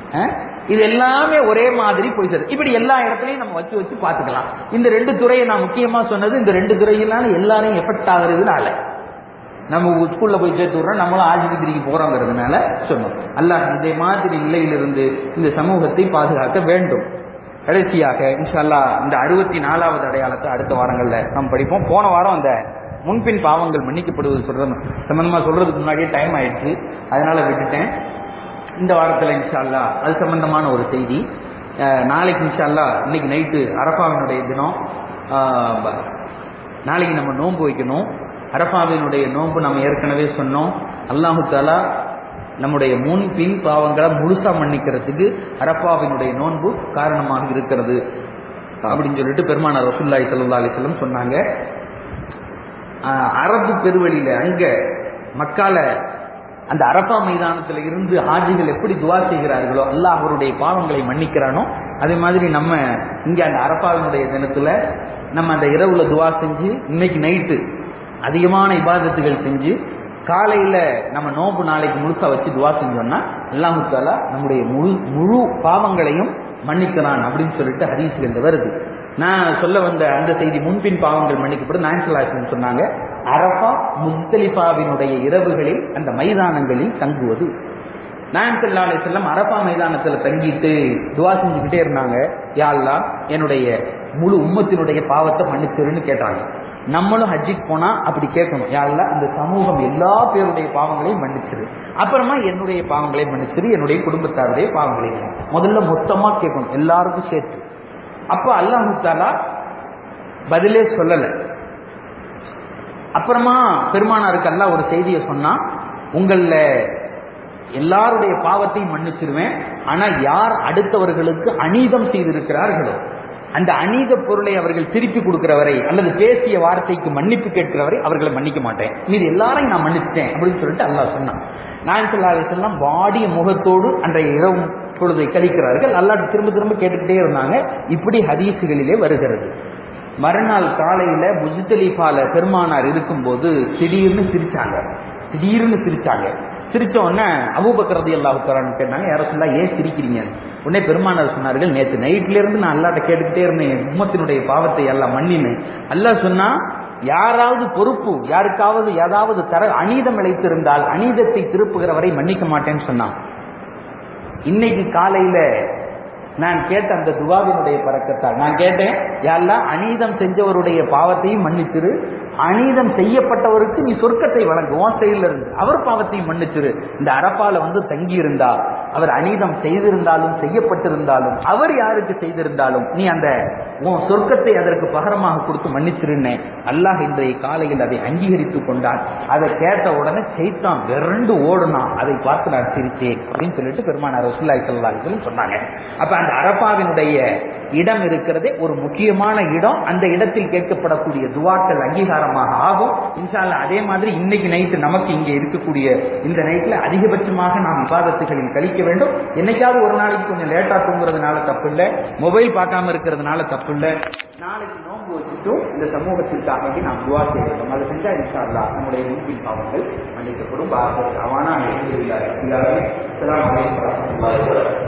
அஹ், இது எல்லாமே ஒரே மாதிரி போய் சேரும் இப்படி எல்லா இடத்துலையும் நம்ம வச்சு வச்சு பார்த்துக்கலாம் இந்த ரெண்டு துறையை நான் முக்கியமா சொன்னது இந்த ரெண்டு துறையினால எல்லாரையும் எஃபெக்ட் ஆகுறதுனால நம்ம ஸ்கூல்ல போய் சேர்த்து விடுறோம் நம்மளும் ஆஸ்பத்திரிக்கு போறோங்கிறதுனால சொன்னோம் அல்லாஹ் இதே மாதிரி நிலையிலிருந்து இந்த சமூகத்தை பாதுகாக்க வேண்டும் கடைசியாக இன்ஷா அல்லாஹ் இந்த அறுபத்தி நாலாவது அடையாளத்தை அடுத்த வாரங்கள்ல நாம் படிப்போம் போன வாரம் அந்த முன்பின் பாவங்கள் மன்னிக்கப்படுவது சொல்றது சம்பந்தமா சொல்றதுக்கு முன்னாடியே டைம் ஆயிடுச்சு அதனால விட்டுட்டேன் இந்த வாரத்தில் இன்ஷா அல்லாஹ் அது சம்பந்தமான ஒரு செய்தி அஹ், நாளைக்கு இன்ஷா அல்லாஹ் இன்னைக்கு நைட்டு அரபாவினுடைய தினம் அஹ், ப- நாளைக்கு நம்ம நோன்பு வைக்கணும் அரபாவினுடைய நோன்பு நம்ம ஏற்கனவே சொன்னோம் அல்லாஹு தாலா நம்முடைய முன் பின் பாவங்களை முழுசா மன்னிக்கிறதுக்கு அரபாவினுடைய நோன்பு காரணமாக இருக்கிறது அப்படின்னு சொல்லிட்டு பெருமானார் ரசூல்லாய் சல்லா அலிஸ்லம் சொன்னாங்க ஆஹ் அரபு பெருவழியில அங்க மக்கால அந்த அரபா மைதானத்துல இருந்து ஹாஜிகள் எப்படி துவா செய்கிறார்களோ அல்லாஹ் அவருடைய பாவங்களை மன்னிக்கிறானோ அதே மாதிரி நம்ம இங்க அந்த அரபாவினுடைய தினத்துல நம்ம அந்த இரவுல துவா செஞ்சு இன்னைக்கு நைட்டு அதிகமான இபாதத்துகள் செஞ்சு காலையில நம்ம நோன்பு நாளைக்கு முழுசா வச்சு துவா செஞ்சோம்னா அல்லாஹு தாலா நம்முடைய முழு முழு பாவங்களையும் மன்னிக்கிறான் அப்படின்னு சொல்லிட்டு ஹதீஸ்கள்ல வருது நான் சொல்ல வந்த அந்த செய்தி முன்பின் பாவங்கள் மன்னிக்கப்படும் நாயன்சலாசன் சொன்னாங்க அரபா முஸ்தலிஃபாவினுடைய இரவுகளில் அந்த மைதானங்களில் தங்குவது நாயன் சல்லா செல்லம் அரபா மைதானத்துல தங்கிட்டு துவா செஞ்சுக்கிட்டே இருந்தாங்க யா அல்லாஹ் என்னுடைய முழு உம்மத்தினுடைய பாவத்தை மன்னிச்சிருன்னு கேட்டாங்க நம்மளும் ஹஜ்ஜிக்கு போனா அப்படி கேட்கணும் யா அல்லாஹ் இந்த சமூகம் எல்லா பேருடைய பாவங்களையும் மன்னிச்சிரு அப்புறமா என்னுடைய பாவங்களையும் மன்னிச்சிரு என்னுடைய குடும்பத்தாருடைய பாவங்களையும் முதல்ல மொத்தமா கேட்கணும் எல்லாருக்கும் சேர்த்து அப்ப அல்லாஹு தாலா பதிலே சொல்லல அப்புறமா பெருமானாருக்கு அல்லாஹ் ஒரு செய்தியை சொன்னா உங்கள எல்லாருடைய பாவத்தையும் மன்னிச்சிருவேன் ஆனா யார் அடுத்தவர்களுக்கு அநீதம் செய்திருக்கிறார்களோ அந்த அநீத பொருளை அவர்கள் திருப்பி கொடுக்கிறவரை அல்லது பேசிய வார்த்தைக்கு மன்னிப்பு கேட்கிறவரை அவர்களை மன்னிக்க மாட்டேன் மீது எல்லாரையும் நான் மன்னிச்சிட்டேன் அப்படின்னு சொல்லிட்டு அல்லாஹ் சொன்னான் நான் சொல்லாத வாடிய முகத்தோடு அன்றைய இரவு பொழுதை கழிக்கிறார்கள் அல்லாஹ் திரும்ப திரும்ப கேட்டுக்கிட்டே இருந்தாங்க இப்படி ஹதீசுகளிலே வருகிறது மறுநாள் காலையில புஜித்தலீஃபால பெருமானார் இருக்கும்போது திடீர்னு சிரிச்சாங்க திடீர்னு சிரிச்சாங்க சிரிச்ச உடனே அபூபக்கரதி அல்லாஹ் கேட்டாங்க யார சொல்லா ஏன் சிரிக்கிறீங்க உடனே பெருமானார் சொன்னார்கள் நேற்று நைட்ல இருந்து நான் அல்லாட்ட கேட்டுக்கிட்டே இருந்தேன் உம்மத்தினுடைய பாவத்தை எல்லாம் மன்னினேன் அல்லாஹ் சொன்னா யாராவது பொறுப்பு யாருக்காவது ஏதாவது தர அநீதம் இழைத்திருந்தால் அநீதத்தை திருப்புகிறவரை மன்னிக்க மாட்டேன்னு சொன்னான் இன்னைக்கு காலையில நான் கேட்ட அந்த துவாவினுடைய பறக்கத்தால் நான் கேட்டேன் யாரெல்லாம் அநீதம் செஞ்சவருடைய பாவத்தையும் மன்னிச்சிரு அநீதம் செய்யப்பட்டவருக்கு நீ சொர்க்கத்தை வழங்கு உன் செயல இருந்து அவர் பாவத்தையும் மன்னிச்சிரு இந்த அரப்பால வந்து தங்கி இருந்தா அவர் அநீதம் செய்திருந்தாலும் செய்யப்பட்டிருந்தாலும் அவர் யாருக்கு செய்திருந்தாலும் நீ அந்த உன் சொர்க்கத்தை அதற்கு பகரமாக கொடுத்து மன்னிச்சிருன்னே அல்லாஹ் இன்றைய காலையில் அதை அங்கீகரித்துக் கொண்டான் அதை கேட்ட உடனே செய்தான் விரண்டு ஓடுனான் அதை பார்த்து நான் சிரித்தேன் அப்படின்னு சொல்லிட்டு பெருமானார் ரசூல்லாய் சல்லாஹ் சொன்னாங்க அப்ப அந்த அரப்பாவினுடைய இடம் இருக்கிறதே ஒரு முக்கியமான இடம் அந்த இடத்தில் கேட்கப்படக்கூடிய துவாக்கள் அங்கீகாரமாக ஆகும் இன்ஷால்ல அதே மாதிரி இன்னைக்கு நைட்டு நமக்கு இங்கே இருக்கக்கூடிய இந்த நைட்ல அதிகபட்சமாக நாம் விவாதத்துகளில் கழிக்க வேண்டும் என்னைக்காவது ஒரு நாளைக்கு கொஞ்சம் லேட்டா தூங்குறதுனால தப்பு இல்லை மொபைல் பார்க்காம இருக்கிறதுனால தப்பு இல்லை நாளைக்கு நோன்பு வச்சுட்டும் இந்த சமூகத்திற்காக வேண்டி நாம் துவா செய்ய வேண்டும் அதை செஞ்சா இன்ஷால்லா நம்முடைய முன்பின் பாவங்கள் மன்னிக்கப்படும் பாரத அவானா எல்லாருமே